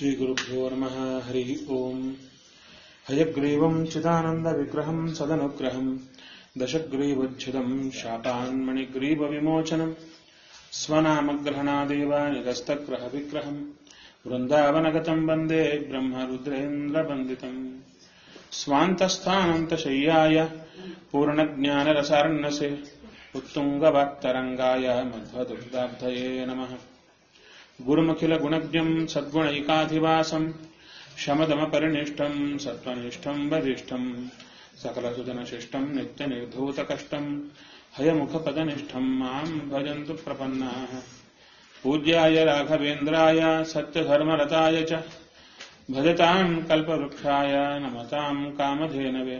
श्रीगुरुभ्यो नमः हरिः ओम् हयग्रीवम् चिदानन्दविग्रहम् सदनुग्रहम् दशग्रीवच्छिदम् शापान्मणिग्रीवविमोचनम् स्वनामग्रहणादेव निरस्तग्रहविग्रहम् वृन्दावनगतम् वन्दे ब्रह्मरुद्रेन्द्रवन्दितम् स्वान्तस्थानन्तशय्याय पूर्णज्ञानरसार्णसे उत्तुङ्गवाक्तरङ्गाय मध्वदुग्धाब्धये नमः गुरुमखिलगुणज्ञम् सद्गुणैकाधिवासम् शमदमपरिनिष्ठम् सत्त्वनिष्ठम् वरिष्ठम् सकलसुजनशिष्टम् नित्यनिर्धूतकष्टम् हयमुखपदनिष्ठम् माम् भजन्तु प्रपन्नाः पूज्याय राघवेन्द्राय सत्यधर्मरताय च भजताम् कल्पवृक्षाय नमताम् कामधेनवे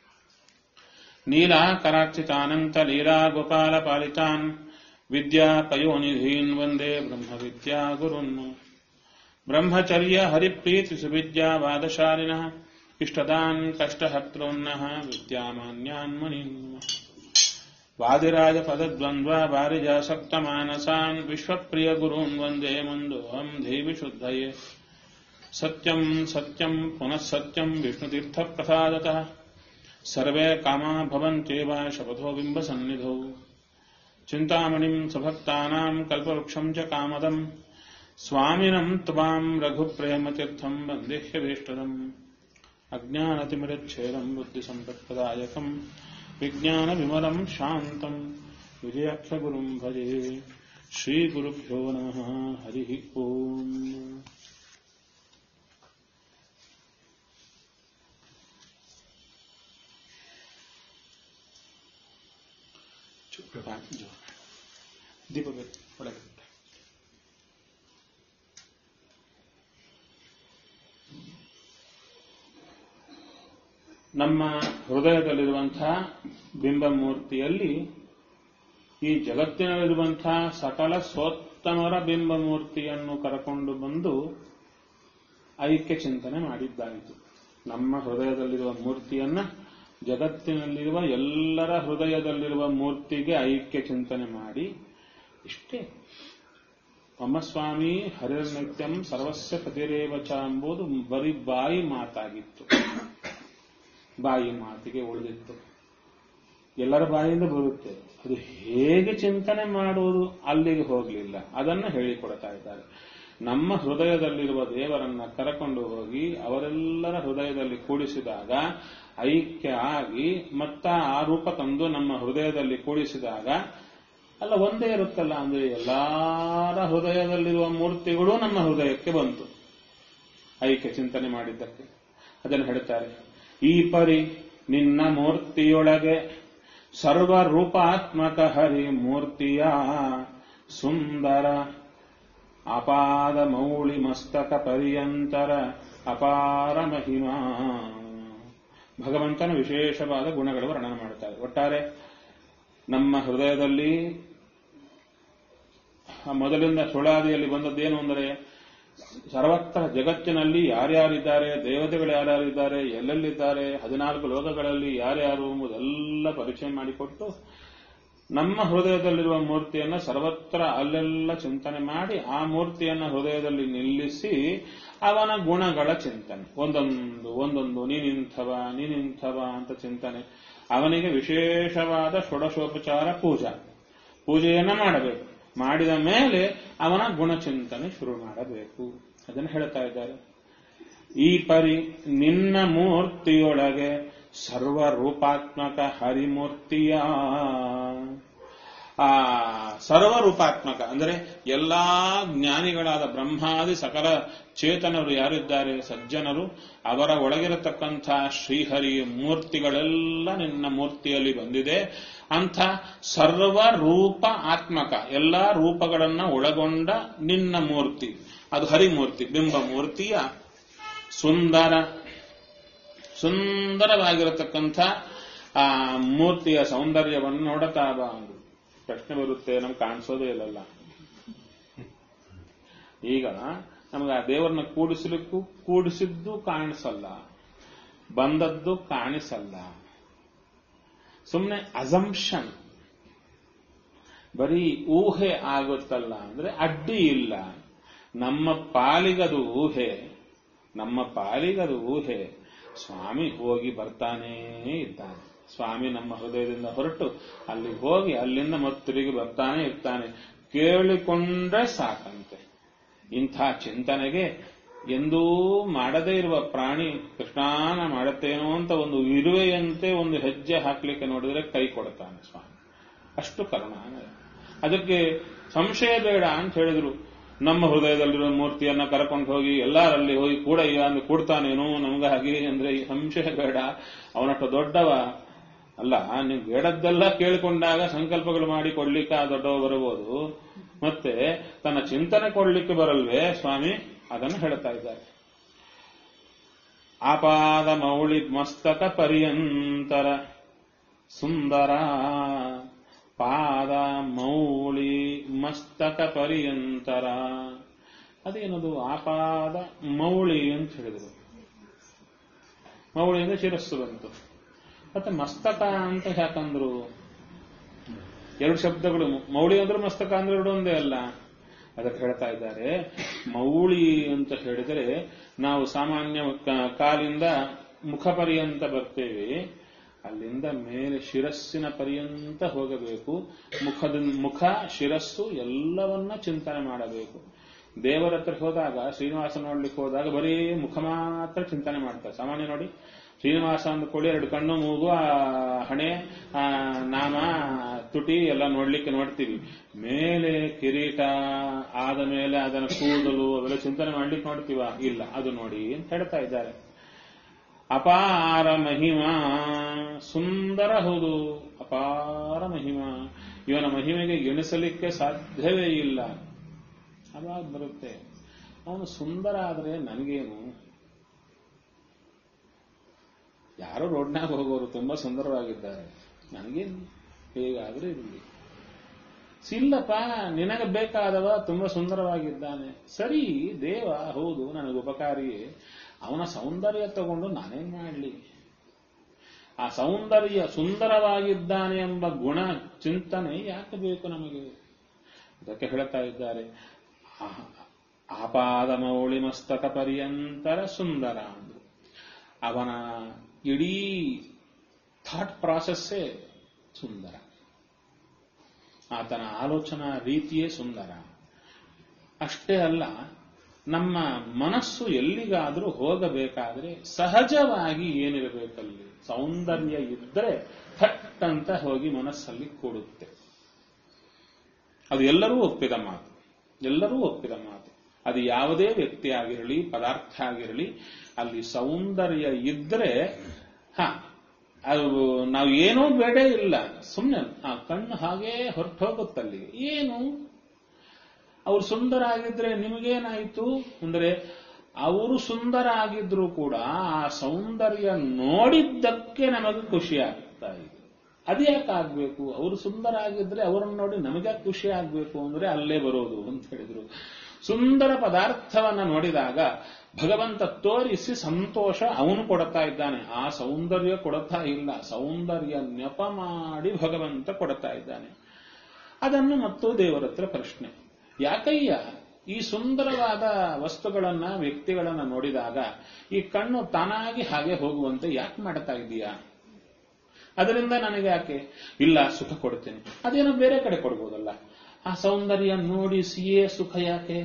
नीलाकरार्चितानन्तलीलागोपालपालितान् विद्यापयोनिधीन् वन्दे ब्रह्मविद्यागुरुन् ब्रह्मचर्य हरिप्रीतिसुविद्यावादशालिनः इष्टदान् कष्टहर्तॄन्नः विद्यामान्यान् मुनीन् वादिराजपदद्वन्द्वा वारिजासक्तमानसान् विश्वप्रियगुरून् वन्दे मन्दोऽहम् देवि शुद्धये सत्यम् सत्यम् पुनः सत्यम् विष्णुतीर्थप्रसादतः सर्वे कामा भवन्त्येव शपथो बिम्बसन्निधौ चिन्तामणिम् सुभक्तानाम् कल्पवृक्षम् च कामदम् स्वामिनम् त्वाम् रघुप्रेमतीर्थम् वन्देह्यभीष्टदम् अज्ञानतिमिरच्छेदम् बुद्धिसम्पत्प्रदायकम् विज्ञानविमलम् शान्तम् विजयाख्यगुरुम् भजे श्रीगुरुभ्यो नमः हरिः ओम् ದೀಪ ಬೇಕು ಒಳಗೆ ನಮ್ಮ ಹೃದಯದಲ್ಲಿರುವಂತಹ ಬಿಂಬಮೂರ್ತಿಯಲ್ಲಿ ಈ ಜಗತ್ತಿನಲ್ಲಿರುವಂತಹ ಸಕಲ ಸೋತ್ತಮರ ಬಿಂಬಮೂರ್ತಿಯನ್ನು ಕರಕೊಂಡು ಬಂದು ಐಕ್ಯ ಚಿಂತನೆ ಮಾಡಿದ್ದಾಯಿತು ನಮ್ಮ ಹೃದಯದಲ್ಲಿರುವ ಮೂರ್ತಿಯನ್ನ ಜಗತ್ತಿನಲ್ಲಿರುವ ಎಲ್ಲರ ಹೃದಯದಲ್ಲಿರುವ ಮೂರ್ತಿಗೆ ಐಕ್ಯ ಚಿಂತನೆ ಮಾಡಿ ಇಷ್ಟೇ ಸ್ವಾಮಿ ಹರಿರ್ನಿತ್ಯಂ ಸರ್ವಸ್ಯ ಪತಿರೇವಚ ಎಂಬುದು ಬರೀ ಬಾಯಿ ಮಾತಾಗಿತ್ತು ಬಾಯಿ ಮಾತಿಗೆ ಉಳಿದಿತ್ತು ಎಲ್ಲರ ಬಾಯಿಂದ ಬರುತ್ತೆ ಅದು ಹೇಗೆ ಚಿಂತನೆ ಮಾಡುವುದು ಅಲ್ಲಿಗೆ ಹೋಗಲಿಲ್ಲ ಅದನ್ನು ಹೇಳಿಕೊಡ್ತಾ ಇದ್ದಾರೆ ನಮ್ಮ ಹೃದಯದಲ್ಲಿರುವ ದೇವರನ್ನ ಕರಕೊಂಡು ಹೋಗಿ ಅವರೆಲ್ಲರ ಹೃದಯದಲ್ಲಿ ಕೂಡಿಸಿದಾಗ ಐಕ್ಯ ಆಗಿ ಮತ್ತ ಆ ರೂಪ ತಂದು ನಮ್ಮ ಹೃದಯದಲ್ಲಿ ಕೂಡಿಸಿದಾಗ ಅಲ್ಲ ಒಂದೇ ಇರುತ್ತಲ್ಲ ಅಂದ್ರೆ ಎಲ್ಲಾರ ಹೃದಯದಲ್ಲಿರುವ ಮೂರ್ತಿಗಳು ನಮ್ಮ ಹೃದಯಕ್ಕೆ ಬಂತು ಐಕ್ಯ ಚಿಂತನೆ ಮಾಡಿದ್ದಕ್ಕೆ ಅದನ್ನು ಹೇಳ್ತಾರೆ ಈ ಪರಿ ನಿನ್ನ ಮೂರ್ತಿಯೊಳಗೆ ಸರ್ವರೂಪಾತ್ಮಕ ಹರಿ ಮೂರ್ತಿಯ ಸುಂದರ ಅಪಾದ ಮೌಳಿ ಮಸ್ತಕ ಪರ್ಯಂತರ ಅಪಾರ ಮಹಿಮಾ ಭಗವಂತನ ವಿಶೇಷವಾದ ಗುಣಗಳು ವರ್ಣನೆ ಮಾಡುತ್ತಾರೆ ಒಟ್ಟಾರೆ ನಮ್ಮ ಹೃದಯದಲ್ಲಿ ಮೊದಲಿಂದ ಸುಳಾದಿಯಲ್ಲಿ ಬಂದದ್ದೇನು ಅಂದರೆ ಸರ್ವತ್ರ ಜಗತ್ತಿನಲ್ಲಿ ಯಾರ್ಯಾರಿದ್ದಾರೆ ದೇವತೆಗಳು ಯಾರ್ಯಾರಿದ್ದಾರೆ ಎಲ್ಲೆಲ್ಲಿದ್ದಾರೆ ಹದಿನಾಲ್ಕು ಲೋಕಗಳಲ್ಲಿ ಯಾರ್ಯಾರು ಎಂಬುದೆಲ್ಲ ಪರಿಚಯ ಮಾಡಿಕೊಟ್ಟು ನಮ್ಮ ಹೃದಯದಲ್ಲಿರುವ ಮೂರ್ತಿಯನ್ನ ಸರ್ವತ್ರ ಅಲ್ಲೆಲ್ಲ ಚಿಂತನೆ ಮಾಡಿ ಆ ಮೂರ್ತಿಯನ್ನ ಹೃದಯದಲ್ಲಿ ನಿಲ್ಲಿಸಿ ಅವನ ಗುಣಗಳ ಚಿಂತನೆ ಒಂದೊಂದು ಒಂದೊಂದು ನೀನಿಂಥವ ನೀನಿಂಥವ ಅಂತ ಚಿಂತನೆ ಅವನಿಗೆ ವಿಶೇಷವಾದ ಷೋಡಶೋಪಚಾರ ಪೂಜಾ ಪೂಜೆಯನ್ನ ಮಾಡಬೇಕು ಮಾಡಿದ ಮೇಲೆ ಅವನ ಗುಣಚಿಂತನೆ ಶುರು ಮಾಡಬೇಕು ಅದನ್ನು ಹೇಳ್ತಾ ಇದ್ದಾರೆ ಈ ಪರಿ ನಿನ್ನ ಮೂರ್ತಿಯೊಳಗೆ ಸರ್ವರೂಪಾತ್ಮಕ ಹರಿಮೂರ್ತಿಯ ಆ ಸರ್ವರೂಪಾತ್ಮಕ ಅಂದರೆ ಎಲ್ಲಾ ಜ್ಞಾನಿಗಳಾದ ಬ್ರಹ್ಮಾದಿ ಸಕಲ ಚೇತನರು ಯಾರಿದ್ದಾರೆ ಸಜ್ಜನರು ಅವರ ಒಳಗಿರತಕ್ಕಂಥ ಶ್ರೀಹರಿಯ ಮೂರ್ತಿಗಳೆಲ್ಲ ನಿನ್ನ ಮೂರ್ತಿಯಲ್ಲಿ ಬಂದಿದೆ ಅಂಥ ಸರ್ವ ರೂಪ ಆತ್ಮಕ ಎಲ್ಲಾ ರೂಪಗಳನ್ನ ಒಳಗೊಂಡ ನಿನ್ನ ಮೂರ್ತಿ ಅದು ಹರಿಮೂರ್ತಿ ಬಿಂಬ ಮೂರ್ತಿಯ ಸುಂದರ ಸುಂದರವಾಗಿರತಕ್ಕಂಥ ಆ ಮೂರ್ತಿಯ ಸೌಂದರ್ಯವನ್ನು ನೋಡುತ್ತಾ ಬಾ ಅಂದ್ರು ಪ್ರಶ್ನೆ ಬರುತ್ತೆ ನಮ್ಗೆ ಕಾಣಿಸೋದೇ ಇಲ್ಲಲ್ಲ ಈಗ ನಮ್ಗೆ ಆ ದೇವರನ್ನ ಕೂಡಿಸಲಿಕ್ಕೂ ಕೂಡಿಸಿದ್ದು ಕಾಣಿಸಲ್ಲ ಬಂದದ್ದು ಕಾಣಿಸಲ್ಲ ಸುಮ್ಮನೆ ಅಸಂಪ್ಷನ್ ಬರೀ ಊಹೆ ಆಗುತ್ತಲ್ಲ ಅಂದ್ರೆ ಅಡ್ಡಿ ಇಲ್ಲ ನಮ್ಮ ಪಾಲಿಗದು ಊಹೆ ನಮ್ಮ ಪಾಲಿಗೆ ಅದು ಊಹೆ ಸ್ವಾಮಿ ಹೋಗಿ ಬರ್ತಾನೇ ಇದ್ದಾನೆ ಸ್ವಾಮಿ ನಮ್ಮ ಹೃದಯದಿಂದ ಹೊರಟು ಅಲ್ಲಿ ಹೋಗಿ ಅಲ್ಲಿಂದ ಮತ್ತೆ ತಿರುಗಿ ಬರ್ತಾನೆ ಇರ್ತಾನೆ ಕೇಳಿಕೊಂಡ್ರೆ ಸಾಕಂತೆ ಇಂಥ ಚಿಂತನೆಗೆ ಎಂದೂ ಮಾಡದೇ ಇರುವ ಪ್ರಾಣಿ ಕೃಷ್ಣಾನ ಮಾಡತ್ತೇನೋ ಅಂತ ಒಂದು ಇರುವೆಯಂತೆ ಒಂದು ಹೆಜ್ಜೆ ಹಾಕ್ಲಿಕ್ಕೆ ನೋಡಿದ್ರೆ ಕೈ ಕೊಡ್ತಾನೆ ಸ್ವಾಮಿ ಅಷ್ಟು ಕರುಣಾಮಯ ಅದಕ್ಕೆ ಸಂಶಯ ಬೇಡ ಅಂತ ಹೇಳಿದ್ರು ನಮ್ಮ ಹೃದಯದಲ್ಲಿರೋ ಮೂರ್ತಿಯನ್ನ ಕರ್ಕೊಂಡು ಹೋಗಿ ಎಲ್ಲರಲ್ಲಿ ಹೋಗಿ ಕೂಡ ಈಗ ಅಂದ್ರೆ ಕೂಡ್ತಾನೇನೋ ನಮಗಾಗಿ ಅಂದ್ರೆ ಈ ಸಂಶಯ ಬೇಡ ಅವನಷ್ಟು ದೊಡ್ಡವ ಅಲ್ಲ ನೀವು ಬೇಡದ್ದೆಲ್ಲ ಕೇಳಿಕೊಂಡಾಗ ಸಂಕಲ್ಪಗಳು ಮಾಡಿ ಕೊಡ್ಲಿಕ್ಕೆ ಆ ದೊಡ್ಡವ ಬರಬಹುದು ಮತ್ತೆ ತನ್ನ ಚಿಂತನೆ ಕೊಡ್ಲಿಕ್ಕೆ ಬರಲ್ವೇ ಸ್ವಾಮಿ ಅದನ್ನು ಹೇಳ್ತಾ ಇದ್ದಾರೆ ಆಪಾದ ಮೌಳಿ ಮಸ್ತಕ ಪರ್ಯಂತರ ಸುಂದರ ಪಾದ ಮೌಳಿ ಮಸ್ತಕ ಪರ್ಯಂತರ ಅದೇನದು ಆಪಾದ ಮೌಳಿ ಅಂತ ಹೇಳಿದರು ಮೌಳಿ ಅಂದ್ರೆ ಶಿರಸ್ಸು ಬಂತು ಮತ್ತೆ ಮಸ್ತಕ ಅಂತ ಯಾಕಂದ್ರು ಎರಡು ಶಬ್ದಗಳು ಮೌಳಿ ಅಂದ್ರೆ ಮಸ್ತಕ ಅಂದ್ರೆ ಎರಡು ಒಂದೇ ಅಲ್ಲ ಅದಕ್ಕೆ ಹೇಳ್ತಾ ಇದ್ದಾರೆ ಮೌಳಿ ಅಂತ ಹೇಳಿದರೆ ನಾವು ಸಾಮಾನ್ಯ ಕ- ಕಾಲಿಂದ ಮುಖ ಪರ್ಯಂತ ಬರ್ತೇವೆ ಅಲ್ಲಿಂದ ಮೇಲೆ ಶಿರಸ್ಸಿನ ಪರ್ಯಂತ ಹೋಗಬೇಕು ಮುಖದ ಮುಖ ಶಿರಸ್ಸು ಎಲ್ಲವನ್ನ ಚಿಂತನೆ ಮಾಡಬೇಕು ದೇವರ ಹತ್ರ ಹೋದಾಗ ಶ್ರೀನಿವಾಸ ನೋಡ್ಲಿಕ್ಕೆ ಹೋದಾಗ ಬರೀ ಮುಖ ಮಾತ್ರ ಚಿಂತನೆ ಮಾಡ್ತಾರೆ ಸಾಮಾನ್ಯ ನೋಡಿ ಶ್ರೀನಿವಾಸ ಅಂದ್ಕೊಳ್ಳಿ ಎರಡು ಕಣ್ಣು ಮೂಗು ಆ ಹಣೆ ಆ ನಾಮ ತುಟಿ ಎಲ್ಲ ನೋಡ್ಲಿಕ್ಕೆ ನೋಡ್ತೀವಿ ಮೇಲೆ ಕಿರೀಟ ಆದ ಮೇಲೆ ಅದನ್ನ ಕೂದಲು ಅವೆಲ್ಲ ಚಿಂತನೆ ಮಾಡ್ಲಿಕ್ಕೆ ನೋಡ್ತೀವ ಇಲ್ಲ ಅದು ನೋಡಿ ಅಂತ ಹೇಳ್ತಾ ಇದ್ದಾರೆ ಅಪಾರ ಮಹಿಮಾ ಸುಂದರ ಹೌದು ಅಪಾರ ಮಹಿಮಾ ಇವನ ಮಹಿಮೆಗೆ ಎಣಿಸಲಿಕ್ಕೆ ಸಾಧ್ಯವೇ ಇಲ್ಲ ಅವಾಗ ಬರುತ್ತೆ ಅವನು ಸುಂದರ ಆದ್ರೆ ನನಗೇನು ಯಾರೋ ರೋಡ್ನಾಗ ಹೋಗೋರು ತುಂಬಾ ಸುಂದರವಾಗಿದ್ದಾರೆ ನನಗೇನು ಹೇಗಾದ್ರೆ ಇರಲಿ ಇಲ್ಲಪ್ಪ ನಿನಗೆ ಬೇಕಾದವ ತುಂಬಾ ಸುಂದರವಾಗಿದ್ದಾನೆ ಸರಿ ದೇವ ಹೌದು ನನಗೆ ಉಪಕಾರಿಯೇ ಅವನ ಸೌಂದರ್ಯ ತಗೊಂಡು ನಾನೇನ್ ಮಾಡಲಿ ಆ ಸೌಂದರ್ಯ ಸುಂದರವಾಗಿದ್ದಾನೆ ಎಂಬ ಗುಣ ಚಿಂತನೆ ಯಾಕೆ ಬೇಕು ನಮಗೆ ಅದಕ್ಕೆ ಹೇಳ್ತಾ ಇದ್ದಾರೆ ಆ- ಆಪಾದ ಮೌಳಿ ಮಸ್ತಕ ಪರ್ಯಂತರ ಸುಂದರ ಅಂದ್ರು ಅವನ ಇಡೀ ಥಾಟ್ ಪ್ರಾಸೆಸ್ಸೇ ಸುಂದರ ಆತನ ಆಲೋಚನಾ ರೀತಿಯೇ ಸುಂದರ ಅಷ್ಟೇ ಅಲ್ಲ ನಮ್ಮ ಮನಸ್ಸು ಎಲ್ಲಿಗಾದ್ರೂ ಹೋಗಬೇಕಾದ್ರೆ ಸಹಜವಾಗಿ ಏನಿರಬೇಕಲ್ಲಿ ಸೌಂದರ್ಯ ಇದ್ದರೆ ಥಟ್ ಅಂತ ಹೋಗಿ ಮನಸ್ಸಲ್ಲಿ ಕೂಡುತ್ತೆ ಅದು ಎಲ್ಲರೂ ಒಪ್ಪಿದ ಮಾತು ಎಲ್ಲರೂ ಒಪ್ಪಿದ ಮಾತು ಅದು ಯಾವುದೇ ವ್ಯಕ್ತಿ ಆಗಿರಲಿ ಪದಾರ್ಥ ಆಗಿರಲಿ ಅಲ್ಲಿ ಸೌಂದರ್ಯ ಇದ್ರೆ ಹ ಅದು ನಾವು ಏನೂ ಬೇಡ ಇಲ್ಲ ಸುಮ್ಮನೆ ಆ ಕಣ್ಣು ಹಾಗೇ ಹೊರಟು ಹೋಗುತ್ತಲ್ಲಿ ಏನು ಅವ್ರು ಸುಂದರ ಆಗಿದ್ರೆ ನಿಮಗೇನಾಯ್ತು ಅಂದ್ರೆ ಅವರು ಸುಂದರ ಆಗಿದ್ರು ಕೂಡ ಆ ಸೌಂದರ್ಯ ನೋಡಿದ್ದಕ್ಕೆ ನಮಗೆ ಖುಷಿ ಆಗ್ತಾ ಇದೆ ಅದ್ಯಾಕೆ ಆಗ್ಬೇಕು ಅವರು ಸುಂದರ ಆಗಿದ್ರೆ ಅವರನ್ನು ನೋಡಿ ನಮಗೆ ಖುಷಿ ಆಗ್ಬೇಕು ಅಂದ್ರೆ ಅಲ್ಲೇ ಬರೋದು ಅಂತ ಹೇಳಿದ್ರು ಸುಂದರ ಪದಾರ್ಥವನ್ನ ನೋಡಿದಾಗ ಭಗವಂತ ತೋರಿಸಿ ಸಂತೋಷ ಅವನು ಕೊಡ್ತಾ ಇದ್ದಾನೆ ಆ ಸೌಂದರ್ಯ ಕೊಡ್ತಾ ಇಲ್ಲ ಸೌಂದರ್ಯ ನೆಪ ಮಾಡಿ ಭಗವಂತ ಕೊಡ್ತಾ ಇದ್ದಾನೆ ಅದನ್ನು ಮತ್ತು ದೇವರ ಹತ್ರ ಪ್ರಶ್ನೆ ಯಾಕಯ್ಯ ಈ ಸುಂದರವಾದ ವಸ್ತುಗಳನ್ನ ವ್ಯಕ್ತಿಗಳನ್ನ ನೋಡಿದಾಗ ಈ ಕಣ್ಣು ತಾನಾಗಿ ಹಾಗೆ ಹೋಗುವಂತೆ ಯಾಕೆ ಮಾಡ್ತಾ ಇದೀಯಾ ಅದರಿಂದ ನನಗೆ ಯಾಕೆ ಇಲ್ಲ ಸುಖ ಕೊಡ್ತೇನೆ ಅದೇನೋ ಬೇರೆ ಕಡೆ ಕೊಡ್ಬೋದಲ್ಲ ಆ ಸೌಂದರ್ಯ ನೋಡಿ ಸಿಯೇ ಸುಖ ಯಾಕೆ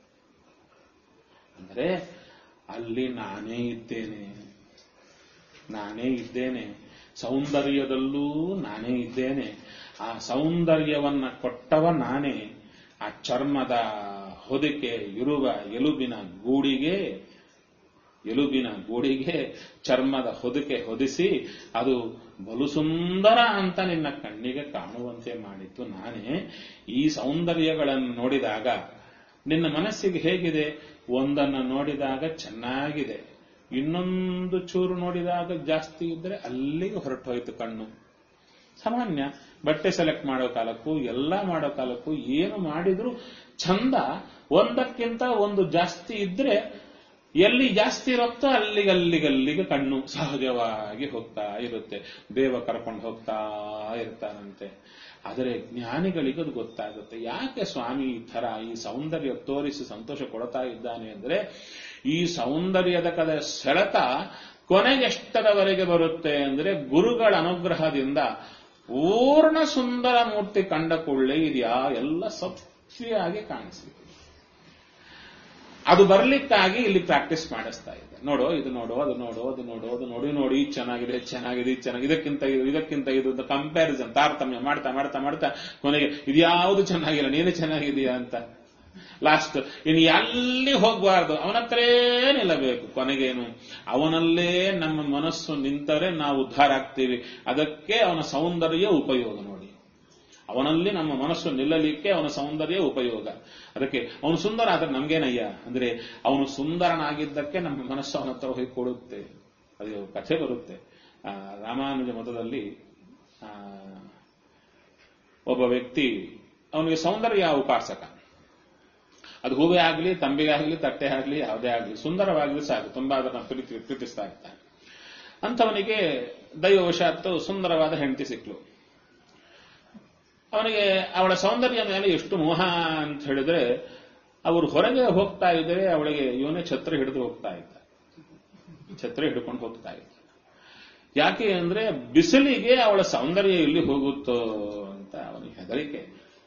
ಅಂದ್ರೆ ಅಲ್ಲಿ ನಾನೇ ಇದ್ದೇನೆ ನಾನೇ ಇದ್ದೇನೆ ಸೌಂದರ್ಯದಲ್ಲೂ ನಾನೇ ಇದ್ದೇನೆ ಆ ಸೌಂದರ್ಯವನ್ನ ಕೊಟ್ಟವ ನಾನೇ ಆ ಚರ್ಮದ ಹೊದಿಕೆ ಇರುವ ಎಲುಬಿನ ಗೂಡಿಗೆ ಎಲುಬಿನ ಗೂಡಿಗೆ ಚರ್ಮದ ಹೊದಿಕೆ ಹೊದಿಸಿ ಅದು ಬಲು ಸುಂದರ ಅಂತ ನಿನ್ನ ಕಣ್ಣಿಗೆ ಕಾಣುವಂತೆ ಮಾಡಿದ್ದು ನಾನೇ ಈ ಸೌಂದರ್ಯಗಳನ್ನು ನೋಡಿದಾಗ ನಿನ್ನ ಮನಸ್ಸಿಗೆ ಹೇಗಿದೆ ಒಂದನ್ನ ನೋಡಿದಾಗ ಚೆನ್ನಾಗಿದೆ ಇನ್ನೊಂದು ಚೂರು ನೋಡಿದಾಗ ಜಾಸ್ತಿ ಇದ್ರೆ ಅಲ್ಲಿಗೆ ಹೊರಟು ಹೋಯ್ತು ಕಣ್ಣು ಸಾಮಾನ್ಯ ಬಟ್ಟೆ ಸೆಲೆಕ್ಟ್ ಮಾಡೋ ಕಾಲಕ್ಕೂ ಎಲ್ಲ ಮಾಡೋ ಕಾಲಕ್ಕೂ ಏನು ಮಾಡಿದ್ರು ಚಂದ ಒಂದಕ್ಕಿಂತ ಒಂದು ಜಾಸ್ತಿ ಇದ್ರೆ ಎಲ್ಲಿ ಜಾಸ್ತಿ ಇರುತ್ತೋ ಅಲ್ಲಿಗೆ ಅಲ್ಲಿಗೆ ಅಲ್ಲಿಗೆ ಕಣ್ಣು ಸಹಜವಾಗಿ ಹೋಗ್ತಾ ಇರುತ್ತೆ ದೇವ ಕರ್ಕೊಂಡು ಹೋಗ್ತಾ ಇರ್ತಾನಂತೆ ಆದರೆ ಜ್ಞಾನಿಗಳಿಗೆ ಅದು ಗೊತ್ತಾಗುತ್ತೆ ಯಾಕೆ ಸ್ವಾಮಿ ಈ ತರ ಈ ಸೌಂದರ್ಯ ತೋರಿಸಿ ಸಂತೋಷ ಕೊಡ್ತಾ ಇದ್ದಾನೆ ಅಂದ್ರೆ ಈ ಸೌಂದರ್ಯದ ಕದ ಸೆಳೆತ ಕೊನೆಗೆಷ್ಟರವರೆಗೆ ಬರುತ್ತೆ ಅಂದ್ರೆ ಗುರುಗಳ ಅನುಗ್ರಹದಿಂದ ಪೂರ್ಣ ಸುಂದರ ಮೂರ್ತಿ ಕಂಡ ಕೂಡಲೇ ಇದೆಯಾ ಎಲ್ಲ ಸತ್ಯಾಗಿ ಕಾಣಿಸ್ಲಿಕ್ಕೆ ಅದು ಬರ್ಲಿಕ್ಕಾಗಿ ಇಲ್ಲಿ ಪ್ರಾಕ್ಟೀಸ್ ಮಾಡಿಸ್ತಾ ಇದೆ ನೋಡು ಇದು ನೋಡು ಅದು ನೋಡು ಅದು ನೋಡು ಅದು ನೋಡಿ ನೋಡಿ ಇದು ಚೆನ್ನಾಗಿದೆ ಇದು ಚೆನ್ನಾಗಿದೆ ಇದು ಚೆನ್ನಾಗಿದೆ ಇದಕ್ಕಿಂತ ಇದು ಇದಕ್ಕಿಂತ ಇದು ಅಂತ ಕಂಪ್ಯಾರಿಸನ್ ತಾರತಮ್ಯ ಮಾಡ್ತಾ ಮಾಡ್ತಾ ಮಾಡ್ತಾ ಕೊನೆಗೆ ಇದ್ಯಾವುದು ಚೆನ್ನಾಗಿಲ್ಲ ನೀನು ಚೆನ್ನಾಗಿದೆಯಾ ಅಂತ ಲಾಸ್ಟ್ ಇನ್ನು ಎಲ್ಲಿ ಹೋಗಬಾರ್ದು ಅವನ ಹತ್ರೇ ನಿಲ್ಲಬೇಕು ಕೊನೆಗೇನು ಅವನಲ್ಲೇ ನಮ್ಮ ಮನಸ್ಸು ನಿಂತರೆ ನಾವು ಉದ್ಧಾರ ಆಗ್ತೀವಿ ಅದಕ್ಕೆ ಅವನ ಸೌಂದರ್ಯ ಉಪಯೋಗ ನೋಡಿ ಅವನಲ್ಲಿ ನಮ್ಮ ಮನಸ್ಸು ನಿಲ್ಲಲಿಕ್ಕೆ ಅವನ ಸೌಂದರ್ಯ ಉಪಯೋಗ ಅದಕ್ಕೆ ಅವನು ಸುಂದರ ಆದ್ರೆ ನಮ್ಗೇನಯ್ಯ ಅಂದ್ರೆ ಅವನು ಸುಂದರನಾಗಿದ್ದಕ್ಕೆ ನಮ್ಮ ಮನಸ್ಸು ಅವನ ಹತ್ರ ಹೋಗಿ ಕೊಡುತ್ತೆ ಅದು ಕಥೆ ಬರುತ್ತೆ ಆ, ರಾಮಾನುಜ ಮತದಲ್ಲಿ ಆ, ಒಬ್ಬ ವ್ಯಕ್ತಿ ಅವನಿಗೆ ಸೌಂದರ್ಯ ಉಪಾಸಕ ಅದು ಹೂವೇ ಆಗಲಿ ತಂಬಿಗೆ ಆಗಲಿ ತಟ್ಟೆ ಆಗಲಿ ಯಾವುದೇ ಆಗಲಿ ಸುಂದರವಾಗಲಿ ಸಾಕು ತುಂಬಾ ಅದನ್ನು ಪ್ರೀತಿ ಪ್ರೀತಿಸ್ತಾ ಇರ್ತಾನೆ ಅಂಥವನಿಗೆ ದೈವವಶಾತ್ತು ಸುಂದರವಾದ ಹೆಂಡತಿ ಸಿಕ್ಲು ಅವನಿಗೆ ಅವಳ ಸೌಂದರ್ಯ ಮೇಲೆ ಎಷ್ಟು ಮೋಹ ಅಂತ ಹೇಳಿದ್ರೆ ಅವರು ಹೊರಗೆ ಹೋಗ್ತಾ ಇದ್ರೆ ಅವಳಿಗೆ ಇವನೇ ಛತ್ರ ಹಿಡಿದು ಹೋಗ್ತಾ ಇದ್ದ ಛತ್ರ ಹಿಡ್ಕೊಂಡು ಹೋಗ್ತಾ ಇದ್ದ ಯಾಕೆ ಅಂದ್ರೆ ಬಿಸಿಲಿಗೆ ಅವಳ ಸೌಂದರ್ಯ ಎಲ್ಲಿ ಹೋಗುತ್ತೋ ಅಂತ ಅವನಿಗೆ ಹೆದರಿಕೆ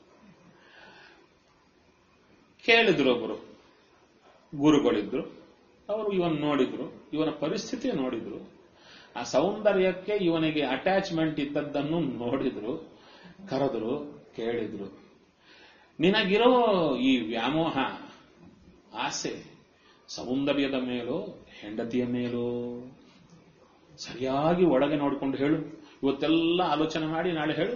ಕೇಳಿದ್ರು ಒಬ್ಬರು ಗುರುಗಳಿದ್ರು ಅವರು ಇವನ್ ನೋಡಿದ್ರು ಇವನ ಪರಿಸ್ಥಿತಿ ನೋಡಿದ್ರು ಆ ಸೌಂದರ್ಯಕ್ಕೆ ಇವನಿಗೆ ಅಟ್ಯಾಚ್ಮೆಂಟ್ ಇದ್ದದ್ದನ್ನು ನೋಡಿದ್ರು ಕರೆದ್ರು ಕೇಳಿದ್ರು ನಿನಗಿರೋ ಈ ವ್ಯಾಮೋಹ ಆಸೆ ಸೌಂದರ್ಯದ ಮೇಲೋ ಹೆಂಡತಿಯ ಮೇಲೋ ಸರಿಯಾಗಿ ಒಳಗೆ ನೋಡಿಕೊಂಡು ಹೇಳು ಇವತ್ತೆಲ್ಲ ಆಲೋಚನೆ ಮಾಡಿ ನಾಳೆ ಹೇಳು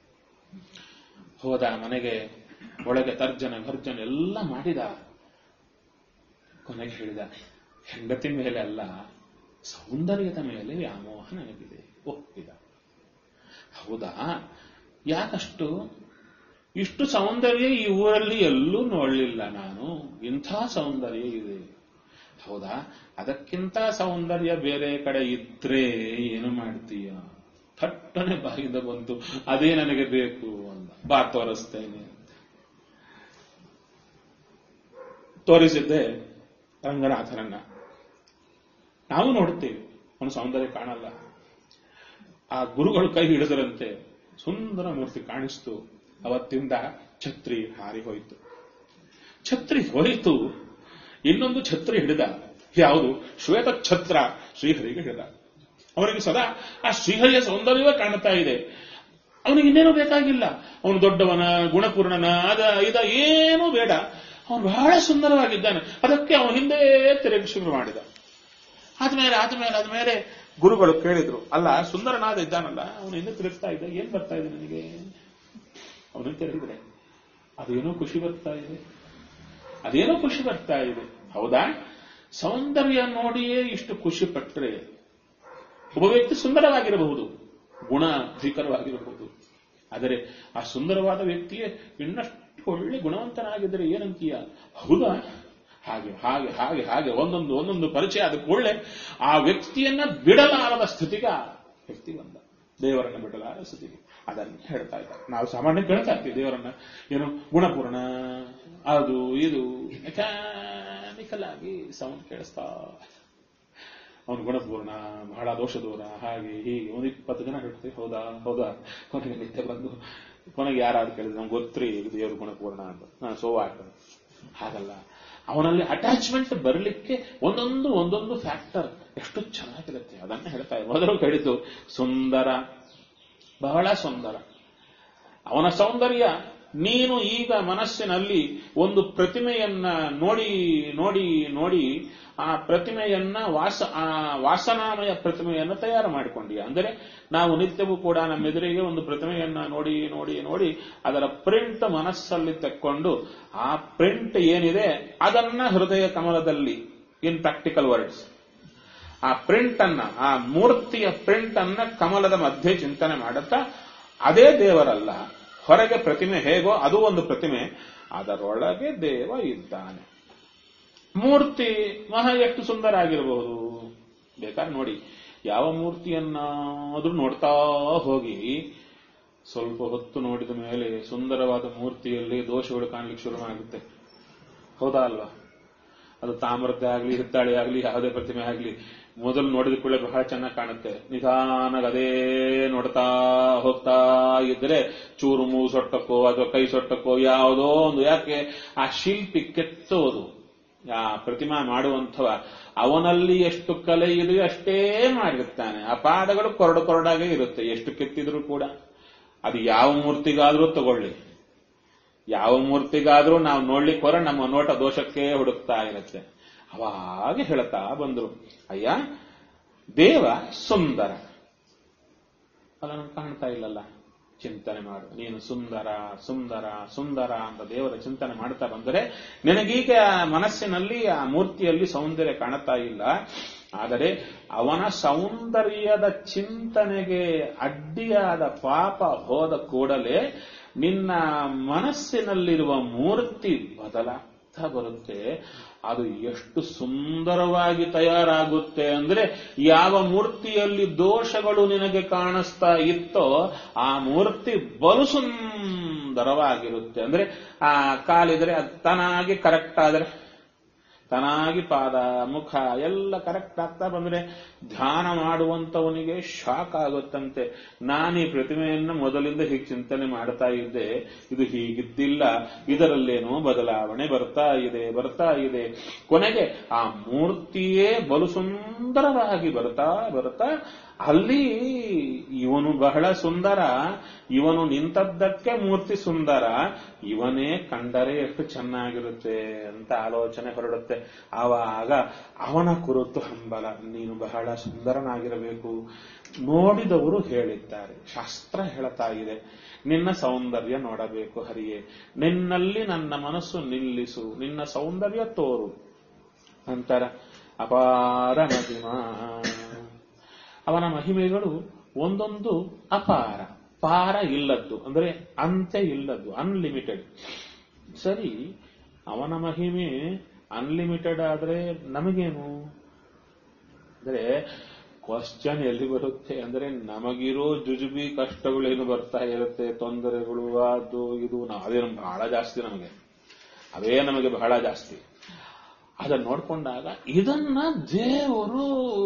ಹೋದ ಮನೆಗೆ ಒಳಗೆ ತರ್ಜನೆ ಭರ್ಜನೆ ಎಲ್ಲ ಮಾಡಿದ ಕೊನೆಗೆ ಹೇಳಿದ ಹೆಂಡತಿ ಮೇಲೆ ಅಲ್ಲ ಸೌಂದರ್ಯದ ಮೇಲೆ ವ್ಯಾಮೋಹ ನನಗಿದೆ ಒಪ್ಪಿದ ಹೌದಾ ಯಾಕಷ್ಟು ಇಷ್ಟು ಸೌಂದರ್ಯ ಈ ಊರಲ್ಲಿ ಎಲ್ಲೂ ನೋಡಲಿಲ್ಲ ನಾನು ಇಂಥ ಸೌಂದರ್ಯ ಇದೆ ಹೌದಾ ಅದಕ್ಕಿಂತ ಸೌಂದರ್ಯ ಬೇರೆ ಕಡೆ ಇದ್ರೆ ಏನು ಮಾಡ್ತೀಯ ಥಟ್ಟನೆ ಬಾಯಿಂದ ಬಂತು ಅದೇ ನನಗೆ ಬೇಕು ಅಂದ ಬಾ ತೋರಿಸ್ತೇನೆ ತೋರಿಸಿದ್ದೆ ರಂಗನಾಥರನ್ನ ನಾವು ನೋಡುತ್ತೇವೆ ಅವನು ಸೌಂದರ್ಯ ಕಾಣಲ್ಲ ಆ ಗುರುಗಳು ಕೈ ಹಿಡಿದರಂತೆ ಸುಂದರ ಮೂರ್ತಿ ಕಾಣಿಸ್ತು ಅವತ್ತಿಂದ ಛತ್ರಿ ಹಾರಿ ಹೋಯಿತು ಛತ್ರಿ ಹೋಯಿತು ಇನ್ನೊಂದು ಛತ್ರಿ ಹಿಡಿದ ಯಾವುದು ಶ್ವೇತ ಛತ್ರ ಶ್ರೀಹರಿಗೆ ಹಿಡಿದ ಅವನಿಗೆ ಸದಾ ಆ ಶ್ರೀಹರಿಯ ಸೌಂದರ್ಯವೇ ಕಾಣುತ್ತಾ ಇದೆ ಅವನಿಗೆ ಇನ್ನೇನು ಬೇಕಾಗಿಲ್ಲ ಅವನು ದೊಡ್ಡವನ ಗುಣಪೂರ್ಣನ ಅದ ಇದ ಏನೂ ಬೇಡ ಅವನು ಬಹಳ ಸುಂದರವಾಗಿದ್ದಾನೆ ಅದಕ್ಕೆ ಅವನ ಹಿಂದೆ ತಿರುಗಿ ಶುರು ಮಾಡಿದ ಆದ್ಮೇಲೆ ಆದ್ಮೇಲೆ ಆದ್ಮೇಲೆ ಗುರುಗಳು ಕೇಳಿದ್ರು ಅಲ್ಲ ಸುಂದರನಾದ ಇದ್ದಾನಲ್ಲ ಅವನು ಹಿಂದೆ ತಿರುಗ್ತಾ ಇದ್ದ ಏನ್ ಬರ್ತಾ ಇದೆ ನನಗೆ ಅವನು ತಿರುಗಿದ್ರೆ ಅದೇನೋ ಖುಷಿ ಬರ್ತಾ ಇದೆ ಅದೇನೋ ಖುಷಿ ಬರ್ತಾ ಇದೆ ಹೌದಾ ಸೌಂದರ್ಯ ನೋಡಿಯೇ ಇಷ್ಟು ಖುಷಿ ಪಟ್ಟರೆ ಒಬ್ಬ ವ್ಯಕ್ತಿ ಸುಂದರವಾಗಿರಬಹುದು ಗುಣ ಅಧಿಕರವಾಗಿರಬಹುದು ಆದರೆ ಆ ಸುಂದರವಾದ ವ್ಯಕ್ತಿಯೇ ಇನ್ನಷ್ಟು ಒಳ್ಳೆ ಗುಣವಂತನಾಗಿದ್ದರೆ ಏನಂತೀಯ ಹೌದಾ ಹಾಗೆ ಹಾಗೆ ಹಾಗೆ ಹಾಗೆ ಒಂದೊಂದು ಒಂದೊಂದು ಪರಿಚಯ ಆದ ಕೂಡಲೇ ಆ ವ್ಯಕ್ತಿಯನ್ನ ಬಿಡಲಾರದ ಸ್ಥಿತಿಗೆ ಆ ವ್ಯಕ್ತಿ ಬಂದ ದೇವರನ್ನ ಬಿಡಲಾರದ ಸ್ಥಿತಿಗೆ ಅದನ್ನು ಹೇಳ್ತಾ ಇದ್ದಾರೆ ನಾವು ಸಾಮಾನ್ಯ ಕೇಳ್ತಾ ಇರ್ತೀವಿ ದೇವರನ್ನ ಏನು ಗುಣಪೂರ್ಣ ಅದು ಇದು ಮೆಕ್ಯಾನಿಕಲ್ ಆಗಿ ಸೌಂಡ್ ಕೇಳಿಸ್ತಾ ಅವನು ಗುಣಪೂರ್ಣ ಬಹಳ ದೋಷ ದೂರ ಹಾಗೆ ಹೀಗೆ ಒಂದು ಇಪ್ಪತ್ತು ಜನ ಹೇಳ್ತೀವಿ ಹೌದಾ ಹೌದಾ ಕೊನೆಗೆ ನಿತ್ಯ ಬಂದು ಕೊನೆಗೆ ಯಾರಾದ್ರು ಕೇಳಿದ್ರೆ ನಮ್ಗೆ ಗೊತ್ತ್ರಿ ಇದು ದೇವರು ಗುಣಪೂರ್ಣ ಅಂತ ನಾನು ಸೋವಾಗ್ತದೆ ಹಾಗಲ್ಲ ಅವನಲ್ಲಿ ಅಟ್ಯಾಚ್ಮೆಂಟ್ ಬರಲಿಕ್ಕೆ ಒಂದೊಂದು ಒಂದೊಂದು ಫ್ಯಾಕ್ಟರ್ ಎಷ್ಟು ಚೆನ್ನಾಗಿರುತ್ತೆ ಅದನ್ನ ಹೇಳ್ತಾ ಇದ್ದಾರೆ ಮೊದಲು ಹೇಳಿದ್ದು ಸುಂದರ ಬಹಳ ಸುಂದರ ಅವನ ಸೌಂದರ್ಯ ನೀನು ಈಗ ಮನಸ್ಸಿನಲ್ಲಿ ಒಂದು ಪ್ರತಿಮೆಯನ್ನ ನೋಡಿ ನೋಡಿ ನೋಡಿ ಆ ಪ್ರತಿಮೆಯನ್ನ ವಾಸ ಆ ವಾಸನಾಮಯ ಪ್ರತಿಮೆಯನ್ನ ತಯಾರು ಮಾಡಿಕೊಂಡೀಯ ಅಂದರೆ ನಾವು ನಿತ್ಯವೂ ಕೂಡ ನಮ್ಮ ಎದುರಿಗೆ ಒಂದು ಪ್ರತಿಮೆಯನ್ನ ನೋಡಿ ನೋಡಿ ನೋಡಿ ಅದರ ಪ್ರಿಂಟ್ ಮನಸ್ಸಲ್ಲಿ ತೆಕ್ಕೊಂಡು ಆ ಪ್ರಿಂಟ್ ಏನಿದೆ ಅದನ್ನ ಹೃದಯ ಕಮಲದಲ್ಲಿ ಇನ್ ಪ್ರಾಕ್ಟಿಕಲ್ ವರ್ಡ್ಸ್ ಆ ಪ್ರಿಂಟ್ ಅನ್ನ ಆ ಮೂರ್ತಿಯ ಪ್ರಿಂಟ್ ಅನ್ನ ಕಮಲದ ಮಧ್ಯೆ ಚಿಂತನೆ ಮಾಡುತ್ತಾ ಅದೇ ದೇವರಲ್ಲ ಹೊರಗೆ ಪ್ರತಿಮೆ ಹೇಗೋ ಅದು ಒಂದು ಪ್ರತಿಮೆ ಅದರೊಳಗೆ ದೇವ ಇದ್ದಾನೆ ಮೂರ್ತಿ ಮಹಾ ಎಷ್ಟು ಸುಂದರ ಆಗಿರಬಹುದು ಬೇಕಾದ್ರೆ ನೋಡಿ ಯಾವ ಮೂರ್ತಿಯನ್ನಾದ್ರೂ ನೋಡ್ತಾ ಹೋಗಿ ಸ್ವಲ್ಪ ಹೊತ್ತು ನೋಡಿದ ಮೇಲೆ ಸುಂದರವಾದ ಮೂರ್ತಿಯಲ್ಲಿ ದೋಷಗಳು ಕಾಣಲಿಕ್ಕೆ ಶುರು ಆಗುತ್ತೆ ಹೌದಾ ಅಲ್ವಾ ಅದು ತಾಮ್ರದ್ದೇ ಆಗ್ಲಿ ಹಿತ್ತಾಳೆ ಆಗ್ಲಿ ಯಾವುದೇ ಪ್ರತಿಮೆ ಆಗ್ಲಿ ಮೊದಲು ನೋಡಿದ ಕೂಡಲೇ ಬಹಳ ಚೆನ್ನಾಗಿ ಕಾಣುತ್ತೆ ನಿಧಾನಾಗಿ ಅದೇ ನೋಡ್ತಾ ಹೋಗ್ತಾ ಇದ್ರೆ ಚೂರು ಮೂಗು ಸೊಟ್ಟಕ್ಕೋ ಅಥವಾ ಕೈ ಸೊಟ್ಟಕ್ಕೋ ಯಾವುದೋ ಒಂದು ಯಾಕೆ ಆ ಶಿಲ್ಪಿ ಕೆತ್ತೋದು ಆ ಪ್ರತಿಮಾ ಮಾಡುವಂಥವ ಅವನಲ್ಲಿ ಎಷ್ಟು ಕಲೆ ಇದೆಯೋ ಅಷ್ಟೇ ಮಾಡಿರ್ತಾನೆ ಆ ಪಾದಗಳು ಕೊರಡು ಕೊರಡಾಗೆ ಇರುತ್ತೆ ಎಷ್ಟು ಕೆತ್ತಿದ್ರು ಕೂಡ ಅದು ಯಾವ ಮೂರ್ತಿಗಾದ್ರೂ ತಗೊಳ್ಳಿ ಯಾವ ಮೂರ್ತಿಗಾದ್ರೂ ನಾವು ನೋಡ್ಲಿಕ್ಕೆ ಹೊರ ನಮ್ಮ ನೋಟ ದೋಷಕ್ಕೆ ಹುಡುಕ್ತಾ ಇರುತ್ತೆ ಅವಾಗ ಹೇಳ್ತಾ ಬಂದ್ರು ಅಯ್ಯ ದೇವ ಸುಂದರ ಅಲ್ಲ ನಮ್ಗೆ ಕಾಣ್ತಾ ಇಲ್ಲಲ್ಲ ಚಿಂತನೆ ಮಾಡು ನೀನು ಸುಂದರ ಸುಂದರ ಸುಂದರ ಅಂತ ದೇವರ ಚಿಂತನೆ ಮಾಡ್ತಾ ಬಂದರೆ ನಿನಗೀಗ ಮನಸ್ಸಿನಲ್ಲಿ ಆ ಮೂರ್ತಿಯಲ್ಲಿ ಸೌಂದರ್ಯ ಕಾಣುತ್ತಾ ಇಲ್ಲ ಆದರೆ ಅವನ ಸೌಂದರ್ಯದ ಚಿಂತನೆಗೆ ಅಡ್ಡಿಯಾದ ಪಾಪ ಹೋದ ಕೂಡಲೇ ನಿನ್ನ ಮನಸ್ಸಿನಲ್ಲಿರುವ ಮೂರ್ತಿ ಬದಲಾಗ್ತಾ ಬರುತ್ತೆ ಅದು ಎಷ್ಟು ಸುಂದರವಾಗಿ ತಯಾರಾಗುತ್ತೆ ಅಂದ್ರೆ ಯಾವ ಮೂರ್ತಿಯಲ್ಲಿ ದೋಷಗಳು ನಿನಗೆ ಕಾಣಿಸ್ತಾ ಇತ್ತೋ ಆ ಮೂರ್ತಿ ಬಲು ಸುಂದರವಾಗಿರುತ್ತೆ ಅಂದ್ರೆ ಆ ಕಾಲಿದ್ರೆ ಅದು ತನಾಗಿ ಕರೆಕ್ಟ್ ಆದ್ರೆ ತನಾಗಿ ಪಾದ ಮುಖ ಎಲ್ಲ ಕರೆಕ್ಟ್ ಆಗ್ತಾ ಬಂದ್ರೆ ಧ್ಯಾನ ಮಾಡುವಂತವನಿಗೆ ಶಾಕ್ ಆಗುತ್ತಂತೆ ನಾನು ಈ ಪ್ರತಿಮೆಯನ್ನು ಮೊದಲಿಂದ ಹೀಗೆ ಚಿಂತನೆ ಮಾಡ್ತಾ ಇದ್ದೆ ಇದು ಹೀಗಿದ್ದಿಲ್ಲ ಇದರಲ್ಲೇನೋ ಬದಲಾವಣೆ ಬರ್ತಾ ಇದೆ ಬರ್ತಾ ಇದೆ ಕೊನೆಗೆ ಆ ಮೂರ್ತಿಯೇ ಬಲು ಸುಂದರವಾಗಿ ಬರ್ತಾ ಬರ್ತಾ ಅಲ್ಲಿ ಇವನು ಬಹಳ ಸುಂದರ ಇವನು ನಿಂತದ್ದಕ್ಕೆ ಮೂರ್ತಿ ಸುಂದರ ಇವನೇ ಕಂಡರೆ ಎಷ್ಟು ಚೆನ್ನಾಗಿರುತ್ತೆ ಅಂತ ಆಲೋಚನೆ ಹೊರಡುತ್ತೆ ಆವಾಗ ಅವನ ಕುರಿತು ಹಂಬಲ ನೀನು ಬಹಳ ಸುಂದರನಾಗಿರಬೇಕು ನೋಡಿದವರು ಹೇಳಿದ್ದಾರೆ ಶಾಸ್ತ್ರ ಹೇಳ್ತಾ ಇದೆ ನಿನ್ನ ಸೌಂದರ್ಯ ನೋಡಬೇಕು ಹರಿಯೇ ನಿನ್ನಲ್ಲಿ ನನ್ನ ಮನಸ್ಸು ನಿಲ್ಲಿಸು ನಿನ್ನ ಸೌಂದರ್ಯ ತೋರು ಅಂತರ ಅಪಾರ ಮಹಿಮಾ ಅವನ ಮಹಿಮೆಗಳು ಒಂದೊಂದು ಅಪಾರ ಪಾರ ಇಲ್ಲದ್ದು ಅಂದ್ರೆ ಅಂತ್ಯ ಇಲ್ಲದ್ದು ಅನ್ಲಿಮಿಟೆಡ್ ಸರಿ ಅವನ ಮಹಿಮೆ ಅನ್ಲಿಮಿಟೆಡ್ ಆದ್ರೆ ನಮಗೇನು ಅಂದ್ರೆ ಕ್ವಶನ್ ಎಲ್ಲಿ ಬರುತ್ತೆ ಅಂದ್ರೆ ನಮಗಿರೋ ಜುಜುಬಿ ಕಷ್ಟಗಳೇನು ಬರ್ತಾ ಇರುತ್ತೆ ತೊಂದರೆಗಳು ಅದು ಇದು ನಾ- ಅದೇ ನಮ್ಗೆ ಬಹಳ ಜಾಸ್ತಿ ನಮಗೆ ಅವೇ ನಮಗೆ ಬಹಳ ಜಾಸ್ತಿ ಅದನ್ನ ನೋಡ್ಕೊಂಡಾಗ ಇದನ್ನ ದೇವರು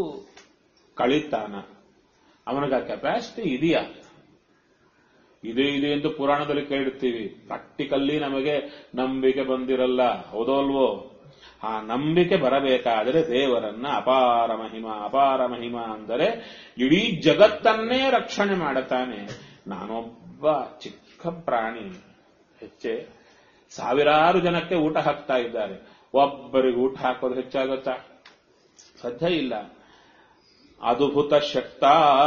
ಕಳಿತಾನ ಅವನಿಗೆ ಆ ಕೆಪಾಸಿಟಿ ಇದೆಯಾ ಇದೆ ಇದೆ ಎಂದು ಪುರಾಣದಲ್ಲಿ ಕೇಳಿರ್ತೀವಿ ಪ್ರಾಕ್ಟಿಕಲ್ಲಿ ನಮಗೆ ನಂಬಿಕೆ ಬಂದಿರಲ್ಲ ಹೌದೋ ಅಲ್ವೋ ಆ ನಂಬಿಕೆ ಬರಬೇಕಾದರೆ ದೇವರನ್ನ ಅಪಾರ ಮಹಿಮಾ ಅಪಾರ ಮಹಿಮಾ ಅಂದರೆ ಇಡೀ ಜಗತ್ತನ್ನೇ ರಕ್ಷಣೆ ಮಾಡುತ್ತಾನೆ ನಾನೊಬ್ಬ ಚಿಕ್ಕ ಪ್ರಾಣಿ ಹೆಚ್ಚೆ ಸಾವಿರಾರು ಜನಕ್ಕೆ ಊಟ ಹಾಕ್ತಾ ಇದ್ದಾರೆ ಒಬ್ಬರಿಗೆ ಊಟ ಹಾಕೋದು ಹೆಚ್ಚಾಗುತ್ತಾ ಸಾಧ್ಯ ಇಲ್ಲ ಅದ್ಭುತ ಶಕ್ತ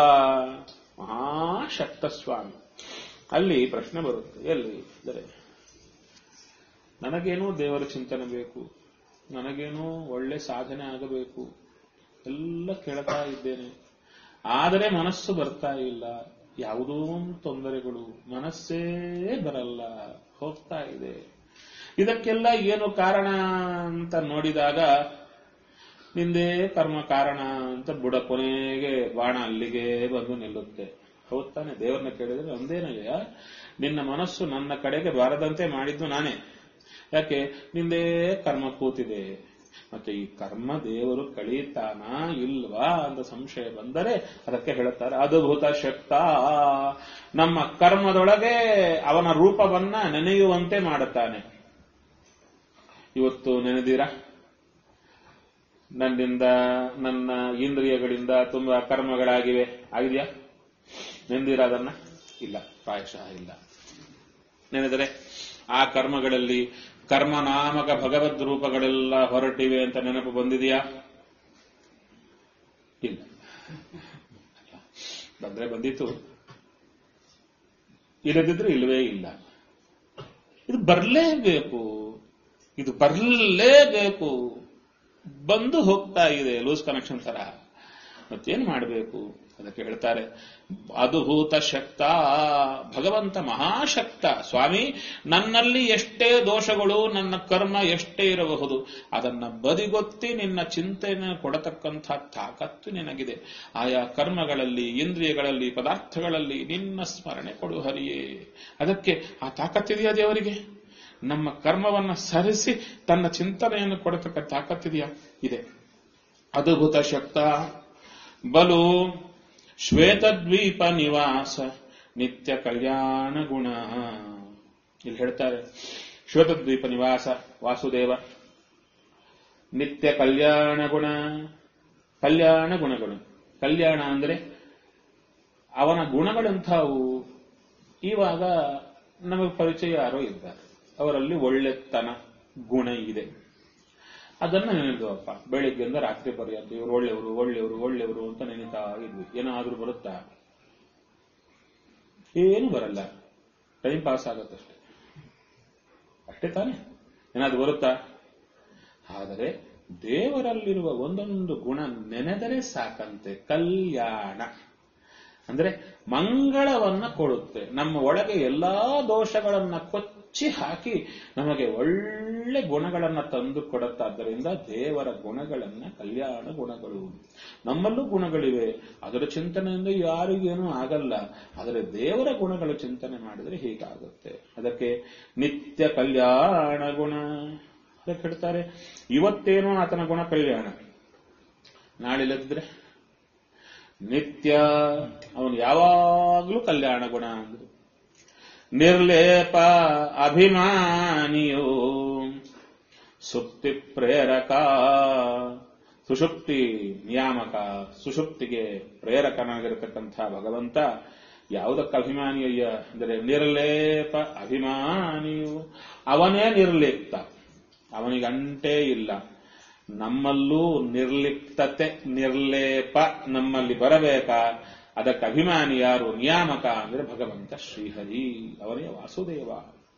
ಮಹಾಶಕ್ತ ಸ್ವಾಮಿ ಅಲ್ಲಿ ಪ್ರಶ್ನೆ ಬರುತ್ತೆ ಎಲ್ಲಿ ಅಂದರೆ ನನಗೇನೋ ದೇವರ ಚಿಂತನೆ ಬೇಕು ನನಗೇನೋ ಒಳ್ಳೆ ಸಾಧನೆ ಆಗಬೇಕು ಎಲ್ಲ ಕೇಳ್ತಾ ಇದ್ದೇನೆ ಆದರೆ ಮನಸ್ಸು ಬರ್ತಾ ಇಲ್ಲ ಯಾವುದೋ ಒಂದು ತೊಂದರೆಗಳು ಮನಸ್ಸೇ ಬರಲ್ಲ ಹೋಗ್ತಾ ಇದೆ ಇದಕ್ಕೆಲ್ಲ ಏನು ಕಾರಣ ಅಂತ ನೋಡಿದಾಗ ನಿಂದೇ ಕರ್ಮ ಕಾರಣ ಅಂತ ಬುಡ ಕೊನೆಗೆ ಬಾಣ ಅಲ್ಲಿಗೆ ಬಂದು ನಿಲ್ಲುತ್ತೆ ಹೌದ್ ತಾನೆ ದೇವರನ್ನ ಕೇಳಿದ್ರೆ ಒಂದೇನಯ್ಯ ನಿನ್ನ ಮನಸ್ಸು ನನ್ನ ಕಡೆಗೆ ಬಾರದಂತೆ ಮಾಡಿದ್ದು ನಾನೇ ಯಾಕೆ ನಿಂದೇ ಕರ್ಮ ಕೂತಿದೆ ಮತ್ತೆ ಈ ಕರ್ಮ ದೇವರು ಕಳೀತಾನ ಇಲ್ವಾ ಅಂತ ಸಂಶಯ ಬಂದರೆ ಅದಕ್ಕೆ ಹೇಳುತ್ತಾರೆ ಅದ್ಭುತ ಶಕ್ತ ನಮ್ಮ ಕರ್ಮದೊಳಗೆ ಅವನ ರೂಪವನ್ನ ನೆನೆಯುವಂತೆ ಮಾಡುತ್ತಾನೆ ಇವತ್ತು ನೆನೆದಿರಾ ನನ್ನಿಂದ ನನ್ನ ಇಂದ್ರಿಯಗಳಿಂದ ತುಂಬಾ ಕರ್ಮಗಳಾಗಿವೆ ಆಗಿದೆಯಾ ನೆನೆದಿರ ಅದನ್ನ ಇಲ್ಲ ಪ್ರಾಯಶಃ ಇಲ್ಲ ನೆನೆದರೆ ಆ ಕರ್ಮಗಳಲ್ಲಿ ಕರ್ಮನಾಮಕ ಭಗವದ್ ರೂಪಗಳೆಲ್ಲ ಹೊರಟಿವೆ ಅಂತ ನೆನಪು ಬಂದಿದೆಯಾ ಇಲ್ಲ ಬಂದ್ರೆ ಬಂದಿತ್ತು ಇಲ್ಲದಿದ್ರೆ ಇಲ್ಲವೇ ಇಲ್ಲ ಇದು ಬರಲೇಬೇಕು ಇದು ಬರಲೇಬೇಕು ಬಂದು ಹೋಗ್ತಾ ಇದೆ ಲೂಸ್ ಕನೆಕ್ಷನ್ ತರ ಮತ್ತೇನು ಮಾಡಬೇಕು ಅದಕ್ಕೆ ಹೇಳ್ತಾರೆ ಅದ್ಭುತ ಶಕ್ತ ಭಗವಂತ ಮಹಾಶಕ್ತ ಸ್ವಾಮಿ ನನ್ನಲ್ಲಿ ಎಷ್ಟೇ ದೋಷಗಳು ನನ್ನ ಕರ್ಮ ಎಷ್ಟೇ ಇರಬಹುದು ಅದನ್ನ ಬದಿಗೊತ್ತಿ ನಿನ್ನ ಚಿಂತನೆ ಕೊಡತಕ್ಕಂಥ ತಾಕತ್ತು ನಿನಗಿದೆ ಆಯಾ ಕರ್ಮಗಳಲ್ಲಿ ಇಂದ್ರಿಯಗಳಲ್ಲಿ ಪದಾರ್ಥಗಳಲ್ಲಿ ನಿನ್ನ ಸ್ಮರಣೆ ಕೊಡು ಹರಿಯೇ ಅದಕ್ಕೆ ಆ ತಾಕತ್ತಿದೆಯಾ ದೇವರಿಗೆ ನಮ್ಮ ಕರ್ಮವನ್ನ ಸರಿಸಿ ತನ್ನ ಚಿಂತನೆಯನ್ನು ಕೊಡತಕ್ಕ ತಾಕತ್ತಿದೆಯಾ ಇದೆ ಅದ್ಭುತ ಶಕ್ತ ಬಲು ಶ್ವೇತದ್ವೀಪ ನಿವಾಸ ನಿತ್ಯ ಕಲ್ಯಾಣ ಗುಣ ಇಲ್ಲಿ ಹೇಳ್ತಾರೆ ಶ್ವೇತದ್ವೀಪ ನಿವಾಸ ವಾಸುದೇವ ನಿತ್ಯ ಕಲ್ಯಾಣ ಗುಣ ಕಲ್ಯಾಣ ಗುಣಗಳು ಕಲ್ಯಾಣ ಅಂದ್ರೆ ಅವನ ಗುಣಗಳಂಥವು ಇವಾಗ ನಮಗೆ ಪರಿಚಯ ಯಾರೋ ಇದ್ದಾರೆ ಅವರಲ್ಲಿ ಒಳ್ಳೆತನ ಗುಣ ಇದೆ ಅದನ್ನ ನೆನೆದವಪ್ಪ ಬೆಳಿಗ್ಗೆಯಿಂದ ರಾತ್ರಿ ಪರ್ಯಂತ ಇವರು ಒಳ್ಳೆಯವರು ಒಳ್ಳೆಯವರು ಒಳ್ಳೆಯವರು ಅಂತ ನೆನೀತಾ ಇದ್ವಿ ಏನಾದ್ರೂ ಬರುತ್ತಾ ಏನು ಬರಲ್ಲ ಟೈಮ್ ಪಾಸ್ ಆಗುತ್ತಷ್ಟೆ ಅಷ್ಟೇ ತಾನೆ ಏನಾದ್ರು ಬರುತ್ತಾ ಆದರೆ ದೇವರಲ್ಲಿರುವ ಒಂದೊಂದು ಗುಣ ನೆನೆದರೆ ಸಾಕಂತೆ ಕಲ್ಯಾಣ ಅಂದ್ರೆ ಮಂಗಳವನ್ನ ಕೊಡುತ್ತೆ ನಮ್ಮ ಒಳಗೆ ಎಲ್ಲಾ ದೋಷಗಳನ್ನ ಕೊಚ್ಚಿ ಹಾಕಿ ನಮಗೆ ಒಳ್ಳೆ ಗುಣಗಳನ್ನ ತಂದು ಕೊಡುತ್ತಾದ್ದರಿಂದ ದೇವರ ಗುಣಗಳನ್ನ ಕಲ್ಯಾಣ ಗುಣಗಳು ನಮ್ಮಲ್ಲೂ ಗುಣಗಳಿವೆ ಅದರ ಚಿಂತನೆಯಿಂದ ಯಾರಿಗೇನೂ ಆಗಲ್ಲ ಆದರೆ ದೇವರ ಗುಣಗಳ ಚಿಂತನೆ ಮಾಡಿದರೆ ಹೀಗಾಗುತ್ತೆ ಅದಕ್ಕೆ ನಿತ್ಯ ಕಲ್ಯಾಣ ಗುಣ ಅದಕ್ಕೆ ಹೇಳ್ತಾರೆ ಇವತ್ತೇನೋ ಆತನ ಗುಣ ಕಲ್ಯಾಣ ನಾಳಿಲ್ಲದಿದ್ರೆ ನಿತ್ಯ ಅವನು ಯಾವಾಗಲೂ ಕಲ್ಯಾಣ ಗುಣ ಅಂದ್ರು ನಿರ್ಲೇಪ ಅಭಿಮಾನಿಯು ಸುಪ್ತಿ ಪ್ರೇರಕ ಸುಷುಪ್ತಿ ನಿಯಾಮಕ ಸುಷುಪ್ತಿಗೆ ಪ್ರೇರಕನಾಗಿರತಕ್ಕಂಥ ಭಗವಂತ ಯಾವುದಕ್ಕೆ ಅಭಿಮಾನಿಯಯ್ಯ ಅಂದರೆ ನಿರ್ಲೇಪ ಅಭಿಮಾನಿಯು ಅವನೇ ನಿರ್ಲಿಪ್ತ ಅವನಿಗೆ ಅಂಟೇ ಇಲ್ಲ ನಮ್ಮಲ್ಲೂ ನಿರ್ಲಿಪ್ತತೆ ನಿರ್ಲೇಪ ನಮ್ಮಲ್ಲಿ ಬರಬೇಕಾ ಅದಕ್ಕೆ ಅಭಿಮಾನಿ ಯಾರು ನಿಯಾಮಕ ಅಂದ್ರೆ ಭಗವಂತ ಶ್ರೀಹರಿ ಅವನೇ ವಾಸುದೇವ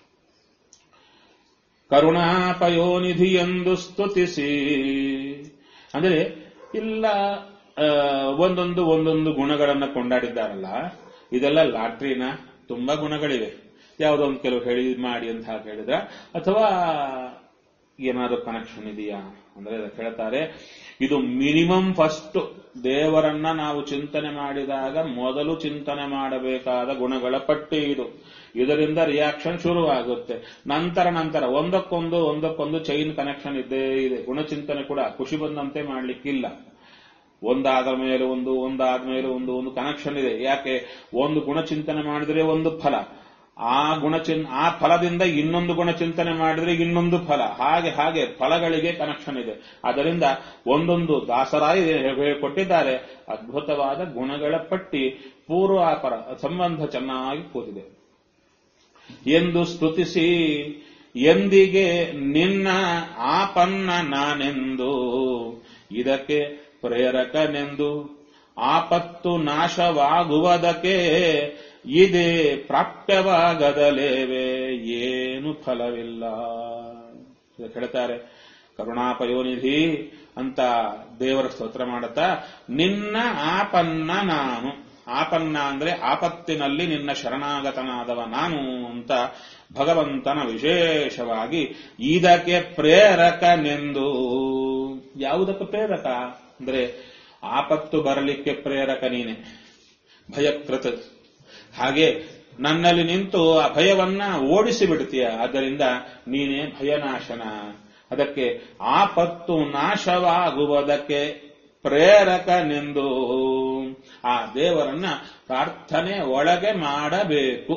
ಕರುಣಾಪಯೋನಿಧಿ ಎಂದು ಸ್ತುತಿಸಿ ಅಂದರೆ ಇಲ್ಲ ಆ, ಒಂದೊಂದು ಒಂದೊಂದು ಗುಣಗಳನ್ನ ಕೊಂಡಾಡಿದ್ದಾರಲ್ಲ ಇದೆಲ್ಲ ಲಾಟ್ರಿನ ತುಂಬಾ ಗುಣಗಳಿವೆ ಯಾವುದೋ ಒಂದು ಕೆಲವು ಹೇಳಿ ಮಾಡಿ ಅಂತ ಹಾಗೆ ಹೇಳಿದ್ರ ಅಥವಾ ಏನಾದರೂ ಕನೆಕ್ಷನ್ ಇದೆಯಾ ಅಂದ್ರೆ ಅದಕ್ಕೆ ಹೇಳ್ತಾರೆ ಇದು ಮಿನಿಮಮ್ ಫಸ್ಟ್ ದೇವರನ್ನ ನಾವು ಚಿಂತನೆ ಮಾಡಿದಾಗ ಮೊದಲು ಚಿಂತನೆ ಮಾಡಬೇಕಾದ ಗುಣಗಳ ಪಟ್ಟಿ ಇದು ಇದರಿಂದ ರಿಯಾಕ್ಷನ್ ಶುರುವಾಗುತ್ತೆ ನಂತರ ನಂತರ ಒಂದಕ್ಕೊಂದು ಒಂದಕ್ಕೊಂದು ಚೈನ್ ಕನೆಕ್ಷನ್ ಇದ್ದೇ ಇದೆ ಗುಣಚಿಂತನೆ ಕೂಡ ಖುಷಿ ಬಂದಂತೆ ಮಾಡ್ಲಿಕ್ಕಿಲ್ಲ ಒಂದಾದ ಮೇಲೆ ಒಂದು ಒಂದಾದ ಮೇಲೆ ಒಂದು ಒಂದು ಕನೆಕ್ಷನ್ ಇದೆ ಯಾಕೆ ಒಂದು ಗುಣಚಿಂತನೆ ಮಾಡಿದ್ರೆ ಒಂದು ಫಲ ಆ ಗುಣಚಿನ್ ಆ ಫಲದಿಂದ ಇನ್ನೊಂದು ಗುಣ ಚಿಂತನೆ ಮಾಡಿದ್ರೆ ಇನ್ನೊಂದು ಫಲ ಹಾಗೆ ಹಾಗೆ ಫಲಗಳಿಗೆ ಕನೆಕ್ಷನ್ ಇದೆ ಅದರಿಂದ ಒಂದೊಂದು ದಾಸರಾಯಿ ಕೊಟ್ಟಿದ್ದಾರೆ ಅದ್ಭುತವಾದ ಗುಣಗಳ ಪಟ್ಟಿ ಪೂರ್ವಾಪರ ಸಂಬಂಧ ಚೆನ್ನಾಗಿ ಕೂತಿದೆ ಎಂದು ಸ್ತುತಿಸಿ ಎಂದಿಗೆ ನಿನ್ನ ಆಪನ್ನ ನಾನೆಂದು ಇದಕ್ಕೆ ಪ್ರೇರಕನೆಂದು ಆಪತ್ತು ನಾಶವಾಗುವುದಕ್ಕೆ ಇದೇ ಪ್ರಾಪ್ಯವಾಗದಲೇವೆ ಏನು ಫಲವಿಲ್ಲ ಇದಕ್ಕೆ ಹೇಳ್ತಾರೆ ಕರುಣಾಪಯೋನಿಧಿ ಅಂತ ದೇವರ ಸ್ತೋತ್ರ ಮಾಡುತ್ತಾ ನಿನ್ನ ಆಪನ್ನ ನಾನು ಆಪನ್ನ ಅಂದ್ರೆ ಆಪತ್ತಿನಲ್ಲಿ ನಿನ್ನ ಶರಣಾಗತನಾದವ ನಾನು ಅಂತ ಭಗವಂತನ ವಿಶೇಷವಾಗಿ ಇದಕ್ಕೆ ಪ್ರೇರಕನೆಂದು ಯಾವುದಕ್ಕೆ ಪ್ರೇರಕ ಅಂದ್ರೆ ಆಪತ್ತು ಬರಲಿಕ್ಕೆ ಪ್ರೇರಕ ನೀನೆ ಭಯಕೃತ ಹಾಗೆ ನನ್ನಲ್ಲಿ ನಿಂತು ಆ ಭಯವನ್ನ ಓಡಿಸಿ ಬಿಡ್ತೀಯ ಆದ್ದರಿಂದ ನೀನೇ ಭಯನಾಶನ ಅದಕ್ಕೆ ಆಪತ್ತು ನಾಶವಾಗುವುದಕ್ಕೆ ಪ್ರೇರಕನೆಂದು ಆ ದೇವರನ್ನ ಪ್ರಾರ್ಥನೆ ಒಳಗೆ ಮಾಡಬೇಕು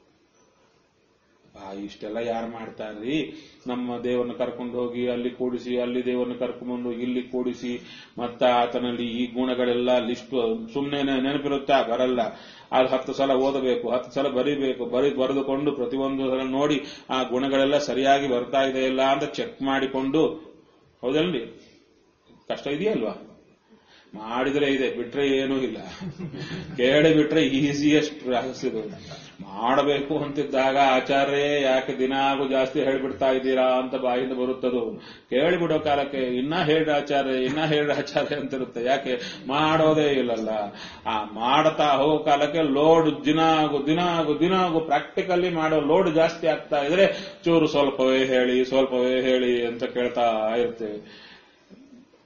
ಆ ಇಷ್ಟೆಲ್ಲ ಯಾರು ಮಾಡ್ತಾರ್ರಿ ನಮ್ಮ ದೇವರನ್ನ ಕರ್ಕೊಂಡು ಹೋಗಿ ಅಲ್ಲಿ ಕೂಡಿಸಿ ಅಲ್ಲಿ ದೇವರನ್ನ ಕರ್ಕೊಂಡ್ಬಂದು ಇಲ್ಲಿ ಕೂಡಿಸಿ ಮತ್ತ ಆತನಲ್ಲಿ ಈ ಗುಣಗಳೆಲ್ಲ ಲಿಸ್ಟ್ ಸುಮ್ಮನೆ ನೆನಪಿರುತ್ತಾ ಬರಲ್ಲ ಅದು ಹತ್ತು ಸಲ ಓದಬೇಕು ಹತ್ತು ಸಲ ಬರಿಬೇಕು ಬರಿ ಬರೆದುಕೊಂಡು ಪ್ರತಿಯೊಂದು ಸಲ ನೋಡಿ ಆ ಗುಣಗಳೆಲ್ಲ ಸರಿಯಾಗಿ ಬರ್ತಾ ಇದೆ ಇಲ್ಲ ಅಂತ ಚೆಕ್ ಮಾಡಿಕೊಂಡು ಹೌದಲ್ರಿ ಕಷ್ಟ ಇದೆಯಲ್ವಾ ಮಾಡಿದ್ರೆ ಇದೆ ಬಿಟ್ರೆ ಏನೂ ಇಲ್ಲ ಕೇಳಿ ಬಿಟ್ರೆ ಈಸಿಯೆಸ್ಟ್ ಪ್ರಾಸೆಸ್ ಇದು ಮಾಡಬೇಕು ಅಂತಿದ್ದಾಗ ಆಚಾರ್ಯ ಯಾಕೆ ದಿನಾಗೂ ಜಾಸ್ತಿ ಹೇಳ್ಬಿಡ್ತಾ ಇದ್ದೀರಾ ಅಂತ ಬಾಯಿಂದ ಬರುತ್ತದು ಕೇಳಿಬಿಡೋ ಕಾಲಕ್ಕೆ ಇನ್ನ ಹೇಳ್ರಿ ಆಚಾರ್ಯ ಇನ್ನ ಹೇಳ್ರಿ ಆಚಾರ್ಯ ಅಂತಿರುತ್ತೆ ಯಾಕೆ ಮಾಡೋದೇ ಇಲ್ಲಲ್ಲ ಆ ಮಾಡ್ತಾ ಹೋಗೋ ಕಾಲಕ್ಕೆ ಲೋಡ್ ದಿನಾಗು ದಿನಾಗು ದಿನಾಗು ಪ್ರಾಕ್ಟಿಕಲಿ ಮಾಡೋ ಲೋಡ್ ಜಾಸ್ತಿ ಆಗ್ತಾ ಇದ್ರೆ ಚೂರು ಸ್ವಲ್ಪವೇ ಹೇಳಿ ಸ್ವಲ್ಪವೇ ಹೇಳಿ ಅಂತ ಕೇಳ್ತಾ ಇರ್ತೇವೆ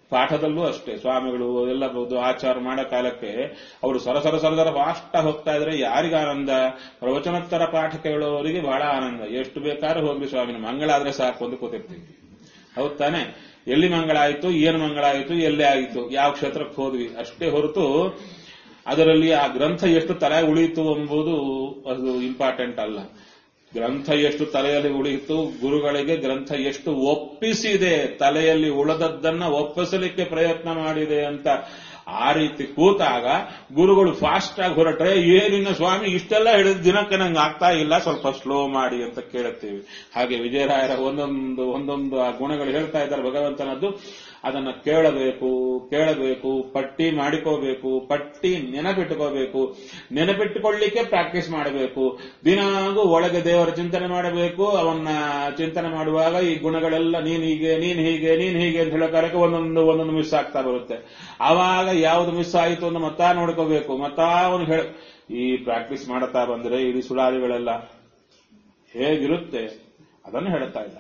ಪಾಠದಲ್ಲೂ ಅಷ್ಟೇ ಸ್ವಾಮಿಗಳು ಎಲ್ಲ ಒಂದು ಆಚಾರ ಮಾಡೋ ಕಾಲಕ್ಕೆ ಅವರು ಸರ ಸರ ಸರದರ ಫಾಸ್ಟ್ ಹೋಗ್ತಾ ಇದ್ರೆ ಯಾರಿಗ ಆನಂದ ಪ್ರವಚನೋತ್ತರ ಪಾಠ ಕೇಳೋರಿಗೆ ಬಹಳ ಆನಂದ ಎಷ್ಟು ಬೇಕಾದ್ರೂ ಹೋಗ್ಲಿ ಸ್ವಾಮಿನ ಮಂಗಳ ಆದ್ರೆ ಸಾಕು ಅಂತ ಕೂತಿರ್ತೀವಿ ಹೌದ್ ತಾನೆ ಎಲ್ಲಿ ಮಂಗಳ ಆಯ್ತು ಏನು ಮಂಗಳ ಆಯ್ತು ಎಲ್ಲೇ ಆಯಿತು ಯಾವ ಕ್ಷೇತ್ರಕ್ಕೆ ಹೋದ್ವಿ ಅಷ್ಟೇ ಹೊರತು ಅದರಲ್ಲಿ ಆ ಗ್ರಂಥ ಎಷ್ಟು ತಲೆ ಉಳಿಯಿತು ಎಂಬುದು ಅದು ಇಂಪಾರ್ಟೆಂಟ್ ಅಲ್ಲ ಗ್ರಂಥ ಎಷ್ಟು ತಲೆಯಲ್ಲಿ ಉಳಿಯಿತು ಗುರುಗಳಿಗೆ ಗ್ರಂಥ ಎಷ್ಟು ಒಪ್ಪಿಸಿದೆ ತಲೆಯಲ್ಲಿ ಉಳದದ್ದನ್ನ ಒಪ್ಪಿಸಲಿಕ್ಕೆ ಪ್ರಯತ್ನ ಮಾಡಿದೆ ಅಂತ ಆ ರೀತಿ ಕೂತಾಗ ಗುರುಗಳು ಫಾಸ್ಟ್ ಆಗಿ ಹೊರಟ್ರೆ ಏನಿನ್ನ ಸ್ವಾಮಿ ಇಷ್ಟೆಲ್ಲ ಹಿಡಿದ ದಿನಕ್ಕೆ ನಂಗೆ ಆಗ್ತಾ ಇಲ್ಲ ಸ್ವಲ್ಪ ಸ್ಲೋ ಮಾಡಿ ಅಂತ ಕೇಳುತ್ತೀವಿ ಹಾಗೆ ವಿಜಯರಾಯರ ಒಂದೊಂದು ಒಂದೊಂದು ಆ ಗುಣಗಳು ಹೇಳ್ತಾ ಇದ್ದಾರೆ ಭಗವಂತನದ್ದು ಅದನ್ನ ಕೇಳಬೇಕು ಕೇಳಬೇಕು ಪಟ್ಟಿ ಮಾಡಿಕೋಬೇಕು ಪಟ್ಟಿ ನೆನಪಿಟ್ಟುಕೋಬೇಕು ನೆನಪಿಟ್ಟುಕೊಳ್ಳಿಕ್ಕೆ ಪ್ರಾಕ್ಟೀಸ್ ಮಾಡಬೇಕು ದಿನಾಗೂ ಒಳಗೆ ದೇವರ ಚಿಂತನೆ ಮಾಡಬೇಕು ಅವನ್ನ ಚಿಂತನೆ ಮಾಡುವಾಗ ಈ ಗುಣಗಳೆಲ್ಲ ನೀನ್ ಹೀಗೆ ನೀನ್ ಹೀಗೆ ನೀನ್ ಹೀಗೆ ಅಂತ ಹೇಳೋ ಕಾಲಕ್ಕೆ ಒಂದೊಂದು ಒಂದೊಂದು ಮಿಸ್ ಆಗ್ತಾ ಬರುತ್ತೆ ಆವಾಗ ಯಾವ್ದು ಮಿಸ್ ಆಯಿತು ಅಂತ ಮತ್ತಾ ನೋಡ್ಕೋಬೇಕು ಮತ್ತಾ ಅವನು ಹೇಳ ಈ ಪ್ರಾಕ್ಟೀಸ್ ಮಾಡ್ತಾ ಬಂದ್ರೆ ಇಡೀ ಸುಳಾರಿಗಳೆಲ್ಲ ಹೇಗಿರುತ್ತೆ ಅದನ್ನು ಹೇಳ್ತಾ ಇಲ್ಲ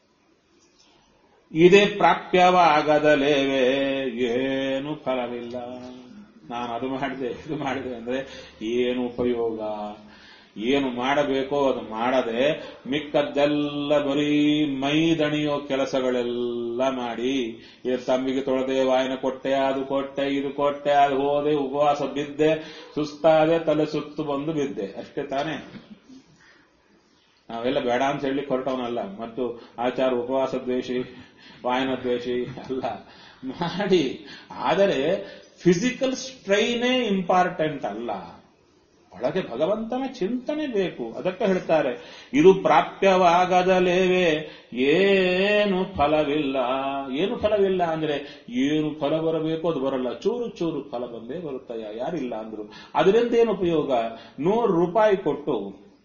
ಇದೇ ಪ್ರಾಪ್ಯವಾಗದಲೇವೆ ಏನು ಫಲವಿಲ್ಲ ನಾನು ಅದು ಮಾಡಿದೆ ಇದು ಮಾಡಿದೆ ಅಂದ್ರೆ ಏನು ಉಪಯೋಗ ಏನು ಮಾಡಬೇಕೋ ಅದು ಮಾಡದೆ ಮಿಕ್ಕದ್ದೆಲ್ಲ ಬರೀ ಮೈ ದಣಿಯೋ ಕೆಲಸಗಳೆಲ್ಲ ಮಾಡಿ ಇದು ತಮ್ಮಿಗೆ ತೊಳೆದೆ ವಾಯನ ಕೊಟ್ಟೆ ಅದು ಕೊಟ್ಟೆ ಇದು ಕೊಟ್ಟೆ ಅದು ಹೋದೆ ಉಪವಾಸ ಬಿದ್ದೆ ಸುಸ್ತಾದೆ ತಲೆ ಸುತ್ತು ಬಂದು ಬಿದ್ದೆ ಅಷ್ಟೇ ತಾನೇ ನಾವೆಲ್ಲ ಬೇಡ ಅಂತ ಹೇಳಿ ಹೊರಟವನಲ್ಲ ಮತ್ತು ಆಚಾರ ಉಪವಾಸ ದ್ವೇಷಿ ವಾಯನ ದ್ವೇಷಿ ಅಲ್ಲ ಮಾಡಿ ಆದರೆ ಫಿಸಿಕಲ್ ಸ್ಟ್ರೈನೇ ಇಂಪಾರ್ಟೆಂಟ್ ಅಲ್ಲ ಒಳಗೆ ಭಗವಂತನ ಚಿಂತನೆ ಬೇಕು ಅದಕ್ಕೆ ಹೇಳ್ತಾರೆ ಇದು ಪ್ರಾಪ್ಯವಾಗದಲೇವೆ ಏನು ಫಲವಿಲ್ಲ ಏನು ಫಲವಿಲ್ಲ ಅಂದ್ರೆ ಏನು ಫಲ ಬರಬೇಕು ಅದು ಬರಲ್ಲ ಚೂರು ಚೂರು ಫಲ ಬಂದೇ ಬರುತ್ತಯ್ಯ ಯಾರಿಲ್ಲ ಅಂದ್ರು ಅದರಿಂದ ಏನು ಉಪಯೋಗ ನೂರು ರೂಪಾಯಿ ಕೊಟ್ಟು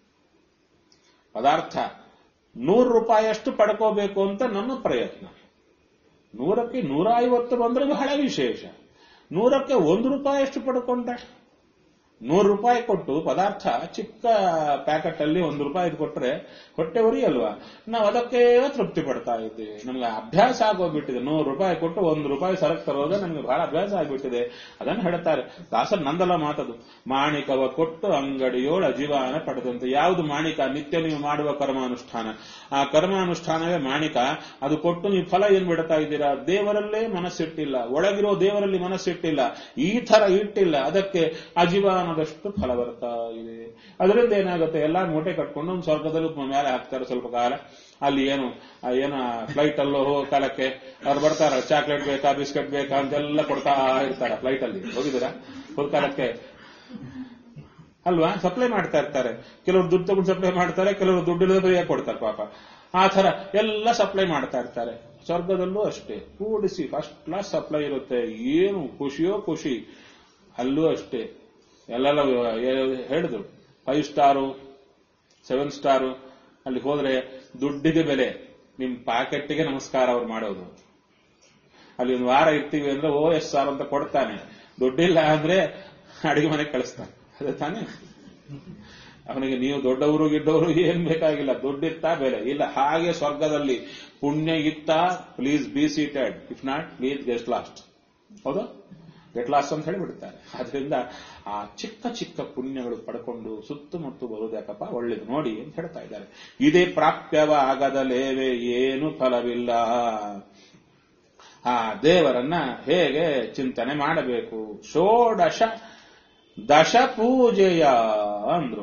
ಪದಾರ್ಥ ನೂರು ರೂಪಾಯಿಯಷ್ಟು ಪಡ್ಕೋಬೇಕು ಅಂತ ನಮ್ಮ ಪ್ರಯತ್ನ ನೂರಕ್ಕೆ ನೂರ ಐವತ್ತು ಬಂದ್ರೆ ಬಹಳ ವಿಶೇಷ ನೂರಕ್ಕೆ ಒಂದು ರೂಪಾಯಿಯಷ್ಟು ಪಡ್ಕೊಂಡ ನೂರು ರೂಪಾಯಿ ಕೊಟ್ಟು ಪದಾರ್ಥ ಚಿಕ್ಕ ಪ್ಯಾಕೆಟ್ ಅಲ್ಲಿ ಒಂದು ರೂಪಾಯಿ ಕೊಟ್ರೆ ಹೊಟ್ಟೆ ಉರಿ ಅಲ್ವಾ ನಾವು ಅದಕ್ಕೆ ತೃಪ್ತಿ ಪಡ್ತಾ ಇದ್ದೀವಿ ನಮ್ಗೆ ಅಭ್ಯಾಸ ಆಗೋಗ್ಬಿಟ್ಟಿದೆ ನೂರು ರೂಪಾಯಿ ಕೊಟ್ಟು ಒಂದು ರೂಪಾಯಿ ಸರಕು ತರೋದು ನಮ್ಗೆ ಬಹಳ ಅಭ್ಯಾಸ ಆಗ್ಬಿಟ್ಟಿದೆ ಅದನ್ನು ಹೇಳ್ತಾರೆ ದಾಸರ್ ನಂದಲ್ಲ ಮಾತದು ಮಾಣಿಕವ ಕೊಟ್ಟು ಅಂಗಡಿಯೋಳ ಅಜೀವಾನ ಪಡೆದಂತೆ ಯಾವುದು ಮಾಣಿಕ ನಿತ್ಯ ನೀವು ಮಾಡುವ ಕರ್ಮಾನುಷ್ಠಾನ ಆ ಕರ್ಮಾನುಷ್ಠಾನವೇ ಮಾಣಿಕ ಅದು ಕೊಟ್ಟು ನೀವು ಫಲ ಏನ್ ಬಿಡ್ತಾ ಇದ್ದೀರಾ ದೇವರಲ್ಲೇ ಮನಸ್ಸಿಟ್ಟಿಲ್ಲ ಒಳಗಿರೋ ದೇವರಲ್ಲಿ ಮನಸ್ಸಿಟ್ಟಿಲ್ಲ ಈ ತರ ಇಟ್ಟಿಲ್ಲ ಅದಕ್ಕೆ ಅಜೀವಾನದಷ್ಟು ಫಲ ಬರ್ತಾ ಇದೆ ಅದರಿಂದ ಏನಾಗುತ್ತೆ ಎಲ್ಲಾ ಮೂಟೆ ಕಟ್ಕೊಂಡು ಒಂದು ಸ್ವರ್ಗದಲ್ಲಿ ಮೇಲೆ ಹಾಕ್ತಾರೆ ಸ್ವಲ್ಪ ಕಾಲ ಅಲ್ಲಿ ಏನು ಆ ಏನು ಫ್ಲೈಟ್ ಅಲ್ಲೋ ಹೋಗೋ ಕಾಲಕ್ಕೆ ಅವ್ರು ಬರ್ತಾರ ಚಾಕ್ಲೇಟ್ ಬೇಕಾ ಬಿಸ್ಕೆಟ್ ಬೇಕಾ ಅಂತೆಲ್ಲ ಕೊಡ್ತಾ ಇರ್ತಾರೆ ಫ್ಲೈಟ್ ಅಲ್ಲಿ ಹೋಗಿದ್ದೀರಾ ಹೋದ ಕಾಲಕ್ಕೆ ಅಲ್ವಾ ಸಪ್ಲೈ ಮಾಡ್ತಾ ಇರ್ತಾರೆ ಕೆಲವರು ದುಡ್ಡು ತಗೊಂಡು ಸಪ್ಲೈ ಮಾಡ್ತಾರೆ ಕೆಲವರು ದುಡ್ಡು ಫ್ರೀಯಾಗಿ ಕೊಡ್ತಾರೆ ಪಾಪ ಆ ತರ ಎಲ್ಲ ಸಪ್ಲೈ ಮಾಡ್ತಾ ಇರ್ತಾರೆ ಸ್ವರ್ಗದಲ್ಲೂ ಅಷ್ಟೇ ಕೂಡಿಸಿ ಫಸ್ಟ್ ಕ್ಲಾಸ್ ಸಪ್ಲೈ ಇರುತ್ತೆ ಏನು ಖುಷಿಯೋ ಖುಷಿ ಅಲ್ಲೂ ಅಷ್ಟೇ ಎಲ್ಲೆಲ್ಲ ಹೇಳಿದ್ರು ಫೈವ್ ಸ್ಟಾರು ಸೆವೆನ್ ಸ್ಟಾರು ಅಲ್ಲಿ ಹೋದ್ರೆ ದುಡ್ಡಿಗೆ ಬೆಲೆ ನಿಮ್ ಪ್ಯಾಕೆಟ್ಗೆ ನಮಸ್ಕಾರ ಅವ್ರು ಮಾಡೋದು ಅಲ್ಲಿ ಒಂದು ವಾರ ಇರ್ತೀವಿ ಅಂದ್ರೆ ಓ ಎಸ್ ಸಾರ್ ಅಂತ ಕೊಡ್ತಾನೆ ದುಡ್ಡಿಲ್ಲ ಅಂದ್ರೆ ಅಡಿಗೆ ಮನೆಗೆ ಕಳಿಸ್ತಾನೆ ಅದೇ ತಾನೇ ಅವನಿಗೆ ನೀವು ದೊಡ್ಡವರು ಗಿಡ್ಡವರು ಏನ್ ಬೇಕಾಗಿಲ್ಲ ದುಡ್ಡಿತ್ತ ಬೆಲೆ ಇಲ್ಲ ಹಾಗೆ ಸ್ವರ್ಗದಲ್ಲಿ ಪುಣ್ಯ ಇತ್ತ please be seated if not please get lost ಹೌದಾ ಗೆಟ್ ಲಾಸ್ಟ್ ಅಂತ ಹೇಳಿಬಿಡ್ತಾರೆ ಆದ್ರಿಂದ ಆ ಚಿಕ್ಕ ಚಿಕ್ಕ ಪುಣ್ಯಗಳು ಪಡ್ಕೊಂಡು ಸುತ್ತಮುತ್ತ ಬರುವುದ್ಯಾಕಪ್ಪ ಒಳ್ಳೇದು ನೋಡಿ ಅಂತ ಹೇಳ್ತಾ ಇದ್ದಾರೆ ಇದೇ ಪ್ರಾಪ್ಯವಾಗದಲೇವೆ ಏನು ಫಲವಿಲ್ಲ ಆ ದೇವರನ್ನ ಹೇಗೆ ಚಿಂತನೆ ಮಾಡಬೇಕು ಷೋಡಶ ದಶ ಪೂಜೆಯ ಅಂದ್ರು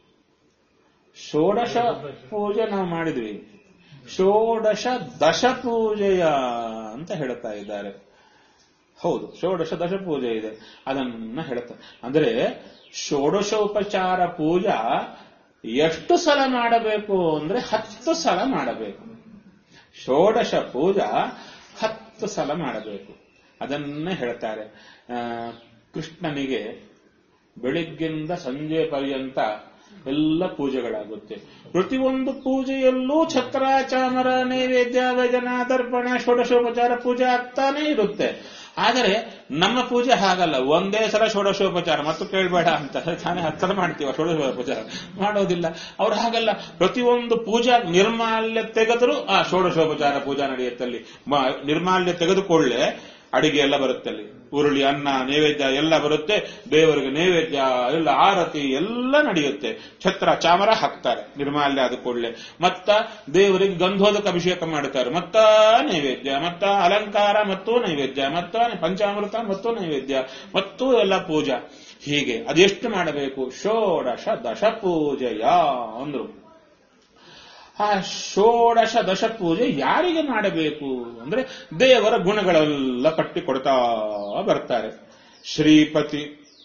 ಷೋಡಶ ಪೂಜೆ ನಾವು ಮಾಡಿದ್ವಿ ಷೋಡಶ ದಶ ಪೂಜೆಯ ಅಂತ ಹೇಳ್ತಾ ಇದ್ದಾರೆ ಹೌದು ಷೋಡಶ ದಶ ಪೂಜೆ ಇದೆ ಅದನ್ನ ಹೇಳ್ತಾರೆ ಅಂದ್ರೆ ಷೋಡಶೋಪಚಾರ ಪೂಜಾ ಎಷ್ಟು ಸಲ ಮಾಡಬೇಕು ಅಂದ್ರೆ ಹತ್ತು ಸಲ ಮಾಡಬೇಕು ಷೋಡಶ ಪೂಜಾ ಹತ್ತು ಸಲ ಮಾಡಬೇಕು ಅದನ್ನ ಹೇಳ್ತಾರೆ ಆ, ಕೃಷ್ಣನಿಗೆ ಬೆಳಿಗ್ಗಿಂದ ಸಂಜೆ ಪರ್ಯಂತ ಎಲ್ಲ ಪೂಜೆಗಳಾಗುತ್ತೆ ಪ್ರತಿಯೊಂದು ಪೂಜೆಯಲ್ಲೂ ಛತ್ರ ಚಾಮರ ನೈವೇದ್ಯ ವ್ಯಜನ ದರ್ಪಣ ಷೋಡಶೋಪಚಾರ ಪೂಜೆ ಆಗ್ತಾನೆ ಇರುತ್ತೆ ಆದರೆ ನಮ್ಮ ಪೂಜೆ ಹಾಗಲ್ಲ ಒಂದೇ ಸಲ ಷೋಡಶೋಪಚಾರ ಮತ್ತು ಕೇಳಬೇಡ ಅಂತ ತಾನೇ ಹತ್ತರ ಮಾಡ್ತೀವ ಷೋಡಶೋಪಚಾರ ಮಾಡೋದಿಲ್ಲ ಅವ್ರು ಹಾಗಲ್ಲ ಪ್ರತಿಯೊಂದು ಪೂಜಾ ನಿರ್ಮಾಲ್ಯ ತೆಗೆದರೂ ಆ ಷೋಡಶೋಪಚಾರ ಪೂಜಾ ನಡೆಯುತ್ತಲ್ಲಿ ಮ- ನಿರ್ಮಾಲ್ಯ ತೆಗೆದುಕೊಳ್ಳೆ ಅಡಿಗೆ ಎಲ್ಲ ಬರುತ್ತೆ ಅಲ್ಲಿ ಉರುಳಿ ಅನ್ನ ನೈವೇದ್ಯ ಎಲ್ಲ ಬರುತ್ತೆ ದೇವರಿಗೆ ನೈವೇದ್ಯ ಎಲ್ಲ ಆರತಿ ಎಲ್ಲ ನಡೆಯುತ್ತೆ ಛತ್ರ ಚಾಮರ ಹಾಕ್ತಾರೆ ನಿರ್ಮಾಲ್ಯ ಆದ ಕೂಡಲೇ ಮತ್ತ ದೇವರಿಗೆ ಗಂಧೋದಕ ಅಭಿಷೇಕ ಮಾಡುತ್ತಾರೆ ಮತ್ತ ನೈವೇದ್ಯ ಮತ್ತ ಅಲಂಕಾರ ಮತ್ತು ನೈವೇದ್ಯ ಮತ್ತ ಪಂಚಾಮೃತ ಮತ್ತು ನೈವೇದ್ಯ ಮತ್ತು ಎಲ್ಲ ಪೂಜಾ ಹೀಗೆ ಅದೆಷ್ಟು ಮಾಡಬೇಕು ಷೋಡಶ ದಶ ಪೂಜೆಯ ಅಂದ್ರು ಆ ಷೋಡಶ ದಶ ಪೂಜೆ ಯಾರಿಗೆ ಮಾಡಬೇಕು ಅಂದ್ರೆ ದೇವರ ಗುಣಗಳೆಲ್ಲ ಪಟ್ಟಿ ಕೊಡ್ತಾ ಬರ್ತಾರೆ ಶ್ರೀಪತಿ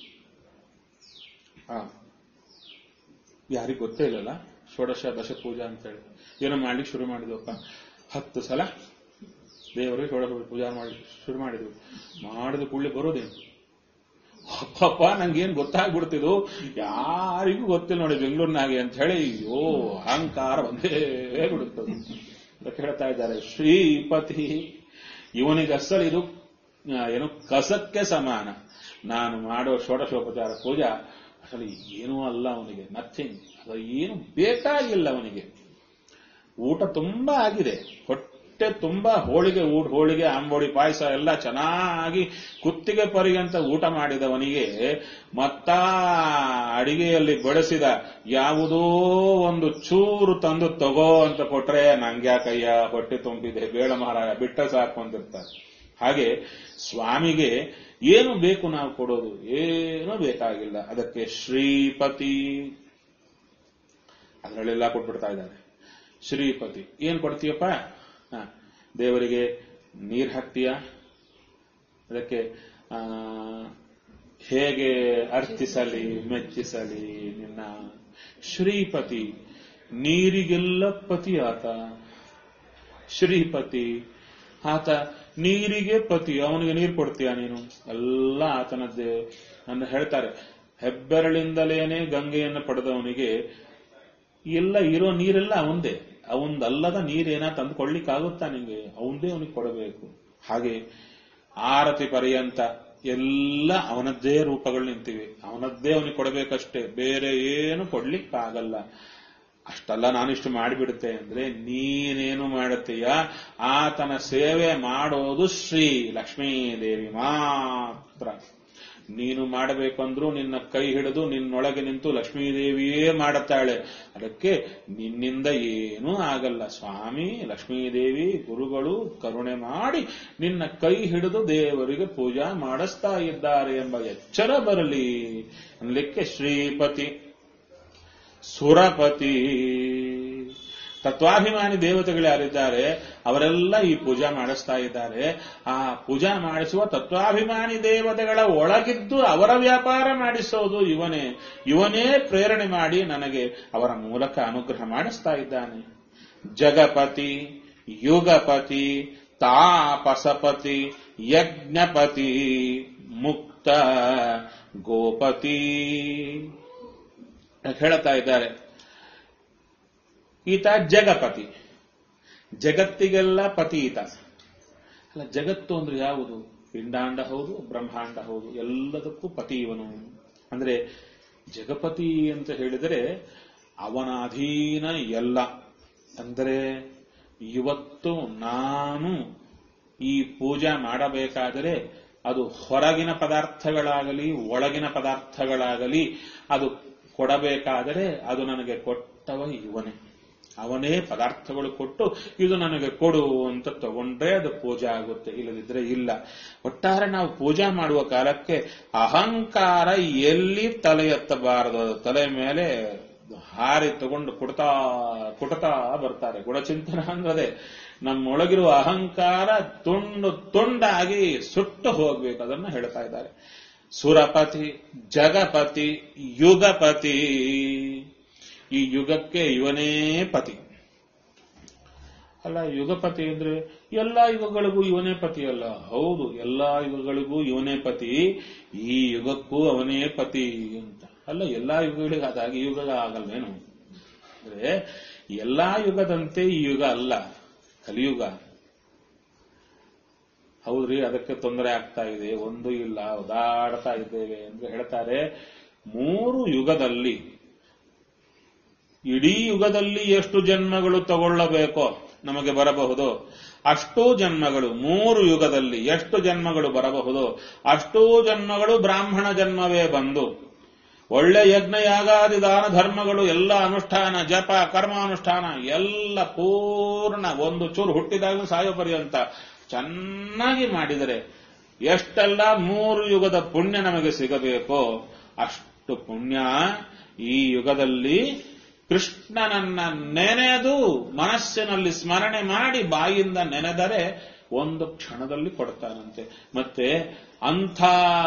ಆ ಯಾರಿಗೂ ಗೊತ್ತೇ ಇಲ್ಲಲ್ಲ ಷೋಡಶ ದಶ ಪೂಜಾ ಅಂತ ಹೇಳಿ ಏನೋ ಮಾಡ್ಲಿಕ್ಕೆ ಶುರು ಮಾಡಿದ್ವಪ್ಪ ಹತ್ತು ಸಲ ದೇವರಿಗೆ ಷೋಡಶ ಪೂಜಾ ಮಾಡಿ ಶುರು ಮಾಡಿದ್ವಿ ಮಾಡಿದ ಕೂಡಲೇ ಬರೋದೇನು ಅಪ್ಪಪ್ಪ ನಂಗೇನ್ ಗೊತ್ತಾಗ್ಬಿಡ್ತಿದ್ದು ಯಾರಿಗೂ ಗೊತ್ತಿಲ್ಲ ನೋಡಿ ಬೆಂಗಳೂರಿನಾಗೆ ಅಂತ ಹೇಳಿ ಅಯ್ಯೋ ಅಹಂಕಾರ ಬಂದೇ ಬಿಡುತ್ತದೆ ಅಂತ ಹೇಳ್ತಾ ಇದ್ದಾರೆ ಶ್ರೀಪತಿ ಇವನಿಗೆ ಅಸಲು ಇದು ಆ, ಏನು ಕಸಕ್ಕೆ ಸಮಾನ ನಾನು ಮಾಡೋ ಷೋಡಶೋಪಚಾರ ಪೂಜಾ ಅಸಲು ಏನೂ ಅಲ್ಲ ಅವನಿಗೆ ನಥಿಂಗ್ ಅದು ಏನು ಬೇಕಾಗಿಲ್ಲ ಅವನಿಗೆ ಊಟ ತುಂಬಾ ಆಗಿದೆ ಹೊಟ್ಟೆ ತುಂಬಾ ಹೋಳಿಗೆ ಊಟ ಹೋಳಿಗೆ ಆಂಬೋಡಿ ಪಾಯಸ ಎಲ್ಲ ಚೆನ್ನಾಗಿ ಕುತ್ತಿಗೆ ಪರ್ಯಂತ ಊಟ ಮಾಡಿದವನಿಗೆ ಮತ್ತ ಅಡಿಗೆಯಲ್ಲಿ ಬಳಸಿದ ಯಾವುದೋ ಒಂದು ಚೂರು ತಂದು ತಗೋ ಅಂತ ಕೊಟ್ರೆ ನಂಗ್ಯಾಕಯ್ಯ ಹೊಟ್ಟೆ ತುಂಬಿದೆ ಬೇಡ ಮಹಾರಾಯ ಬಿಟ್ಟ ಸಾಕು ಅಂತಿರ್ತಾರೆ ಹಾಗೆ ಸ್ವಾಮಿಗೆ ಏನು ಬೇಕು ನಾವು ಕೊಡೋದು ಏನೂ ಬೇಕಾಗಿಲ್ಲ ಅದಕ್ಕೆ ಶ್ರೀಪತಿ ಅದರಲ್ಲೆಲ್ಲ ಕೊಟ್ಬಿಡ್ತಾ ಇದ್ದಾರೆ ಶ್ರೀಪತಿ ಏನ್ ಕೊಡ್ತೀಯಪ್ಪ ಹ, ದೇವರಿಗೆ ನೀರ್ ಹಾಕ್ತೀಯ ಅದಕ್ಕೆ ಆ, ಹೇಗೆ ಅರ್ಚಿಸಲಿ ಮೆಚ್ಚಿಸಲಿ ನಿನ್ನ ಶ್ರೀಪತಿ ನೀರಿಗೆಲ್ಲ ಪತಿ ಆತ ಶ್ರೀಪತಿ ಆತ ನೀರಿಗೆ ಪತಿ ಅವನಿಗೆ ನೀರು ಕೊಡ್ತೀಯ ನೀನು ಎಲ್ಲ ಆತನದ್ದೇ ಅಂತ ಹೇಳ್ತಾರೆ ಹೆಬ್ಬೆರಳಿಂದಲೇನೆ ಗಂಗೆಯನ್ನು ಪಡೆದವನಿಗೆ ಎಲ್ಲ ಇರೋ ನೀರೆಲ್ಲ ಅವಂದೇ ಅವಂದಲ್ಲದ ನೀರೇನ ತಂದುಕೊಳ್ಳಿಕ್ಕಾಗುತ್ತಾ ನಿಂಗೆ ಅವಂದೇ ಅವನಿಗೆ ಕೊಡಬೇಕು ಹಾಗೆ ಆರತಿ ಪರ್ಯಂತ ಎಲ್ಲ ಅವನದ್ದೇ ರೂಪಗಳು ನಿಂತಿವೆ ಅವನದ್ದೇ ಅವನಿಗೆ ಕೊಡಬೇಕಷ್ಟೇ ಬೇರೆ ಏನು ಕೊಡ್ಲಿಕ್ಕಾಗಲ್ಲ ಅಷ್ಟಲ್ಲ ನಾನಿಷ್ಟು ಮಾಡಿಬಿಡುತ್ತೆ ಅಂದ್ರೆ ನೀನೇನು ಮಾಡುತ್ತೀಯ ಆತನ ಸೇವೆ ಮಾಡೋದು ಶ್ರೀ ಲಕ್ಷ್ಮೀದೇವಿ ಮಾತ್ರ ನೀನು ಮಾಡಬೇಕಂದ್ರೂ ನಿನ್ನ ಕೈ ಹಿಡಿದು ನಿನ್ನೊಳಗೆ ನಿಂತು ಲಕ್ಷ್ಮೀದೇವಿಯೇ ಮಾಡುತ್ತಾಳೆ ಅದಕ್ಕೆ ನಿನ್ನಿಂದ ಏನೂ ಆಗಲ್ಲ ಸ್ವಾಮಿ ಲಕ್ಷ್ಮೀದೇವಿ ಗುರುಗಳು ಕರುಣೆ ಮಾಡಿ ನಿನ್ನ ಕೈ ಹಿಡಿದು ದೇವರಿಗೆ ಪೂಜಾ ಮಾಡಿಸ್ತಾ ಇದ್ದಾರೆ ಎಂಬ ಎಚ್ಚರ ಬರಲಿ ಅನ್ಲಿಕ್ಕೆ ಶ್ರೀಪತಿ ಸುರಪತಿ ತತ್ವಾಭಿಮಾನಿ ದೇವತೆಗಳು ಯಾರಿದ್ದಾರೆ ಅವರೆಲ್ಲ ಈ ಪೂಜಾ ಮಾಡಿಸ್ತಾ ಇದ್ದಾರೆ ಆ ಪೂಜಾ ಮಾಡಿಸುವ ತತ್ವಾಭಿಮಾನಿ ದೇವತೆಗಳ ಒಳಗಿದ್ದು ಅವರ ವ್ಯಾಪಾರ ಮಾಡಿಸೋದು ಇವನೇ ಇವನೇ ಪ್ರೇರಣೆ ಮಾಡಿ ನನಗೆ ಅವರ ಮೂಲಕ ಅನುಗ್ರಹ ಮಾಡಿಸ್ತಾ ಇದ್ದಾನೆ ಜಗಪತಿ ಯುಗಪತಿ ತಾಪಸಪತಿ ಯಜ್ಞಪತಿ ಮುಕ್ತ ಗೋಪತಿ ಹೇಳ್ತಾ ಇದ್ದಾರೆ ಈತ ಜಗಪತಿ ಜಗತ್ತಿಗೆಲ್ಲ ಪತಿ ಈತ ಅಲ್ಲ ಜಗತ್ತು ಅಂದ್ರೆ ಯಾವುದು ಪಿಂಡಾಂಡ ಹೌದು ಬ್ರಹ್ಮಾಂಡ ಹೌದು ಎಲ್ಲದಕ್ಕೂ ಪತಿ ಇವನು ಅಂದ್ರೆ ಜಗಪತಿ ಅಂತ ಹೇಳಿದರೆ ಅವನ ಅಧೀನ ಎಲ್ಲ ಅಂದರೆ ಇವತ್ತು ನಾನು ಈ ಪೂಜಾ ಮಾಡಬೇಕಾದರೆ ಅದು ಹೊರಗಿನ ಪದಾರ್ಥಗಳಾಗಲಿ ಒಳಗಿನ ಪದಾರ್ಥಗಳಾಗಲಿ ಅದು ಕೊಡಬೇಕಾದರೆ ಅದು ನನಗೆ ಕೊಟ್ಟವ ಇವನೇ ಅವನೇ ಪದಾರ್ಥಗಳು ಕೊಟ್ಟು ಇದು ನನಗೆ ಕೊಡು ಅಂತ ತಗೊಂಡ್ರೆ ಅದು ಪೂಜೆ ಆಗುತ್ತೆ ಇಲ್ಲದಿದ್ರೆ ಇಲ್ಲ ಒಟ್ಟಾರೆ ನಾವು ಪೂಜಾ ಮಾಡುವ ಕಾಲಕ್ಕೆ ಅಹಂಕಾರ ಎಲ್ಲಿ ತಲೆ ಎತ್ತಬಾರದು ಅದು ತಲೆ ಮೇಲೆ ಹಾರಿ ತಗೊಂಡು ಕುಡ್ತಾ ಕುಟತಾ ಬರ್ತಾರೆ ಗುಣಚಿಂತನ ಅಂದ್ರೆ ನಮ್ಮೊಳಗಿರುವ ಅಹಂಕಾರ ತುಂಡು ತುಂಡಾಗಿ ಸುಟ್ಟು ಹೋಗ್ಬೇಕು ಅದನ್ನ ಹೇಳ್ತಾ ಇದ್ದಾರೆ ಸುರಪತಿ ಜಗಪತಿ ಯುಗಪತಿ ಈ ಯುಗಕ್ಕೆ ಇವನೇ ಪತಿ ಅಲ್ಲ ಯುಗಪತಿ ಅಂದ್ರೆ ಎಲ್ಲಾ ಯುಗಗಳಿಗೂ ಇವನೇ ಪತಿ ಅಲ್ಲ ಹೌದು ಎಲ್ಲಾ ಯುಗಗಳಿಗೂ ಇವನೇ ಪತಿ ಈ ಯುಗಕ್ಕೂ ಅವನೇ ಪತಿ ಅಂತ ಅಲ್ಲ ಎಲ್ಲಾ ಯುಗಗಳಿಗೆ ಆದಾಗ ಈ ಯುಗ ಆಗಲ್ವೇನು ಅಂದ್ರೆ ಎಲ್ಲಾ ಯುಗದಂತೆ ಈ ಯುಗ ಅಲ್ಲ ಕಲಿಯುಗ ಹೌದ್ರಿ ಅದಕ್ಕೆ ತೊಂದರೆ ಆಗ್ತಾ ಇದೆ ಒಂದು ಇಲ್ಲ ಒದಾಡ್ತಾ ಇದ್ದೇವೆ ಎಂದು ಹೇಳ್ತಾರೆ ಮೂರು ಯುಗದಲ್ಲಿ ಇಡೀ ಯುಗದಲ್ಲಿ ಎಷ್ಟು ಜನ್ಮಗಳು ತಗೊಳ್ಳಬೇಕೋ ನಮಗೆ ಬರಬಹುದು ಅಷ್ಟೂ ಜನ್ಮಗಳು ಮೂರು ಯುಗದಲ್ಲಿ ಎಷ್ಟು ಜನ್ಮಗಳು ಬರಬಹುದು ಅಷ್ಟೂ ಜನ್ಮಗಳು ಬ್ರಾಹ್ಮಣ ಜನ್ಮವೇ ಬಂದು ಒಳ್ಳೆ ಯಜ್ಞ ಯಾಗಾದಿ ದಾನ ಧರ್ಮಗಳು ಎಲ್ಲ ಅನುಷ್ಠಾನ ಜಪ ಕರ್ಮಾನುಷ್ಠಾನ ಎಲ್ಲ ಪೂರ್ಣ ಒಂದು ಚೂರು ಹುಟ್ಟಿದಾಗ ಸಾಯೋ ಪರ್ಯಂತ ಚೆನ್ನಾಗಿ ಮಾಡಿದರೆ ಎಷ್ಟೆಲ್ಲ ಮೂರು ಯುಗದ ಪುಣ್ಯ ನಮಗೆ ಸಿಗಬೇಕೋ ಅಷ್ಟು ಪುಣ್ಯ ಈ ಯುಗದಲ್ಲಿ ಕೃಷ್ಣನನ್ನ ನೆನೆದು ಮನಸ್ಸಿನಲ್ಲಿ ಸ್ಮರಣೆ ಮಾಡಿ ಬಾಯಿಂದ ನೆನೆದರೆ ಒಂದು ಕ್ಷಣದಲ್ಲಿ ಕೊಡ್ತಾನಂತೆ ಮತ್ತೆ ಅಂಥ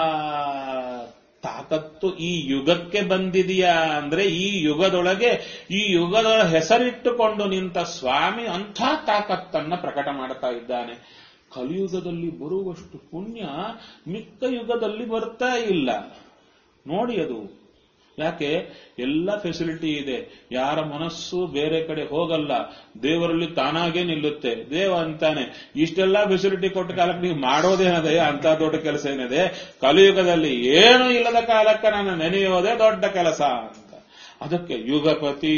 ತಾಕತ್ತು ಈ ಯುಗಕ್ಕೆ ಬಂದಿದೆಯಾ ಅಂದ್ರೆ ಈ ಯುಗದೊಳಗೆ ಈ ಯುಗದ ಹೆಸರಿಟ್ಟುಕೊಂಡು ನಿಂತ ಸ್ವಾಮಿ ಅಂಥ ತಾಕತ್ತನ್ನ ಪ್ರಕಟ ಮಾಡ್ತಾ ಇದ್ದಾನೆ ಕಲಿಯುಗದಲ್ಲಿ ಬರುವಷ್ಟು ಪುಣ್ಯ ಮಿಕ್ಕ ಯುಗದಲ್ಲಿ ಬರ್ತಾ ಇಲ್ಲ ನೋಡಿ ಅದು ಯಾಕೆ ಎಲ್ಲ ಫೆಸಿಲಿಟಿ ಇದೆ ಯಾರ ಮನಸ್ಸು ಬೇರೆ ಕಡೆ ಹೋಗಲ್ಲ ದೇವರಲ್ಲಿ ತಾನಾಗೇ ನಿಲ್ಲುತ್ತೆ ದೇವ ಅಂತಾನೆ ಇಷ್ಟೆಲ್ಲ ಫೆಸಿಲಿಟಿ ಕೊಟ್ಟ ಕಾಲಕ್ಕೆ ನೀವು ಮಾಡೋದೇನದೆ ಅಂತ ದೊಡ್ಡ ಕೆಲಸ ಏನಿದೆ ಕಲಿಯುಗದಲ್ಲಿ ಏನು ಇಲ್ಲದ ಕಾಲಕ್ಕೆ ನಾನು ನೆನೆಯೋದೇ ದೊಡ್ಡ ಕೆಲಸ ಅಂತ ಅದಕ್ಕೆ ಯುಗಪತಿ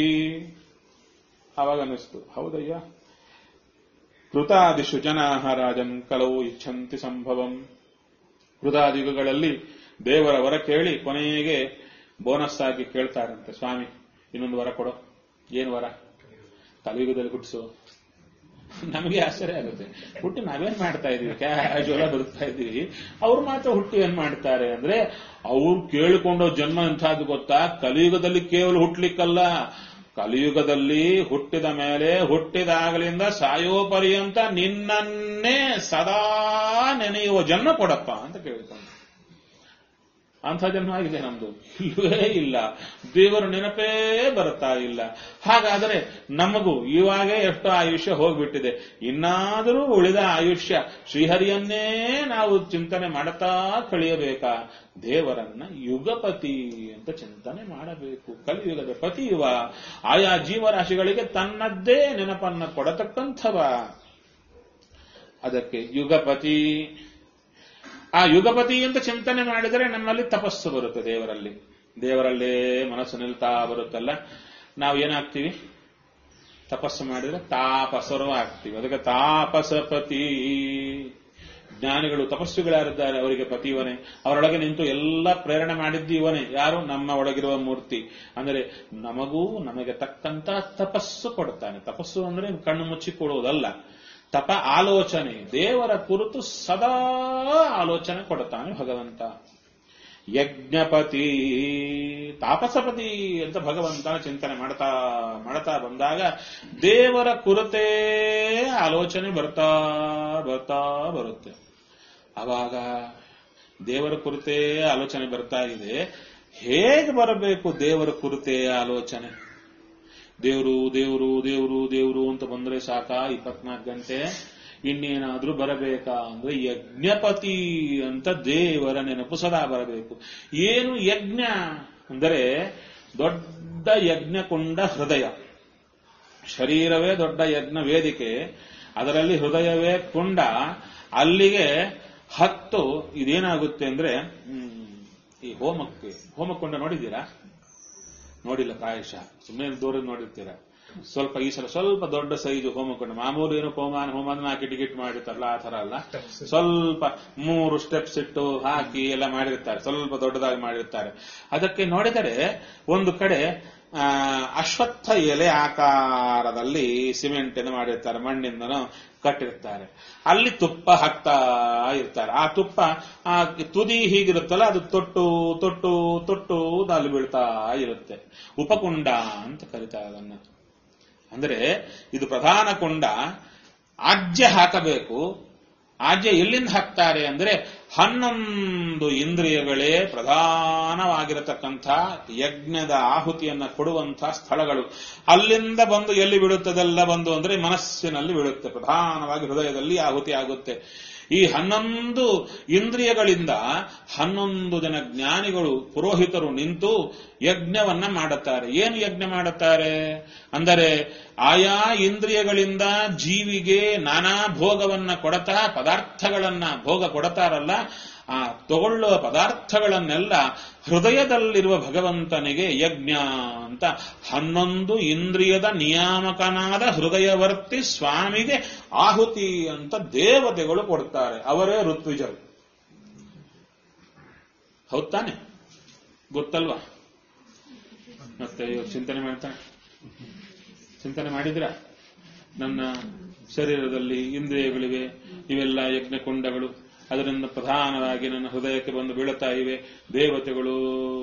ಅವಾಗ ಅನ್ನಿಸ್ತು ಹೌದಯ್ಯ ಕೃತಾದಿಶು ಜನಾಹ ರಾಜನ್ ಕಲವು ಇಚ್ಛಂತಿ ಸಂಭವಂ ಕೃತಾದಿಗಳಲ್ಲಿ ದೇವರ ವರ ಕೇಳಿ ಕೊನೆಗೆ ಬೋನಸ್ ಆಗಿ ಕೇಳ್ತಾರಂತೆ ಸ್ವಾಮಿ ಇನ್ನೊಂದು ವರ ಕೊಡೋ ಏನು ವರ ಕಲಿಯುಗದಲ್ಲಿ ಹುಟ್ಟಿಸು ನಮಗೆ ಆಶ್ಚರ್ಯ ಆಗುತ್ತೆ ಹುಟ್ಟಿ ನಾವೇನ್ ಮಾಡ್ತಾ ಇದೀವಿ ಕ್ಯಾಶುವಲ್ ಬದುಕ್ತಾ ಇದೀವಿ ಅವ್ರು ಮಾತ್ರ ಹುಟ್ಟಿ ಏನ್ ಮಾಡ್ತಾರೆ ಅಂದ್ರೆ ಅವ್ರು ಕೇಳಿಕೊಂಡೋ ಜನ್ಮ ಎಂಥದ್ದು ಗೊತ್ತಾ ಕಲಿಯುಗದಲ್ಲಿ ಕೇವಲ ಹುಟ್ಲಿಕ್ಕಲ್ಲ ಕಲಿಯುಗದಲ್ಲಿ ಹುಟ್ಟಿದ ಮೇಲೆ ಹುಟ್ಟಿದಾಗಲಿಂದ ಸಾಯೋ ಪರ್ಯಂತ ನಿನ್ನನ್ನೇ ಸದಾ ನೆನೆಯುವ ಜನ್ಮ ಕೊಡಪ್ಪ ಅಂತ ಕೇಳ್ತಾನೆ ಅಂಥ ಜನ್ಮ ಆಗಿದೆ ನಮ್ದು ಇಲ್ಲವೇ ಇಲ್ಲ ದೇವರ ನೆನಪೇ ಬರ್ತಾ ಇಲ್ಲ ಹಾಗಾದರೆ ನಮಗೂ ಇವಾಗೇ ಎಷ್ಟು ಆಯುಷ್ಯ ಹೋಗ್ಬಿಟ್ಟಿದೆ ಇನ್ನಾದರೂ ಉಳಿದ ಆಯುಷ್ಯ ಶ್ರೀಹರಿಯನ್ನೇ ನಾವು ಚಿಂತನೆ ಮಾಡುತ್ತಾ ಕಳೆಯಬೇಕಾ ದೇವರನ್ನ ಯುಗಪತಿ ಅಂತ ಚಿಂತನೆ ಮಾಡಬೇಕು ಕಲಿಯುಗದ ಪತಿಯುವ ಆಯಾ ಜೀವರಾಶಿಗಳಿಗೆ ತನ್ನದ್ದೇ ನೆನಪನ್ನ ಕೊಡತಕ್ಕಂಥವ ಅದಕ್ಕೆ ಯುಗಪತಿ ಆ ಯುಗಪತಿ ಅಂತ ಚಿಂತನೆ ಮಾಡಿದರೆ ನಮ್ಮಲ್ಲಿ ತಪಸ್ಸು ಬರುತ್ತೆ ದೇವರಲ್ಲಿ ದೇವರಲ್ಲೇ ಮನಸ್ಸು ನಿಲ್ತಾ ಬರುತ್ತಲ್ಲ ನಾವು ಏನಾಗ್ತೀವಿ ತಪಸ್ಸು ಮಾಡಿದ್ರೆ ತಾಪಸರು ಆಗ್ತೀವಿ ಅದಕ್ಕೆ ತಾಪಸಪತಿ ಜ್ಞಾನಿಗಳು ತಪಸ್ಸುಗಳ್ಯಾರಿದ್ದಾರೆ ಅವರಿಗೆ ಪತಿ ಇವನೇ ಅವರೊಳಗೆ ನಿಂತು ಎಲ್ಲ ಪ್ರೇರಣೆ ಮಾಡಿದ್ದು ಇವನೇ ಯಾರು ನಮ್ಮ ಒಳಗಿರುವ ಮೂರ್ತಿ ಅಂದರೆ ನಮಗೂ ನಮಗೆ ತಕ್ಕಂತ ತಪಸ್ಸು ಕೊಡ್ತಾನೆ ತಪಸ್ಸು ಅಂದ್ರೆ ಕಣ್ಣು ಮುಚ್ಚಿ ಕೊಡುವುದಲ್ಲ ತಪ ಆಲೋಚನೆ ದೇವರ ಕುರಿತು ಸದಾ ಆಲೋಚನೆ ಕೊಡುತ್ತಾನೆ ಭಗವಂತ ಯಜ್ಞಪತಿ ತಾಪಸಪತಿ ಅಂತ ಭಗವಂತನ ಚಿಂತನೆ ಮಾಡ್ತಾ ಮಾಡ್ತಾ ಬಂದಾಗ ದೇವರ ಕುರಿತೇ ಆಲೋಚನೆ ಬರ್ತಾ ಬರ್ತಾ ಬರುತ್ತೆ ಅವಾಗ ದೇವರ ಕುರಿತೇ ಆಲೋಚನೆ ಬರ್ತಾ ಇದೆ ಹೇಗೆ ಬರಬೇಕು ದೇವರ ಕುರಿತೇ ಆಲೋಚನೆ ದೇವರು ದೇವರು ದೇವರು ದೇವರು ಅಂತ ಬಂದ್ರೆ ಸಾಕ ಇಪ್ಪತ್ನಾಲ್ಕು ಗಂಟೆ ಇನ್ನೇನಾದ್ರೂ ಬರಬೇಕಾ ಅಂದ್ರೆ ಯಜ್ಞಪತಿ ಅಂತ ದೇವರ ನೆನಪು ಸದಾ ಬರಬೇಕು ಏನು ಯಜ್ಞ ಅಂದರೆ ದೊಡ್ಡ ಯಜ್ಞಕೊಂಡ ಹೃದಯ ಶರೀರವೇ ದೊಡ್ಡ ಯಜ್ಞ ವೇದಿಕೆ ಅದರಲ್ಲಿ ಹೃದಯವೇ ಕುಂಡ ಅಲ್ಲಿಗೆ ಹತ್ತು ಇದೇನಾಗುತ್ತೆ ಅಂದ್ರೆ ಹ್ಮ್, ಈ ಹೋಮಕ್ಕೆ ಹೋಮಕೊಂಡ ನೋಡಿದ್ದೀರಾ ನೋಡಿಲ್ಲ ಪ್ರಾಯಶಃ ಸುಮ್ಮನೆ ದೂರ ನೋಡಿರ್ತೀರ ಸ್ವಲ್ಪ ಈ ಸಲ ಸ್ವಲ್ಪ ದೊಡ್ಡ ಸೈಜು ಹೋಮಕೊಂಡ ಮಾಮೂಲಿ ಏನು ಹೋಮಾನ ಹೋಮಾನ ನಾಲ್ಕು ಟಿಕೆಟ್ ಮಾಡಿರ್ತಾರಲ್ಲ ಆ ತರ ಅಲ್ಲ ಸ್ವಲ್ಪ ಮೂರು ಸ್ಟೆಪ್ಸ್ ಇಟ್ಟು ಹಾಕಿ ಎಲ್ಲ ಮಾಡಿರ್ತಾರೆ ಸ್ವಲ್ಪ ದೊಡ್ಡದಾಗಿ ಮಾಡಿರ್ತಾರೆ ಅದಕ್ಕೆ ನೋಡಿದರೆ ಒಂದು ಕಡೆ ಆ, ಅಶ್ವತ್ಥ ಎಲೆ ಆಕಾರದಲ್ಲಿ ಸಿಮೆಂಟಿನ ಮಾಡಿರ್ತಾರೆ ಮಣ್ಣಿಂದನೂ ಕಟ್ಟಿರ್ತಾರೆ ಅಲ್ಲಿ ತುಪ್ಪ ಹಾಕ್ತಾ ಇರ್ತಾರೆ ಆ ತುಪ್ಪ ಆ ತುದಿ ಹೀಗಿರುತ್ತಲ್ಲ ಅದು ತೊಟ್ಟು ತೊಟ್ಟು ತೊಟ್ಟು ಅಲ್ಲಿ ಬೀಳ್ತಾ ಇರುತ್ತೆ ಉಪಕುಂಡ ಅಂತ ಕರೀತಾರೆ ಅದನ್ನ ಅಂದ್ರೆ ಇದು ಪ್ರಧಾನ ಕುಂಡ ಆಜ್ಯ ಹಾಕಬೇಕು ಆಜ್ಯ ಎಲ್ಲಿಂದ ಹಾಕ್ತಾರೆ ಅಂದ್ರೆ ಹನ್ನೊಂದು ಇಂದ್ರಿಯಗಳೇ ಪ್ರಧಾನವಾಗಿರತಕ್ಕಂಥ ಯಜ್ಞದ ಆಹುತಿಯನ್ನ ಕೊಡುವಂಥ ಸ್ಥಳಗಳು ಅಲ್ಲಿಂದ ಬಂದು ಎಲ್ಲಿ ಬೀಳುತ್ತದೆಲ್ಲ ಬಂದು ಅಂದ್ರೆ ಮನಸ್ಸಿನಲ್ಲಿ ಬೀಳುತ್ತೆ ಪ್ರಧಾನವಾಗಿ ಹೃದಯದಲ್ಲಿ ಆಹುತಿ ಆಗುತ್ತೆ ಈ ಹನ್ನೊಂದು ಇಂದ್ರಿಯಗಳಿಂದ ಹನ್ನೊಂದು ಜನ ಜ್ಞಾನಿಗಳು ಪುರೋಹಿತರು ನಿಂತು ಯಜ್ಞವನ್ನ ಮಾಡುತ್ತಾರೆ ಏನು ಯಜ್ಞ ಮಾಡುತ್ತಾರೆ ಅಂದರೆ ಆಯಾ ಇಂದ್ರಿಯಗಳಿಂದ ಜೀವಿಗೆ ನಾನಾ ಭೋಗವನ್ನ ಕೊಡತಾ ಪದಾರ್ಥಗಳನ್ನ ಭೋಗ ಕೊಡತಾರಲ್ಲ ಆ ತಗೊಳ್ಳುವ ಪದಾರ್ಥಗಳನ್ನೆಲ್ಲ ಹೃದಯದಲ್ಲಿರುವ ಭಗವಂತನಿಗೆ ಯಜ್ಞ ಅಂತ ಹನ್ನೊಂದು ಇಂದ್ರಿಯದ ನಿಯಾಮಕನಾದ ಹೃದಯವರ್ತಿ ಸ್ವಾಮಿಗೆ ಆಹುತಿ ಅಂತ ದೇವತೆಗಳು ಕೊಡ್ತಾರೆ ಅವರೇ ಋತ್ವಿಜರು ಹೌದ್ ತಾನೆ ಗೊತ್ತಲ್ವಾ ಮತ್ತೆ ಇವಾಗ ಚಿಂತನೆ ಮಾಡ್ತಾನೆ ಚಿಂತನೆ ಮಾಡಿದ್ರ ನನ್ನ ಶರೀರದಲ್ಲಿ ಇಂದ್ರಿಯಗಳಿವೆ ಇವೆಲ್ಲ ಯಜ್ಞಕುಂಡಗಳು ಅದರಿಂದ ಪ್ರಧಾನವಾಗಿ ನನ್ನ ಹೃದಯಕ್ಕೆ ಬಂದು ಬೀಳುತ್ತಾ ಇವೆ ದೇವತೆಗಳು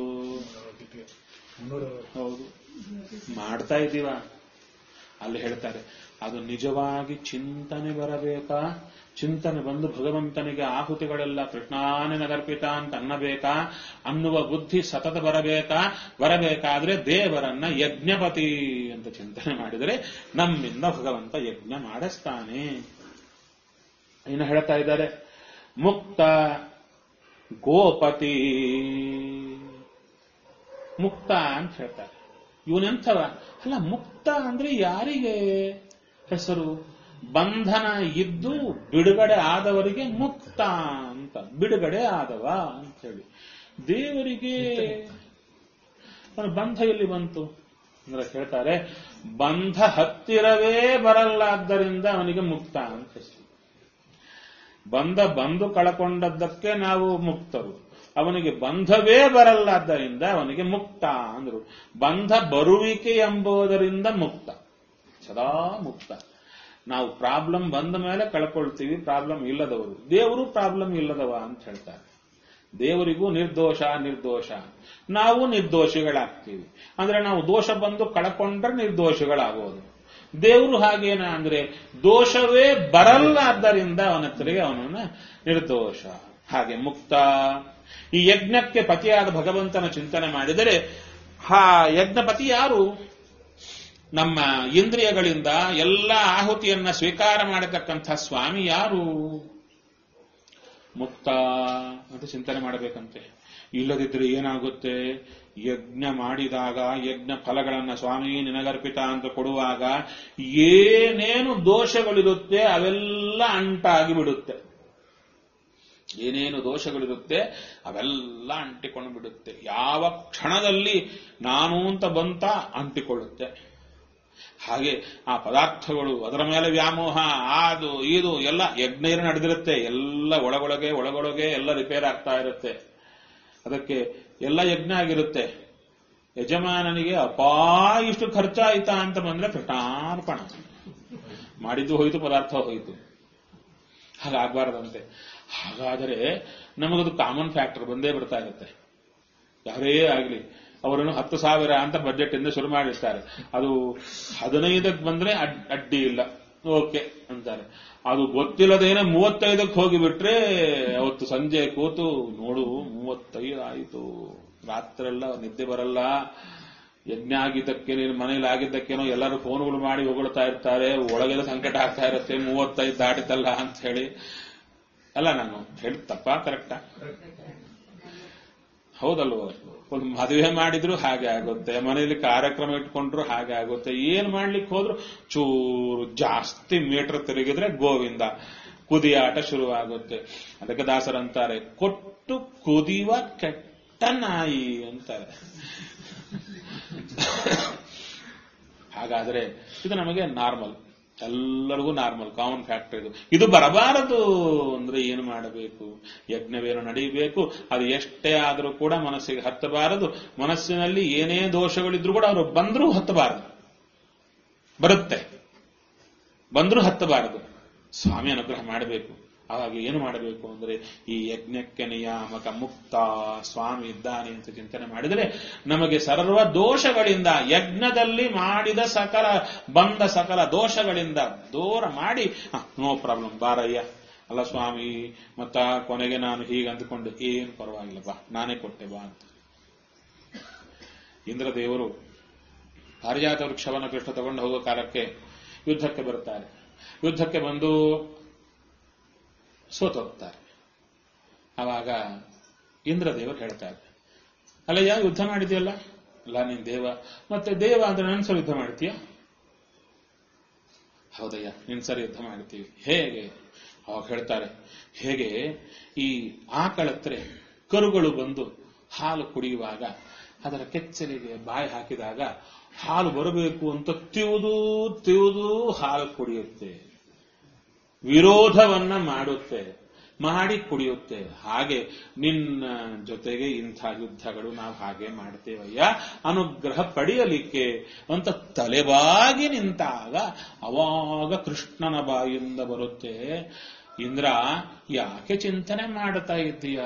ಹೌದು ಮಾಡ್ತಾ ಇದ್ದೀವ ಅಲ್ಲಿ ಹೇಳ್ತಾರೆ ಅದು ನಿಜವಾಗಿ ಚಿಂತನೆ ಬರಬೇಕಾ ಚಿಂತನೆ ಬಂದು ಭಗವಂತನಿಗೆ ಆಹುತಿಗಳೆಲ್ಲ ಕೃಷ್ಣಾನೇ ನಗರ್ಪಿತ ಅಂತ ಅನ್ನಬೇಕಾ ಅನ್ನುವ ಬುದ್ಧಿ ಸತತ ಬರಬೇಕಾ ಬರಬೇಕಾದ್ರೆ ದೇವರನ್ನ ಯಜ್ಞಪತಿ ಅಂತ ಚಿಂತನೆ ಮಾಡಿದರೆ ನಮ್ಮಿಂದ ಭಗವಂತ ಯಜ್ಞ ಮಾಡಿಸ್ತಾನೆ ಇನ್ನು ಹೇಳ್ತಾ ಇದ್ದಾರೆ ಮುಕ್ತ ಗೋಪತಿ ಮುಕ್ತ ಅಂತ ಹೇಳ್ತಾರೆ ಇವನೆಂಥವ ಅಲ್ಲ ಮುಕ್ತ ಅಂದ್ರೆ ಯಾರಿಗೆ ಹೆಸರು ಬಂಧನ ಇದ್ದು ಬಿಡುಗಡೆ ಆದವರಿಗೆ ಮುಕ್ತ ಅಂತ ಬಿಡುಗಡೆ ಆದವ ಅಂತ ಹೇಳಿ ದೇವರಿಗೆ ಅವನ ಬಂಧ ಎಲ್ಲಿ ಬಂತು ಅಂದ್ರೆ ಹೇಳ್ತಾರೆ ಬಂಧ ಹತ್ತಿರವೇ ಬರಲ್ಲಾದ್ದರಿಂದ ಅವನಿಗೆ ಮುಕ್ತ ಅಂತ ಹೆಸರು ಬಂಧ ಬಂದು ಕಳಕೊಂಡದ್ದಕ್ಕೆ ನಾವು ಮುಕ್ತರು ಅವನಿಗೆ ಬಂಧವೇ ಬರಲ್ಲಾದ್ದರಿಂದ ಅವನಿಗೆ ಮುಕ್ತ ಅಂದ್ರು ಬಂಧ ಬರುವಿಕೆ ಎಂಬುದರಿಂದ ಮುಕ್ತ ಸದಾ ಮುಕ್ತ ನಾವು ಪ್ರಾಬ್ಲಮ್ ಬಂದ ಮೇಲೆ ಕಳ್ಕೊಳ್ತೀವಿ ಪ್ರಾಬ್ಲಮ್ ಇಲ್ಲದವರು ದೇವರು ಪ್ರಾಬ್ಲಮ್ ಇಲ್ಲದವ ಅಂತ ಹೇಳ್ತಾರೆ ದೇವರಿಗೂ ನಿರ್ದೋಷ ನಿರ್ದೋಷ ನಾವು ನಿರ್ದೋಷಿಗಳಾಗ್ತೀವಿ ಅಂದ್ರೆ ನಾವು ದೋಷ ಬಂದು ಕಳ್ಕೊಂಡ್ರೆ ನಿರ್ದೋಷಿಗಳಾಗೋದು ದೇವರು ಹಾಗೇನ ಅಂದ್ರೆ ದೋಷವೇ ಬರಲ್ಲ ಆದ್ದರಿಂದ ಅವನ ಹತ್ತಿರಿಗೆ ಅವನನ್ನ ನಿರ್ದೋಷ ಹಾಗೆ ಮುಕ್ತ ಈ ಯಜ್ಞಕ್ಕೆ ಪತಿಯಾದ ಭಗವಂತನ ಚಿಂತನೆ ಮಾಡಿದರೆ ಆ ಯಜ್ಞಪತಿ ಯಾರು ನಮ್ಮ ಇಂದ್ರಿಯಗಳಿಂದ ಎಲ್ಲ ಆಹುತಿಯನ್ನ ಸ್ವೀಕಾರ ಮಾಡತಕ್ಕಂಥ ಸ್ವಾಮಿ ಯಾರು ಮುಕ್ತ ಅಂತ ಚಿಂತನೆ ಮಾಡಬೇಕಂತೆ ಇಲ್ಲದಿದ್ರೆ ಏನಾಗುತ್ತೆ ಯಜ್ಞ ಮಾಡಿದಾಗ ಯಜ್ಞ ಫಲಗಳನ್ನ ಸ್ವಾಮಿ ನಿನಗರ್ಪಿತ ಅಂತ ಕೊಡುವಾಗ ಏನೇನು ದೋಷಗಳಿರುತ್ತೆ ಅವೆಲ್ಲ ಅಂಟಾಗಿ ಬಿಡುತ್ತೆ ಏನೇನು ದೋಷಗಳಿರುತ್ತೆ ಅವೆಲ್ಲ ಅಂಟಿಕೊಂಡು ಬಿಡುತ್ತೆ ಯಾವ ಕ್ಷಣದಲ್ಲಿ ನಾನು ಅಂತ ಬಂತ ಅಂಟಿಕೊಳ್ಳುತ್ತೆ ಹಾಗೆ ಆ ಪದಾರ್ಥಗಳು ಅದರ ಮೇಲೆ ವ್ಯಾಮೋಹ ಅದು ಇದು ಎಲ್ಲ ಯಜ್ಞ ನಡೆದಿರುತ್ತೆ ಎಲ್ಲ ಒಳಗೊಳಗೆ ಒಳಗೊಳಗೆ ಎಲ್ಲ ರಿಪೇರ್ ಆಗ್ತಾ ಇರುತ್ತೆ ಅದಕ್ಕೆ ಎಲ್ಲ ಯಜ್ಞ ಆಗಿರುತ್ತೆ ಯಜಮಾನನಿಗೆ ಅಪಾ ಇಷ್ಟು ಖರ್ಚಾಯ್ತಾ ಅಂತ ಬಂದ್ರೆ ಕೃಷ್ಣಾರ್ಪಣ ಮಾಡಿದ್ದು ಹೋಯ್ತು ಪದಾರ್ಥ ಹೋಯ್ತು ಹಾಗಾಗಬಾರದಂತೆ ಹಾಗಾದರೆ ನಮಗದು ಕಾಮನ್ ಫ್ಯಾಕ್ಟರ್ ಬಂದೇ ಬರ್ತಾ ಇರುತ್ತೆ ಯಾರೇ ಆಗಲಿ ಅವರನ್ನು ಹತ್ತು ಸಾವಿರ ಅಂತ ಬಜೆಟ್ ಇಂದ ಶುರು ಮಾಡಿರ್ತಾರೆ ಅದು ಹದಿನೈದಕ್ಕೆ ಬಂದ್ರೆ ಅಡ್- ಅಡ್ಡಿ ಇಲ್ಲ ಓಕೆ ಅಂತಾರೆ ಅದು ಗೊತ್ತಿಲ್ಲದೇನೆ ಮೂವತ್ತೈದಕ್ಕೆ ಹೋಗಿಬಿಟ್ರೆ ಅವತ್ತು ಸಂಜೆ ಕೂತು ನೋಡು ಮೂವತ್ತೈದು ಆಯಿತು ರಾತ್ರೆಲ್ಲ ನಿದ್ದೆ ಬರಲ್ಲ ಯಜ್ಞ ಆಗಿದ್ದಕ್ಕೆ ನೀನು ಮನೇಲಿ ಆಗಿದ್ದಕ್ಕೇನೋ ಎಲ್ಲರೂ ಫೋನ್ಗಳು ಮಾಡಿ ಹೊಗಳ್ತಾ ಇರ್ತಾರೆ ಒಳಗೆಲ್ಲ ಸಂಕಟ ಆಗ್ತಾ ಇರುತ್ತೆ ಮೂವತ್ತೈದು ದಾಟಿತಲ್ಲ ಅಂತ ಹೇಳಿ ಅಲ್ಲ ನಾನು ಹೇಳಿ ತಪ್ಪಾ ಕರೆಕ್ಟಾ ಹೌದಲ್ವ ಒಂದು ಮದುವೆ ಮಾಡಿದ್ರು ಹಾಗೆ ಆಗುತ್ತೆ ಮನೆಯಲ್ಲಿ ಕಾರ್ಯಕ್ರಮ ಇಟ್ಕೊಂಡ್ರು ಹಾಗೆ ಆಗುತ್ತೆ ಏನ್ ಮಾಡ್ಲಿಕ್ಕೆ ಹೋದ್ರು ಚೂರು ಜಾಸ್ತಿ ಮೀಟರ್ ತಿರುಗಿದ್ರೆ ಗೋವಿಂದ ಕುದಿಯಾಟ ಶುರುವಾಗುತ್ತೆ ಅದಕ್ಕೆ ದಾಸರಂತಾರೆ ಕೊಟ್ಟು ಕುದಿಯುವ ಕೆಟ್ಟ ನಾಯಿ ಅಂತಾರೆ ಹಾಗಾದ್ರೆ ಇದು ನಮಗೆ ನಾರ್ಮಲ್ ಎಲ್ಲರಿಗೂ ನಾರ್ಮಲ್ ಕಾಮನ್ ಫ್ಯಾಕ್ಟರ್ ಇದು ಇದು ಬರಬಾರದು ಅಂದ್ರೆ ಏನು ಮಾಡಬೇಕು ಯಜ್ಞವೇನು ನಡೀಬೇಕು ಅದು ಎಷ್ಟೇ ಆದರೂ ಕೂಡ ಮನಸ್ಸಿಗೆ ಹತ್ತಬಾರದು ಮನಸ್ಸಿನಲ್ಲಿ ಏನೇ ದೋಷಗಳಿದ್ರು ಕೂಡ ಅವರು ಬಂದರೂ ಹತ್ತಬಾರದು ಬರುತ್ತೆ ಬಂದರೂ ಹತ್ತಬಾರದು ಸ್ವಾಮಿ ಅನುಗ್ರಹ ಮಾಡಬೇಕು ಆವಾಗ ಏನು ಮಾಡಬೇಕು ಅಂದ್ರೆ ಈ ಯಜ್ಞಕ್ಕೆ ನಿಯಾಮಕ ಮುಕ್ತ ಸ್ವಾಮಿ ಇದ್ದಾನೆ ಅಂತ ಚಿಂತನೆ ಮಾಡಿದರೆ ನಮಗೆ ಸರ್ವ ದೋಷಗಳಿಂದ ಯಜ್ಞದಲ್ಲಿ ಮಾಡಿದ ಸಕಲ ಬಂದ ಸಕಲ ದೋಷಗಳಿಂದ ದೂರ ಮಾಡಿ ನೋ ಪ್ರಾಬ್ಲಮ್ ಬಾರಯ್ಯ ಅಲ್ಲ ಸ್ವಾಮಿ ಮತ್ತ ಕೊನೆಗೆ ನಾನು ಹೀಗೆ ಅಂದುಕೊಂಡು ಏನು ಪರವಾಗಿಲ್ಲ ಬಾ ನಾನೇ ಕೊಟ್ಟೆ ಬಾ ಅಂತ ಇಂದ್ರದೇವರು ಪಾರಿಜಾತ ವೃಕ್ಷವನ್ನು ಕೃಷ್ಣ ತಗೊಂಡು ಹೋಗೋ ಕಾಲಕ್ಕೆ ಯುದ್ಧಕ್ಕೆ ಬರುತ್ತಾರೆ ಯುದ್ಧಕ್ಕೆ ಬಂದು ಸೋತೋಗ್ತಾರೆ ಆವಾಗ ಇಂದ್ರದೇವರು ಹೇಳ್ತಾರೆ ಅಲ್ಲಯ್ಯ ಯುದ್ಧ ಮಾಡಿದ್ಯಲ್ಲ ಅಲ್ಲ ನೀನ್ ದೇವ ಮತ್ತೆ ದೇವ ಅಂದ್ರೆ ನನ್ನ ಯುದ್ಧ ಮಾಡ್ತೀಯ ಹೌದಯ್ಯ ನಿನ್ ಸರಿ ಯುದ್ಧ ಮಾಡ್ತೀವಿ ಹೇಗೆ ಅವಾಗ ಹೇಳ್ತಾರೆ ಹೇಗೆ ಈ ಆಕಳತ್ರೆ ಕರುಗಳು ಬಂದು ಹಾಲು ಕುಡಿಯುವಾಗ ಅದರ ಕೆಚ್ಚಲಿಗೆ ಬಾಯಿ ಹಾಕಿದಾಗ ಹಾಲು ಬರಬೇಕು ಅಂತ ತಿವುದು ತಿವುದು ಹಾಲು ಕುಡಿಯುತ್ತೆ ವಿರೋಧವನ್ನ ಮಾಡುತ್ತೆ ಮಾಡಿ ಕುಡಿಯುತ್ತೆ ಹಾಗೆ ನಿನ್ನ ಜೊತೆಗೆ ಇಂಥ ಯುದ್ಧಗಳು ನಾವು ಹಾಗೆ ಮಾಡ್ತೇವಯ್ಯ ಅನುಗ್ರಹ ಪಡೆಯಲಿಕ್ಕೆ ಅಂತ ತಲೆಬಾಗಿ ನಿಂತಾಗ ಅವಾಗ ಕೃಷ್ಣನ ಬಾಯಿಂದ ಬರುತ್ತೆ ಇಂದ್ರ ಯಾಕೆ ಚಿಂತನೆ ಮಾಡ್ತಾ ಇದ್ದೀಯ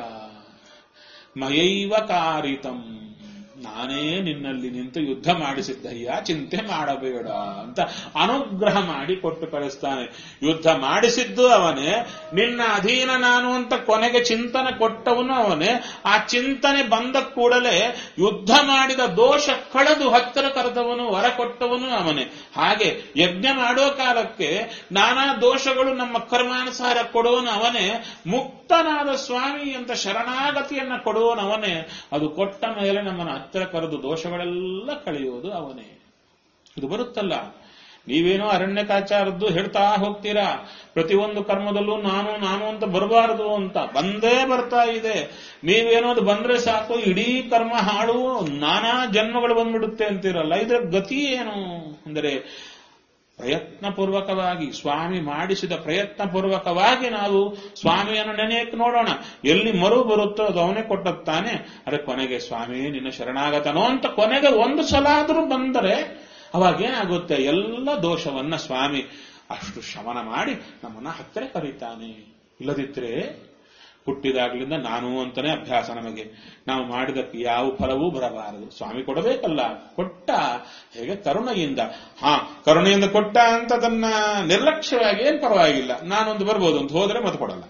ಮಯೈವ ಕಾರಿತಂ ನಾನೇ ನಿನ್ನಲ್ಲಿ ನಿಂತು ಯುದ್ಧ ಮಾಡಿಸಿದ್ದಯ್ಯ ಚಿಂತೆ ಮಾಡಬೇಡ ಅಂತ ಅನುಗ್ರಹ ಮಾಡಿ ಕೊಟ್ಟು ಕಳಿಸ್ತಾನೆ ಯುದ್ಧ ಮಾಡಿಸಿದ್ದು ಅವನೇ ನಿನ್ನ ಅಧೀನ ನಾನು ಅಂತ ಕೊನೆಗೆ ಚಿಂತನೆ ಕೊಟ್ಟವನು ಅವನೇ ಆ ಚಿಂತನೆ ಬಂದ ಕೂಡಲೇ ಯುದ್ಧ ಮಾಡಿದ ದೋಷ ಕಳೆದು ಹತ್ತಿರ ಕರೆದವನು ವರ ಕೊಟ್ಟವನು ಅವನೇ ಹಾಗೆ ಯಜ್ಞ ಮಾಡೋ ಕಾಲಕ್ಕೆ ನಾನಾ ದೋಷಗಳು ನಮ್ಮ ಕರ್ಮಾನುಸಾರ ಕೊಡುವನು ಅವನೇ ಮುಕ್ತನಾದ ಸ್ವಾಮಿ ಅಂತ ಶರಣಾಗತಿಯನ್ನ ಕೊಡುವನು ಅವನೇ ಅದು ಕೊಟ್ಟ ಮೇಲೆ ನಮ್ಮನ್ನು ಹತ್ತಿರ ಕರೆದು ದೋಷಗಳೆಲ್ಲ ಕಳೆಯುವುದು ಅವನೇ ಇದು ಬರುತ್ತಲ್ಲ ನೀವೇನೋ ಅರಣ್ಯಕಾಚಾರದ್ದು ಹೇಳ್ತಾ ಹೋಗ್ತೀರಾ ಪ್ರತಿಯೊಂದು ಕರ್ಮದಲ್ಲೂ ನಾನು ನಾನು ಅಂತ ಬರಬಾರದು ಅಂತ ಬಂದೇ ಬರ್ತಾ ಇದೆ ನೀವೇನೋ ಅದು ಬಂದ್ರೆ ಸಾಕು ಇಡೀ ಕರ್ಮ ಹಾಳು ನಾನಾ ಜನ್ಮಗಳು ಬಂದ್ಬಿಡುತ್ತೆ ಅಂತೀರಲ್ಲ ಇದರ ಗತಿ ಏನು ಅಂದರೆ ಪ್ರಯತ್ನಪೂರ್ವಕವಾಗಿ ಸ್ವಾಮಿ ಮಾಡಿಸಿದ ಪ್ರಯತ್ನಪೂರ್ವಕವಾಗಿ ನಾವು ಸ್ವಾಮಿಯನ್ನು ನೆನೆಯಕ್ಕೆ ನೋಡೋಣ ಎಲ್ಲಿ ಮರು ಬರುತ್ತೋ ಅದು ಅವನೇ ಕೊಟ್ಟತ್ತಾನೆ ಅರೆ ಕೊನೆಗೆ ಸ್ವಾಮಿ ನಿನ್ನ ಶರಣಾಗತನೋ ಅಂತ ಕೊನೆಗೆ ಒಂದು ಸಲ ಆದರೂ ಬಂದರೆ ಅವಾಗೇನಾಗುತ್ತೆ ಎಲ್ಲ ದೋಷವನ್ನ ಸ್ವಾಮಿ ಅಷ್ಟು ಶಮನ ಮಾಡಿ ನಮ್ಮನ್ನ ಹತ್ತಿರ ಕರೀತಾನೆ ಇಲ್ಲದಿದ್ರೆ ಹುಟ್ಟಿದಾಗ್ಲಿಂದ ನಾನು ಅಂತಾನೆ ಅಭ್ಯಾಸ ನಮಗೆ ನಾವು ಮಾಡಿದಕ್ಕೆ ಯಾವ ಫಲವೂ ಬರಬಾರದು ಸ್ವಾಮಿ ಕೊಡಬೇಕಲ್ಲ ಕೊಟ್ಟ ಹೇಗೆ ಕರುಣೆಯಿಂದ ಹಾ ಕರುಣೆಯಿಂದ ಕೊಟ್ಟ ಅಂತ ಅದನ್ನ ನಿರ್ಲಕ್ಷ್ಯವಾಗಿ ಏನ್ ಪರವಾಗಿಲ್ಲ ನಾನೊಂದು ಬರ್ಬೋದು ಅಂತ ಹೋದ್ರೆ ಮತ್ತೆ ಕೊಡಲ್ಲ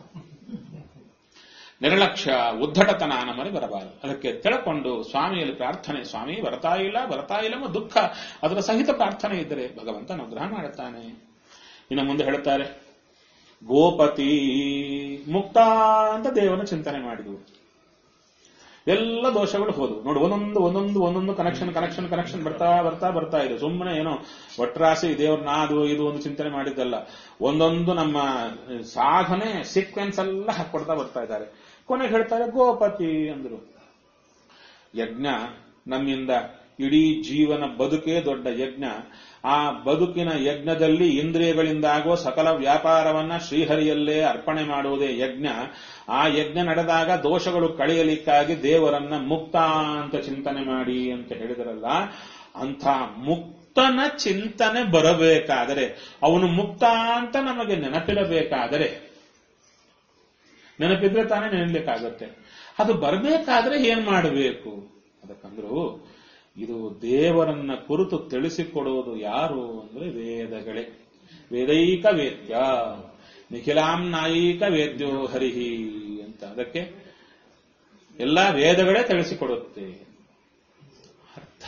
ನಿರ್ಲಕ್ಷ್ಯ ಉದ್ದಟತನ ನಮ್ಮಲ್ಲಿ ಬರಬಾರದು ಅದಕ್ಕೆ ತಿಳ್ಕೊಂಡು ಸ್ವಾಮಿಯಲ್ಲಿ ಪ್ರಾರ್ಥನೆ ಸ್ವಾಮಿ ಬರ್ತಾ ಇಲ್ಲ ಬರ್ತಾ ಇಲ್ಲ ಎಂಬ ದುಃಖ ಅದರ ಸಹಿತ ಪ್ರಾರ್ಥನೆ ಇದ್ದರೆ ಭಗವಂತ ಅನುಗ್ರಹ ಮಾಡುತ್ತಾನೆ ಇನ್ನು ಮುಂದೆ ಹೇಳುತ್ತಾರೆ ಗೋಪತಿ ಮುಕ್ತ ಅಂತ ದೇವನ ಚಿಂತನೆ ಮಾಡಿದವು ಎಲ್ಲ ದೋಷಗಳು ಹೋದವು ನೋಡಿ ಒಂದೊಂದು ಒಂದೊಂದು ಒಂದೊಂದು ಕನೆಕ್ಷನ್ ಕನೆಕ್ಷನ್ ಕನೆಕ್ಷನ್ ಬರ್ತಾ ಬರ್ತಾ ಬರ್ತಾ ಇದೆ ಸುಮ್ಮನೆ ಏನೋ ಒಟ್ರಾಸಿ ದೇವ್ರನ್ನ ಅದು ಇದು ಒಂದು ಚಿಂತನೆ ಮಾಡಿದ್ದಲ್ಲ ಒಂದೊಂದು ನಮ್ಮ ಸಾಧನೆ ಸೀಕ್ವೆನ್ಸ್ ಎಲ್ಲ ಹಾಕೊಡ್ತಾ ಬರ್ತಾ ಇದ್ದಾರೆ ಕೊನೆಗೆ ಹೇಳ್ತಾರೆ ಗೋಪತಿ ಅಂದ್ರು ಯಜ್ಞ ನಮ್ಮಿಂದ ಇಡೀ ಜೀವನ ಬದುಕೇ ದೊಡ್ಡ ಯಜ್ಞ ಆ ಬದುಕಿನ ಯಜ್ಞದಲ್ಲಿ ಇಂದ್ರಿಯಗಳಿಂದಾಗೋ ಸಕಲ ವ್ಯಾಪಾರವನ್ನ ಶ್ರೀಹರಿಯಲ್ಲೇ ಅರ್ಪಣೆ ಮಾಡುವುದೇ ಯಜ್ಞ ಆ ಯಜ್ಞ ನಡೆದಾಗ ದೋಷಗಳು ಕಳೆಯಲಿಕ್ಕಾಗಿ ದೇವರನ್ನ ಮುಕ್ತ ಅಂತ ಚಿಂತನೆ ಮಾಡಿ ಅಂತ ಹೇಳಿದರಲ್ಲ ಅಂಥ ಮುಕ್ತನ ಚಿಂತನೆ ಬರಬೇಕಾದರೆ ಅವನು ಮುಕ್ತ ಅಂತ ನಮಗೆ ನೆನಪಿರಬೇಕಾದರೆ ನೆನಪಿದ್ರೆ ತಾನೇ ನೆನಲಿಕ್ಕಾಗತ್ತೆ ಅದು ಬರಬೇಕಾದ್ರೆ ಏನ್ ಮಾಡಬೇಕು ಅದಕ್ಕಂದ್ರು ಇದು ದೇವರನ್ನ ಕುರಿತು ತಿಳಿಸಿಕೊಡುವುದು ಯಾರು ಅಂದ್ರೆ ವೇದಗಳೇ ವೇದೈಕ ವೇದ್ಯ ನಿಖಿಲಾಂ ನಾಯಿಕ ವೇದ್ಯೋ ಹರಿಹಿ ಅಂತ ಅದಕ್ಕೆ ಎಲ್ಲ ವೇದಗಳೇ ತಿಳಿಸಿಕೊಡುತ್ತೆ ಅರ್ಥ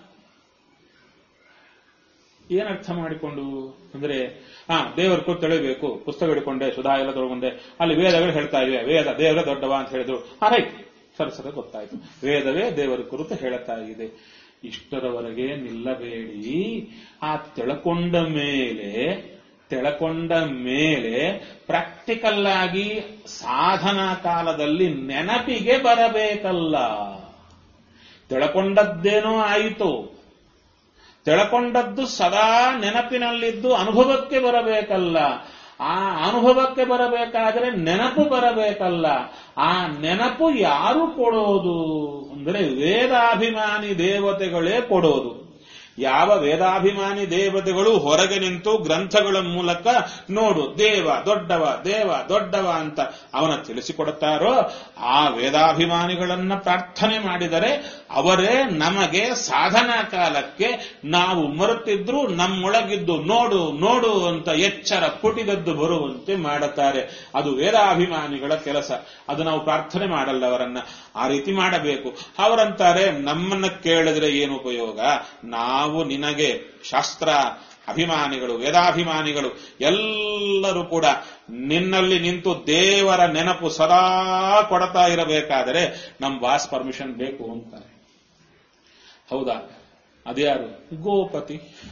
ಏನ್ ಅರ್ಥ ಮಾಡಿಕೊಂಡು ಅಂದ್ರೆ ಹಾ ದೇವರ ಕುರಿತು ತಿಳಿಬೇಕು ಪುಸ್ತಕ ಹಿಡ್ಕೊಂಡೆ ಸುಧಾ ಎಲ್ಲ ತೊಳ್ಕೊಂಡೆ ಅಲ್ಲಿ ವೇದಗಳು ಹೇಳ್ತಾ ಇವೆ ವೇದ ದೇವರ ದೊಡ್ಡವ ಅಂತ ಹೇಳಿದ್ರು ಆ ರೈಟ್ ಸರ ಸರ ಗೊತ್ತಾಯ್ತು ವೇದವೇ ದೇವರ ಕುರಿತು ಹೇಳುತ್ತಾ ಇದೆ ಇಷ್ಟರವರೆಗೆ ನಿಲ್ಲಬೇಡಿ ಆ ತಿಳ್ಕೊಂಡ ಮೇಲೆ ತಿಳ್ಕೊಂಡ ಮೇಲೆ ಪ್ರಾಕ್ಟಿಕಲ್ ಆಗಿ ಸಾಧನಾ ಕಾಲದಲ್ಲಿ ನೆನಪಿಗೆ ಬರಬೇಕಲ್ಲ ತಿಳ್ಕೊಂಡದ್ದೇನೋ ಆಯಿತು ತಿಳ್ಕೊಂಡದ್ದು ಸದಾ ನೆನಪಿನಲ್ಲಿದ್ದು ಅನುಭವಕ್ಕೆ ಬರಬೇಕಲ್ಲ ಆ ಅನುಭವಕ್ಕೆ ಬರಬೇಕಾದ್ರೆ ನೆನಪು ಬರಬೇಕಲ್ಲ ಆ ನೆನಪು ಯಾರು ಕೊಡೋದು ಅಂದ್ರೆ ವೇದಾಭಿಮಾನಿ ದೇವತೆಗಳೇ ಕೊಡೋದು ಯಾವ ವೇದಾಭಿಮಾನಿ ದೇವತೆಗಳು ಹೊರಗೆ ನಿಂತು ಗ್ರಂಥಗಳ ಮೂಲಕ ನೋಡು ದೇವ ದೊಡ್ಡವ ದೇವ ದೊಡ್ಡವ ಅಂತ ಅವನ ತಿಳಿಸಿಕೊಡುತ್ತಾರೋ ಆ ವೇದಾಭಿಮಾನಿಗಳನ್ನ ಪ್ರಾರ್ಥನೆ ಮಾಡಿದರೆ ಅವರೇ ನಮಗೆ ಸಾಧನಾ ಕಾಲಕ್ಕೆ ನಾವು ಮರೆತಿದ್ರು ನಮ್ಮೊಳಗಿದ್ದು ನೋಡು ನೋಡು ಅಂತ ಎಚ್ಚರ ಪುಟಿದದ್ದು ಬರುವಂತೆ ಮಾಡುತ್ತಾರೆ ಅದು ವೇದಾಭಿಮಾನಿಗಳ ಕೆಲಸ ಅದು ನಾವು ಪ್ರಾರ್ಥನೆ ಮಾಡಲ್ಲ ಅವರನ್ನ ಆ ರೀತಿ ಮಾಡಬೇಕು ಅವರಂತಾರೆ ನಮ್ಮನ್ನ ಕೇಳಿದ್ರೆ ಏನು ಉಪಯೋಗ ನಾವು ನಿನಗೆ ಶಾಸ್ತ್ರ ಅಭಿಮಾನಿಗಳು ವೇದಾಭಿಮಾನಿಗಳು ಎಲ್ಲರೂ ಕೂಡ ನಿನ್ನಲ್ಲಿ ನಿಂತು ದೇವರ ನೆನಪು ಸದಾ ಕೊಡ್ತಾ ಇರಬೇಕಾದರೆ ನಮ್ ಬಾಸ್ ಪರ್ಮಿಷನ್ ಬೇಕು ಅಂತಾರೆ ಹೌದಾ ಅದ್ಯಾರು ಗೋಪತಿ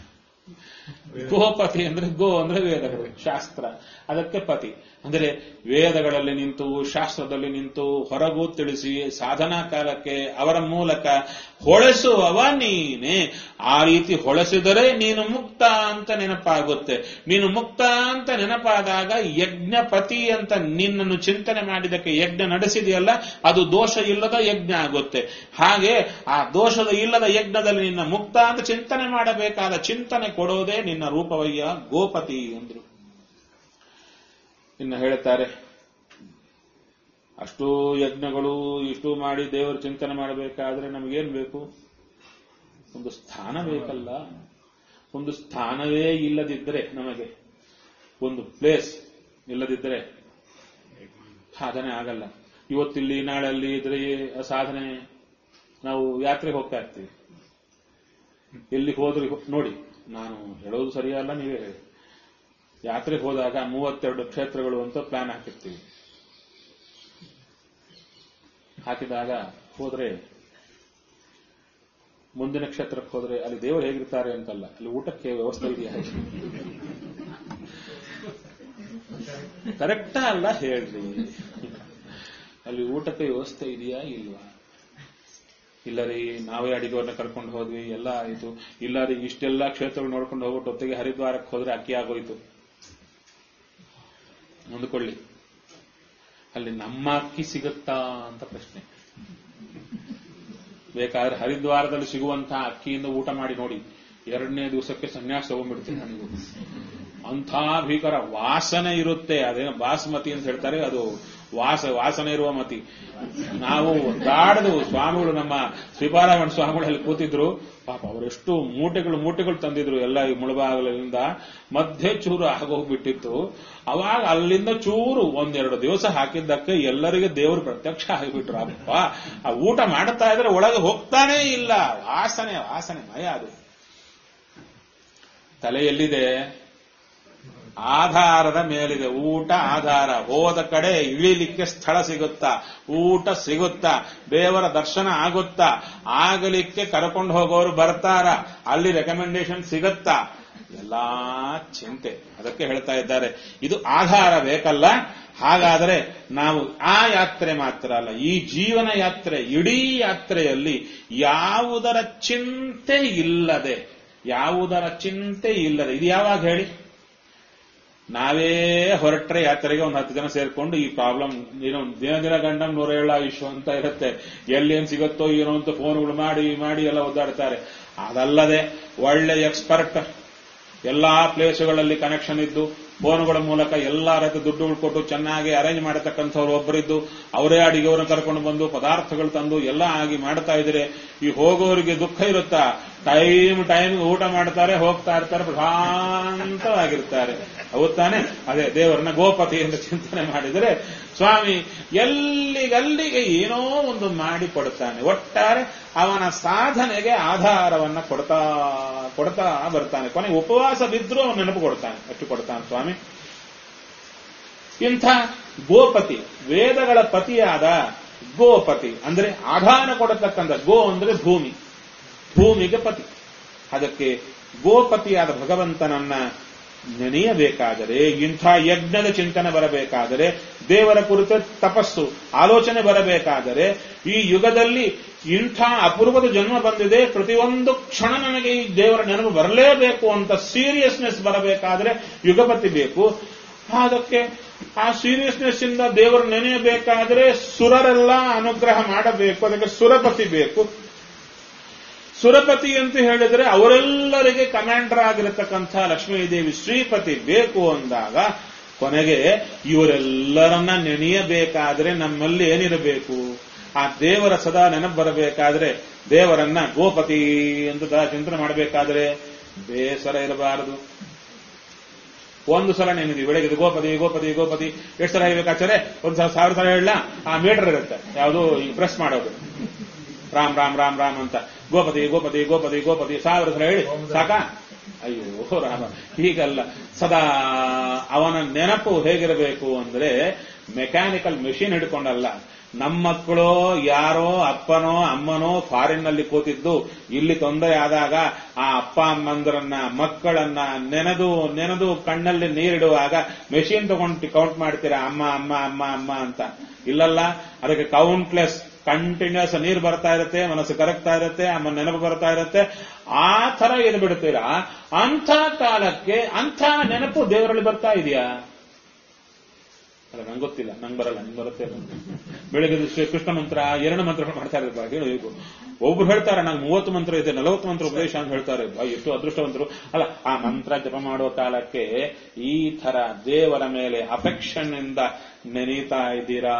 ಗೋಪತಿ ಅಂದ್ರೆ ಗೋ ಅಂದ್ರೆ ವೇದಗಳು ಶಾಸ್ತ್ರ ಅದಕ್ಕೆ ಪತಿ ಅಂದರೆ ವೇದಗಳಲ್ಲಿ ನಿಂತು ಶಾಸ್ತ್ರದಲ್ಲಿ ನಿಂತು ಹೊರಗೂ ತಿಳಿಸಿ ಸಾಧನಾ ಕಾಲಕ್ಕೆ ಅವರ ಮೂಲಕ ಹೊಳೆಸುವವ ನೀನೆ ಆ ರೀತಿ ಹೊಳೆಸಿದರೆ ನೀನು ಮುಕ್ತ ಅಂತ ನೆನಪಾಗುತ್ತೆ ನೀನು ಮುಕ್ತ ಅಂತ ನೆನಪಾದಾಗ ಯಜ್ಞಪತಿ ಅಂತ ನಿನ್ನನ್ನು ಚಿಂತನೆ ಮಾಡಿದಕ್ಕೆ ಯಜ್ಞ ನಡೆಸಿದೆಯಲ್ಲ ಅದು ದೋಷ ಇಲ್ಲದ ಯಜ್ಞ ಆಗುತ್ತೆ ಹಾಗೆ ಆ ದೋಷದ ಇಲ್ಲದ ಯಜ್ಞದಲ್ಲಿ ನಿನ್ನ ಮುಕ್ತ ಅಂತ ಚಿಂತನೆ ಮಾಡಬೇಕಾದ ಚಿಂತನೆ ಕೊಡೋದೇ ನಿನ್ನ ರೂಪವಯ್ಯ ಗೋಪತಿ ಅಂದ್ರು ಇನ್ನು ಹೇಳುತ್ತಾರೆ ಅಷ್ಟೂ ಯಜ್ಞಗಳು ಇಷ್ಟು ಮಾಡಿ ದೇವರ ಚಿಂತನೆ ಮಾಡಬೇಕಾದ್ರೆ ನಮಗೇನ್ ಬೇಕು ಒಂದು ಸ್ಥಾನ ಬೇಕಲ್ಲ ಒಂದು ಸ್ಥಾನವೇ ಇಲ್ಲದಿದ್ದರೆ ನಮಗೆ ಒಂದು ಪ್ಲೇಸ್ ಇಲ್ಲದಿದ್ದರೆ ಸಾಧನೆ ಆಗಲ್ಲ ಇವತ್ತಿಲ್ಲಿ ನಾಳಲ್ಲಿ ಇದ್ರೆ ಆ ಸಾಧನೆ ನಾವು ಯಾತ್ರೆಗೆ ಹೋಗ್ತಾ ಇರ್ತೀವಿ ಎಲ್ಲಿ ಹೋದ್ರೆ ನೋಡಿ ನಾನು ಹೇಳೋದು ಸರಿಯಲ್ಲ ನೀವೇ ಹೇಳಿ ಯಾತ್ರೆಗೆ ಹೋದಾಗ ಮೂವತ್ತೆರಡು ಕ್ಷೇತ್ರಗಳು ಅಂತ ಪ್ಲಾನ್ ಹಾಕಿರ್ತೀವಿ ಹಾಕಿದಾಗ ಹೋದ್ರೆ ಮುಂದಿನ ಕ್ಷೇತ್ರಕ್ಕೆ ಹೋದ್ರೆ ಅಲ್ಲಿ ದೇವರು ಹೇಗಿರ್ತಾರೆ ಅಂತಲ್ಲ ಅಲ್ಲಿ ಊಟಕ್ಕೆ ವ್ಯವಸ್ಥೆ ಇದೆಯಾ ಕರೆಕ್ಟಾ ಅಲ್ಲ ಹೇಳ್ರಿ ಅಲ್ಲಿ ಊಟಕ್ಕೆ ವ್ಯವಸ್ಥೆ ಇದೆಯಾ ಇಲ್ವಾ ಇಲ್ಲ ರೀ ನಾವೇ ಅಡಿಗೆಯವ್ರನ್ನ ಕರ್ಕೊಂಡು ಹೋದ್ವಿ ಎಲ್ಲ ಆಯಿತು ಇಲ್ಲ ರೀ ಇಷ್ಟೆಲ್ಲ ಕ್ಷೇತ್ರಗಳು ನೋಡ್ಕೊಂಡು ಹೋಗ್ಬಿಟ್ಟು ಹೊತ್ತಿಗೆ ಹರಿದ್ವಾರಕ್ಕೆ ಹೋದ್ರೆ ಅಕ್ಕಿ ಆಗೋಯ್ತು ಅಂದುಕೊಳ್ಳಿ ಅಲ್ಲಿ ನಮ್ಮ ಅಕ್ಕಿ ಸಿಗುತ್ತಾ ಅಂತ ಪ್ರಶ್ನೆ ಬೇಕಾದ್ರೆ ಹರಿದ್ವಾರದಲ್ಲಿ ಸಿಗುವಂತಹ ಅಕ್ಕಿಯಿಂದ ಊಟ ಮಾಡಿ ನೋಡಿ ಎರಡನೇ ದಿವಸಕ್ಕೆ ಸನ್ಯಾಸ ತಗೊಂಡ್ಬಿಡ್ತೀನಿ ನನಗೂ ಅಂಥ ಭೀಕರ ವಾಸನೆ ಇರುತ್ತೆ ಅದೇನೋ ಬಾಸ್ಮತಿ ಅಂತ ಹೇಳ್ತಾರೆ ಅದು ವಾಸ ವಾಸನೆ ಇರುವ ಮತಿ ನಾವು ದಾಡದು ಸ್ವಾಮಿಗಳು ನಮ್ಮ ಶ್ರೀಪಾರಾಯಣ ಸ್ವಾಮಿಗಳಲ್ಲಿ ಕೂತಿದ್ರು ಪಾಪ ಅವರೆಷ್ಟು ಮೂಟೆಗಳು ಮೂಟೆಗಳು ತಂದಿದ್ರು ಎಲ್ಲ ಈ ಮುಳಬಾಗಲಿಂದ ಮಧ್ಯೆ ಚೂರು ಆಗೋಗ್ಬಿಟ್ಟಿತ್ತು ಅವಾಗ ಅಲ್ಲಿಂದ ಚೂರು ಒಂದೆರಡು ದಿವಸ ಹಾಕಿದ್ದಕ್ಕೆ ಎಲ್ಲರಿಗೆ ದೇವರು ಪ್ರತ್ಯಕ್ಷ ಆಗಿಬಿಟ್ರು ಅಪ್ಪ ಆ ಊಟ ಮಾಡ್ತಾ ಇದ್ರೆ ಒಳಗೆ ಹೋಗ್ತಾನೇ ಇಲ್ಲ ವಾಸನೆ ವಾಸನೆ ಮಯ ಅದು ತಲೆ ಎಲ್ಲಿದೆ ಆಧಾರದ ಮೇಲಿದೆ ಊಟ ಆಧಾರ ಹೋದ ಕಡೆ ಇಳಿಲಿಕ್ಕೆ ಸ್ಥಳ ಸಿಗುತ್ತಾ ಊಟ ಸಿಗುತ್ತಾ ದೇವರ ದರ್ಶನ ಆಗುತ್ತಾ ಆಗಲಿಕ್ಕೆ ಕರ್ಕೊಂಡು ಹೋಗೋರು ಬರ್ತಾರ ಅಲ್ಲಿ ರೆಕಮೆಂಡೇಶನ್ ಸಿಗುತ್ತಾ ಎಲ್ಲಾ ಚಿಂತೆ ಅದಕ್ಕೆ ಹೇಳ್ತಾ ಇದ್ದಾರೆ ಇದು ಆಧಾರ ಬೇಕಲ್ಲ ಹಾಗಾದರೆ ನಾವು ಆ ಯಾತ್ರೆ ಮಾತ್ರ ಅಲ್ಲ ಈ ಜೀವನ ಯಾತ್ರೆ ಇಡೀ ಯಾತ್ರೆಯಲ್ಲಿ ಯಾವುದರ ಚಿಂತೆ ಇಲ್ಲದೆ ಯಾವುದರ ಚಿಂತೆ ಇಲ್ಲದೆ ಇದು ಯಾವಾಗ ಹೇಳಿ ನಾವೇ ಹೊರಟ್ರೆ ಯಾತ್ರೆಗೆ ಒಂದು ಹತ್ತು ಜನ ಸೇರ್ಕೊಂಡು ಈ ಪ್ರಾಬ್ಲಮ್ ಏನೋ ದಿನ ದಿನ ಗಂಡ ನೂರ ಏಳು ಆಯುಷ್ ಅಂತ ಇರುತ್ತೆ ಎಲ್ಲಿ ಸಿಗುತ್ತೋ ಏನೋ ಅಂತ ಫೋನ್ಗಳು ಮಾಡಿ ಮಾಡಿ ಎಲ್ಲ ಒದ್ದಾಡ್ತಾರೆ ಅದಲ್ಲದೆ ಒಳ್ಳೆ ಎಕ್ಸ್ಪರ್ಟ್ ಎಲ್ಲಾ ಪ್ಲೇಸುಗಳಲ್ಲಿ ಕನೆಕ್ಷನ್ ಇದ್ದು ಫೋನ್ಗಳ ಮೂಲಕ ಎಲ್ಲಾ ರೀತಿ ದುಡ್ಡುಗಳು ಕೊಟ್ಟು ಚೆನ್ನಾಗಿ ಅರೇಂಜ್ ಮಾಡತಕ್ಕಂಥವ್ರು ಒಬ್ಬರಿದ್ದು ಅವರೇ ಅಡಿಗೆವ್ರನ್ನ ಕರ್ಕೊಂಡು ಬಂದು ಪದಾರ್ಥಗಳು ತಂದು ಎಲ್ಲ ಆಗಿ ಮಾಡ್ತಾ ಇದ್ರೆ ಈ ಹೋಗೋರಿಗೆ ದುಃಖ ಇರುತ್ತಾ ಟೈಮ್ ಟೈಮ್ ಊಟ ಮಾಡ್ತಾರೆ ಹೋಗ್ತಾ ಇರ್ತಾರೆ ಪ್ರಶಾಂತವಾಗಿರ್ತಾರೆ ಹೌದ್ ತಾನೆ ಅದೇ ದೇವರನ್ನ ಗೋಪತಿ ಎಂದು ಚಿಂತನೆ ಮಾಡಿದರೆ ಸ್ವಾಮಿ ಎಲ್ಲಿಗಲ್ಲಿಗೆ ಏನೋ ಒಂದು ಮಾಡಿ ಕೊಡ್ತಾನೆ ಒಟ್ಟಾರೆ ಅವನ ಸಾಧನೆಗೆ ಆಧಾರವನ್ನ ಕೊಡ್ತಾ ಕೊಡ್ತಾ ಬರ್ತಾನೆ ಕೊನೆಗೆ ಉಪವಾಸ ಬಿದ್ರೂ ಅವನು ನೆನಪು ಕೊಡ್ತಾನೆ ಅಷ್ಟು ಕೊಡ್ತಾನೆ ಸ್ವಾಮಿ ಇಂಥ ಗೋಪತಿ ವೇದಗಳ ಪತಿಯಾದ ಗೋಪತಿ ಅಂದ್ರೆ ಆಧಾರ ಕೊಡತಕ್ಕಂಥ ಗೋ ಅಂದ್ರೆ ಭೂಮಿ ಭೂಮಿಗೆ ಪತಿ ಅದಕ್ಕೆ ಗೋಪತಿಯಾದ ಭಗವಂತನನ್ನ ನೆನೆಯಬೇಕಾದರೆ ಇಂಥ ಯಜ್ಞದ ಚಿಂತನೆ ಬರಬೇಕಾದರೆ ದೇವರ ಕುರಿತ ತಪಸ್ಸು ಆಲೋಚನೆ ಬರಬೇಕಾದರೆ ಈ ಯುಗದಲ್ಲಿ ಇಂಥ ಅಪೂರ್ವದ ಜನ್ಮ ಬಂದಿದೆ ಪ್ರತಿಯೊಂದು ಕ್ಷಣ ನನಗೆ ಈ ದೇವರ ನೆನಪು ಬರಲೇಬೇಕು ಅಂತ ಸೀರಿಯಸ್ನೆಸ್ ಬರಬೇಕಾದ್ರೆ ಯುಗಪತಿ ಬೇಕು ಅದಕ್ಕೆ ಆ ಸೀರಿಯಸ್ನೆಸ್ ಇಂದ ದೇವರು ನೆನೆಯಬೇಕಾದ್ರೆ ಸುರರೆಲ್ಲ ಅನುಗ್ರಹ ಮಾಡಬೇಕು ಅದಕ್ಕೆ ಸುರಪತಿ ಬೇಕು ಸುರಪತಿ ಅಂತ ಹೇಳಿದ್ರೆ ಅವರೆಲ್ಲರಿಗೆ ಕಮಾಂಡರ್ ಆಗಿರತಕ್ಕಂಥ ಲಕ್ಷ್ಮೀದೇವಿ ಶ್ರೀಪತಿ ಬೇಕು ಅಂದಾಗ ಕೊನೆಗೆ ಇವರೆಲ್ಲರನ್ನ ನೆನೆಯಬೇಕಾದ್ರೆ ನಮ್ಮಲ್ಲಿ ಏನಿರಬೇಕು ಆ ದೇವರ ಸದಾ ನೆನಪು ಬರಬೇಕಾದ್ರೆ ದೇವರನ್ನ ಗೋಪತಿ ಅಂತ ಚಿಂತನೆ ಮಾಡಬೇಕಾದ್ರೆ ಬೇಸರ ಇರಬಾರದು ಒಂದು ಸಲ ನೆನೆದಿ ಬೆಳಗ್ಗೆ ಗೋಪತಿ ಗೋಪತಿ ಗೋಪತಿ ಎಷ್ಟು ಸಲ ಹೇಳ್ಬೇಕಾಚಾರೆ ಒಂದು ಸಾವಿರ ಸಲ ಹೇಳ ಆ ಮೀಟರ್ ಇರುತ್ತೆ ಯಾವುದು ಈಗ ಪ್ರೆಸ್ ಮಾಡೋದು ರಾಮ್ ರಾಮ್ ರಾಮ್ ರಾಮ್ ಅಂತ ಗೋಪತಿ ಗೋಪತಿ ಗೋಪತಿ ಗೋಪತಿ ಸಾವಿರ ಸಲ ಹೇಳಿ ಸಾಕ ಅಯ್ಯೋ ರಾಮ ಹೀಗಲ್ಲ ಸದಾ ಅವನ ನೆನಪು ಹೇಗಿರಬೇಕು ಅಂದ್ರೆ ಮೆಕ್ಯಾನಿಕಲ್ ಮೆಷಿನ್ ಹಿಡ್ಕೊಂಡಲ್ಲ ನಮ್ಮ ಮಕ್ಕಳು ಯಾರೋ ಅಪ್ಪನೋ ಅಮ್ಮನೋ ಫಾರಿನ್ ನಲ್ಲಿ ಕೂತಿದ್ದು ಇಲ್ಲಿ ತೊಂದರೆ ಆದಾಗ ಆ ಅಪ್ಪ ಅಮ್ಮಂದರನ್ನ ಮಕ್ಕಳನ್ನ ನೆನೆದು ನೆನೆದು ಕಣ್ಣಲ್ಲಿ ನೀರಿಡುವಾಗ ಮೆಷಿನ್ ತಗೊಂಡು ಕೌಂಟ್ ಮಾಡ್ತೀರಾ ಅಮ್ಮ ಅಮ್ಮ ಅಮ್ಮ ಅಮ್ಮ ಅಂತ ಇಲ್ಲಲ್ಲ ಅದಕ್ಕೆ ಕೌಂಟ್ಲೆಸ್ ಕಂಟಿನ್ಯೂಸ್ ನೀರು ಬರ್ತಾ ಇರುತ್ತೆ ಮನಸ್ಸು ಕರಗ್ತಾ ಇರುತ್ತೆ ಅಮ್ಮ ನೆನಪು ಬರ್ತಾ ಇರುತ್ತೆ ಆ ತರ ಇದು ಬಿಡ್ತೀರಾ ಅಂಥ ಕಾಲಕ್ಕೆ ಅಂಥ ನೆನಪು ದೇವರಲ್ಲಿ ಬರ್ತಾ ಇದೆಯಾ ಅಲ್ಲ ನಂಗೆ ಗೊತ್ತಿಲ್ಲ ನಂಗೆ ಬರಲ್ಲ ನಂಗೆ ಬರುತ್ತೆ ಬೆಳಿಗ್ಗೆ ಶ್ರೀ ಕೃಷ್ಣ ಮಂತ್ರ ಎರಡು ಮಂತ್ರಗಳು ಮಾಡ್ತಾ ಇರ್ತಾರೆ ಹೇಳಬೇಕು ಒಬ್ರು ಹೇಳ್ತಾರೆ ನಂಗೆ ಮೂವತ್ತು ಮಂತ್ರ ಇದೆ ನಲವತ್ತು ಮಂತ್ರ ಉಪದೇಶ ಅಂತ ಹೇಳ್ತಾರೆ ಬಾ, ಎಷ್ಟು ಅದೃಷ್ಟವಂತರು ಅಲ್ಲ ಆ ಮಂತ್ರ ಜಪ ಮಾಡುವ ಕಾಲಕ್ಕೆ ಈ ತರ ದೇವರ ಮೇಲೆ ಅಫೆಕ್ಷನ್ ಇಂದ ನೆನೀತಾ ಇದ್ದೀರಾ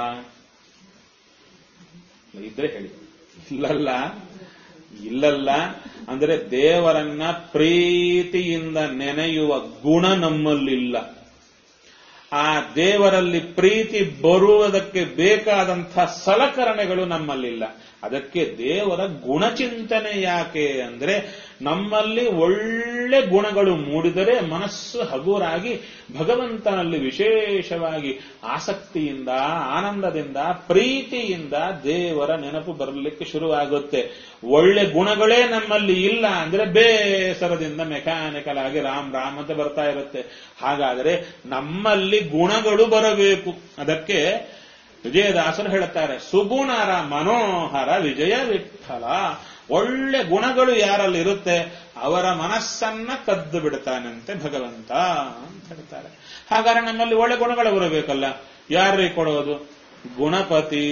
ಇದ್ರೆ ಹೇಳಿ ಇಲ್ಲಲ್ಲ ಇಲ್ಲಲ್ಲ ಅಂದ್ರೆ ದೇವರನ್ನ ಪ್ರೀತಿಯಿಂದ ನೆನೆಯುವ ಗುಣ ನಮ್ಮಲ್ಲಿಲ್ಲ ಆ ದೇವರಲ್ಲಿ ಪ್ರೀತಿ ಬರುವುದಕ್ಕೆ ಬೇಕಾದಂಥ ಸಲಕರಣೆಗಳು ನಮ್ಮಲ್ಲಿಲ್ಲ ಅದಕ್ಕೆ ದೇವರ ಗುಣಚಿಂತನೆ ಯಾಕೆ ಅಂದ್ರೆ ನಮ್ಮಲ್ಲಿ ಒಳ್ಳೆ ಗುಣಗಳು ಮೂಡಿದರೆ ಮನಸ್ಸು ಹಗುರಾಗಿ ಭಗವಂತನಲ್ಲಿ ವಿಶೇಷವಾಗಿ ಆಸಕ್ತಿಯಿಂದ ಆನಂದದಿಂದ ಪ್ರೀತಿಯಿಂದ ದೇವರ ನೆನಪು ಬರಲಿಕ್ಕೆ ಶುರುವಾಗುತ್ತೆ ಒಳ್ಳೆ ಗುಣಗಳೇ ನಮ್ಮಲ್ಲಿ ಇಲ್ಲ ಅಂದ್ರೆ ಬೇಸರದಿಂದ ಮೆಕ್ಯಾನಿಕಲ್ ಆಗಿ ರಾಮ್ ರಾಮ್ ಅಂತ ಬರ್ತಾ ಇರುತ್ತೆ ಹಾಗಾದರೆ ನಮ್ಮಲ್ಲಿ ಗುಣಗಳು ಬರಬೇಕು ಅದಕ್ಕೆ ವಿಜಯದಾಸರು ಹೇಳುತ್ತಾರೆ ಸುಗುಣರ ಮನೋಹರ ವಿಜಯ ವಿಠಲ ಒಳ್ಳೆ ಗುಣಗಳು ಯಾರಲ್ಲಿ ಇರುತ್ತೆ ಅವರ ಮನಸ್ಸನ್ನ ಕದ್ದು ಬಿಡ್ತಾನಂತೆ ಭಗವಂತ ಅಂತ ಹೇಳ್ತಾರೆ ಹಾಗಾದ್ರೆ ನಮ್ಮಲ್ಲಿ ಒಳ್ಳೆ ಗುಣಗಳು ಬರಬೇಕಲ್ಲ ಯಾರಿಗೆ ಕೊಡೋದು ಗುಣಪತಿ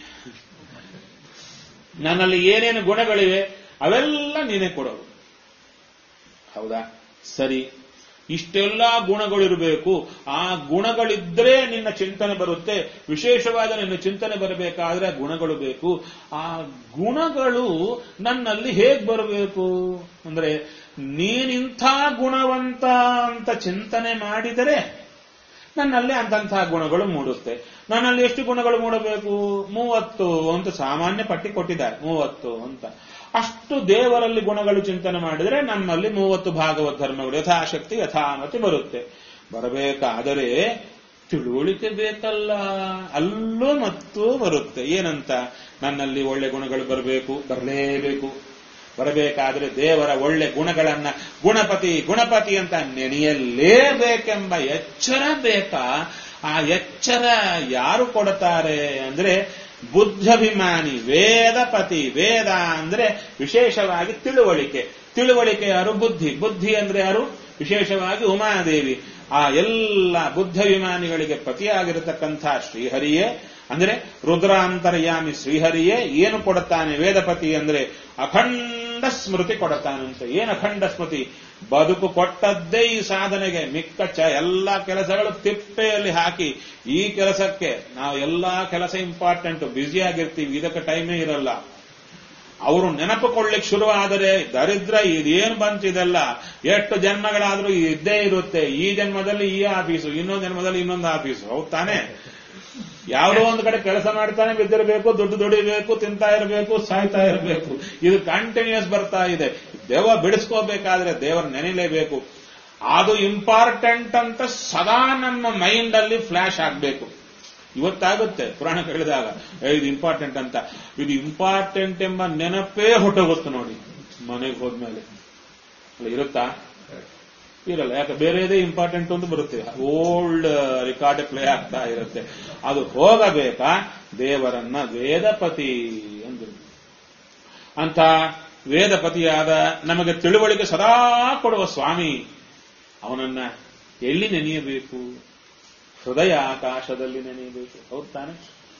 ನನ್ನಲ್ಲಿ ಏನೇನು ಗುಣಗಳಿವೆ ಅವೆಲ್ಲ ನೀನೇ ಕೊಡೋದು ಹೌದಾ ಸರಿ ಇಷ್ಟೆಲ್ಲ ಗುಣಗಳಿರಬೇಕು ಆ ಗುಣಗಳಿದ್ರೆ ನಿನ್ನ ಚಿಂತನೆ ಬರುತ್ತೆ ವಿಶೇಷವಾದ ನಿನ್ನ ಚಿಂತನೆ ಬರಬೇಕಾದ್ರೆ ಆ ಗುಣಗಳು ಬೇಕು ಆ ಗುಣಗಳು ನನ್ನಲ್ಲಿ ಹೇಗ್ ಬರಬೇಕು ಅಂದ್ರೆ ನೀನಿಂಥ ಗುಣವಂತ ಅಂತ ಚಿಂತನೆ ಮಾಡಿದರೆ ನನ್ನಲ್ಲಿ ಅಂತಂತಹ ಗುಣಗಳು ಮೂಡುತ್ತೆ ನನ್ನಲ್ಲಿ ಎಷ್ಟು ಗುಣಗಳು ಮೂಡಬೇಕು ಮೂವತ್ತು ಅಂತ ಸಾಮಾನ್ಯ ಪಟ್ಟಿ ಕೊಟ್ಟಿದ್ದಾರೆ ಮೂವತ್ತು ಅಂತ ಅಷ್ಟು ದೇವರಲ್ಲಿ ಗುಣಗಳು ಚಿಂತನೆ ಮಾಡಿದರೆ ನಮ್ಮಲ್ಲಿ ಮೂವತ್ತು ಭಾಗವತ ಧರ್ಮಗಳು ಯಥಾಶಕ್ತಿ ಯಥಾಮತಿ ಬರುತ್ತೆ ಬರಬೇಕಾದರೆ ತಿಳುವಳಿಕೆ ಬೇಕಲ್ಲ ಅಲ್ಲೂ ಮತ್ತು ಬರುತ್ತೆ ಏನಂತ ನನ್ನಲ್ಲಿ ಒಳ್ಳೆ ಗುಣಗಳು ಬರಬೇಕು ಬರಲೇಬೇಕು ಬರಬೇಕಾದ್ರೆ ದೇವರ ಒಳ್ಳೆ ಗುಣಗಳನ್ನ ಗುಣಪತಿ ಗುಣಪತಿ ಅಂತ ನೆನೆಯಲೇಬೇಕೆಂಬ ಎಚ್ಚರ ಬೇಕಾ ಆ ಎಚ್ಚರ ಯಾರು ಕೊಡುತ್ತಾರೆ ಅಂದ್ರೆ ಬುದ್ಧಭಿಮಾನಿ ವೇದಪತಿ ವೇದ ಅಂದ್ರೆ ವಿಶೇಷವಾಗಿ ತಿಳುವಳಿಕೆ ತಿಳುವಳಿಕೆ ಯಾರು ಬುದ್ಧಿ ಬುದ್ಧಿ ಅಂದ್ರೆ ಯಾರು ವಿಶೇಷವಾಗಿ ಉಮಾದೇವಿ ಆ ಎಲ್ಲ ಬುದ್ಧಭಿಮಾನಿಗಳಿಗೆ ಪತಿಯಾಗಿರತಕ್ಕಂಥ ಶ್ರೀಹರಿಯೇ ಅಂದ್ರೆ ರುದ್ರಾಂತರ್ಯಾಮಿ ಶ್ರೀಹರಿಯೇ ಏನು ಕೊಡುತ್ತಾನೆ ವೇದಪತಿ ಅಂದ್ರೆ ಅಖಂಡ ಸ್ಮೃತಿ ಕೊಡುತ್ತಾನಂತೆ ಏನು ಅಖಂಡ ಸ್ಮೃತಿ ಬದುಕು ಕೊಟ್ಟದ್ದೇ ಈ ಸಾಧನೆಗೆ ಮಿಕ್ಕ ಚ ಎಲ್ಲಾ ಕೆಲಸಗಳು ತಿಪ್ಪೆಯಲ್ಲಿ ಹಾಕಿ ಈ ಕೆಲಸಕ್ಕೆ ನಾವು ಎಲ್ಲಾ ಕೆಲಸ ಇಂಪಾರ್ಟೆಂಟ್ ಬ್ಯುಸಿ ಆಗಿರ್ತೀವಿ ಇದಕ್ಕೆ ಟೈಮೇ ಇರಲ್ಲ ಅವರು ನೆನಪು ಕೊಳ್ಳಿಕ್ ಶುರುವಾದರೆ ದರಿದ್ರ ಇದೇನು ಬಂತಿದೆಲ್ಲ ಎಷ್ಟು ಜನ್ಮಗಳಾದ್ರೂ ಇದ್ದೇ ಇರುತ್ತೆ ಈ ಜನ್ಮದಲ್ಲಿ ಈ ಆಫೀಸು ಇನ್ನೊಂದು ಜನ್ಮದಲ್ಲಿ ಇನ್ನೊಂದು ಆಫೀಸು ಹೌದ್ ತಾನೇ ಯಾವುದೋ ಒಂದು ಕಡೆ ಕೆಲಸ ಮಾಡ್ತಾನೆ ಬಿದ್ದಿರಬೇಕು ದುಡ್ಡು ದುಡಿಬೇಕು ತಿಂತಾ ಇರಬೇಕು ಸಾಯ್ತಾ ಇರಬೇಕು ಇದು ಕಂಟಿನ್ಯೂಸ್ ಬರ್ತಾ ಇದೆ ದೇವ ಬಿಡಿಸ್ಕೋಬೇಕಾದ್ರೆ ದೇವರ ನೆನೆಲೇಬೇಕು ಅದು ಇಂಪಾರ್ಟೆಂಟ್ ಅಂತ ಸದಾ ನಮ್ಮ ಮೈಂಡ್ ಅಲ್ಲಿ ಫ್ಲಾಶ್ ಆಗಬೇಕು ಇವತ್ತಾಗುತ್ತೆ ಪುರಾಣ ಕೇಳಿದಾಗ ಏ, ಇದು ಇಂಪಾರ್ಟೆಂಟ್ ಅಂತ ಇದು ಇಂಪಾರ್ಟೆಂಟ್ ಎಂಬ ನೆನಪೇ ಹೊಟ್ಟೋಗುತ್ತೆ ನೋಡಿ ಮನೆಗೆ ಹೋದ್ಮೇಲೆ ಅಲ್ಲ ಇರುತ್ತಾ ಇರಲ್ಲ ಯಾಕೆ ಬೇರೆದೇ ಇಂಪಾರ್ಟೆಂಟ್ ಅಂತ ಬರುತ್ತೆ ಓಲ್ಡ್ ರಿಕಾರ್ಡ್ ಪ್ಲೇ ಆಗ್ತಾ ಇರುತ್ತೆ ಅದು ಹೋಗಬೇಕಾ ದೇವರನ್ನ ವೇದಪತಿ ಅಂದ್ರು ಅಂತ ವೇದಪತಿಯಾದ ನಮಗೆ ತಿಳುವಳಿಕೆ ಸದಾ ಕೊಡುವ ಸ್ವಾಮಿ ಅವನನ್ನ ಎಲ್ಲಿ ನೆನೆಯಬೇಕು ಹೃದಯ ಆಕಾಶದಲ್ಲಿ ನೆನೆಯಬೇಕು ಹೌದ್ ತಾನೆ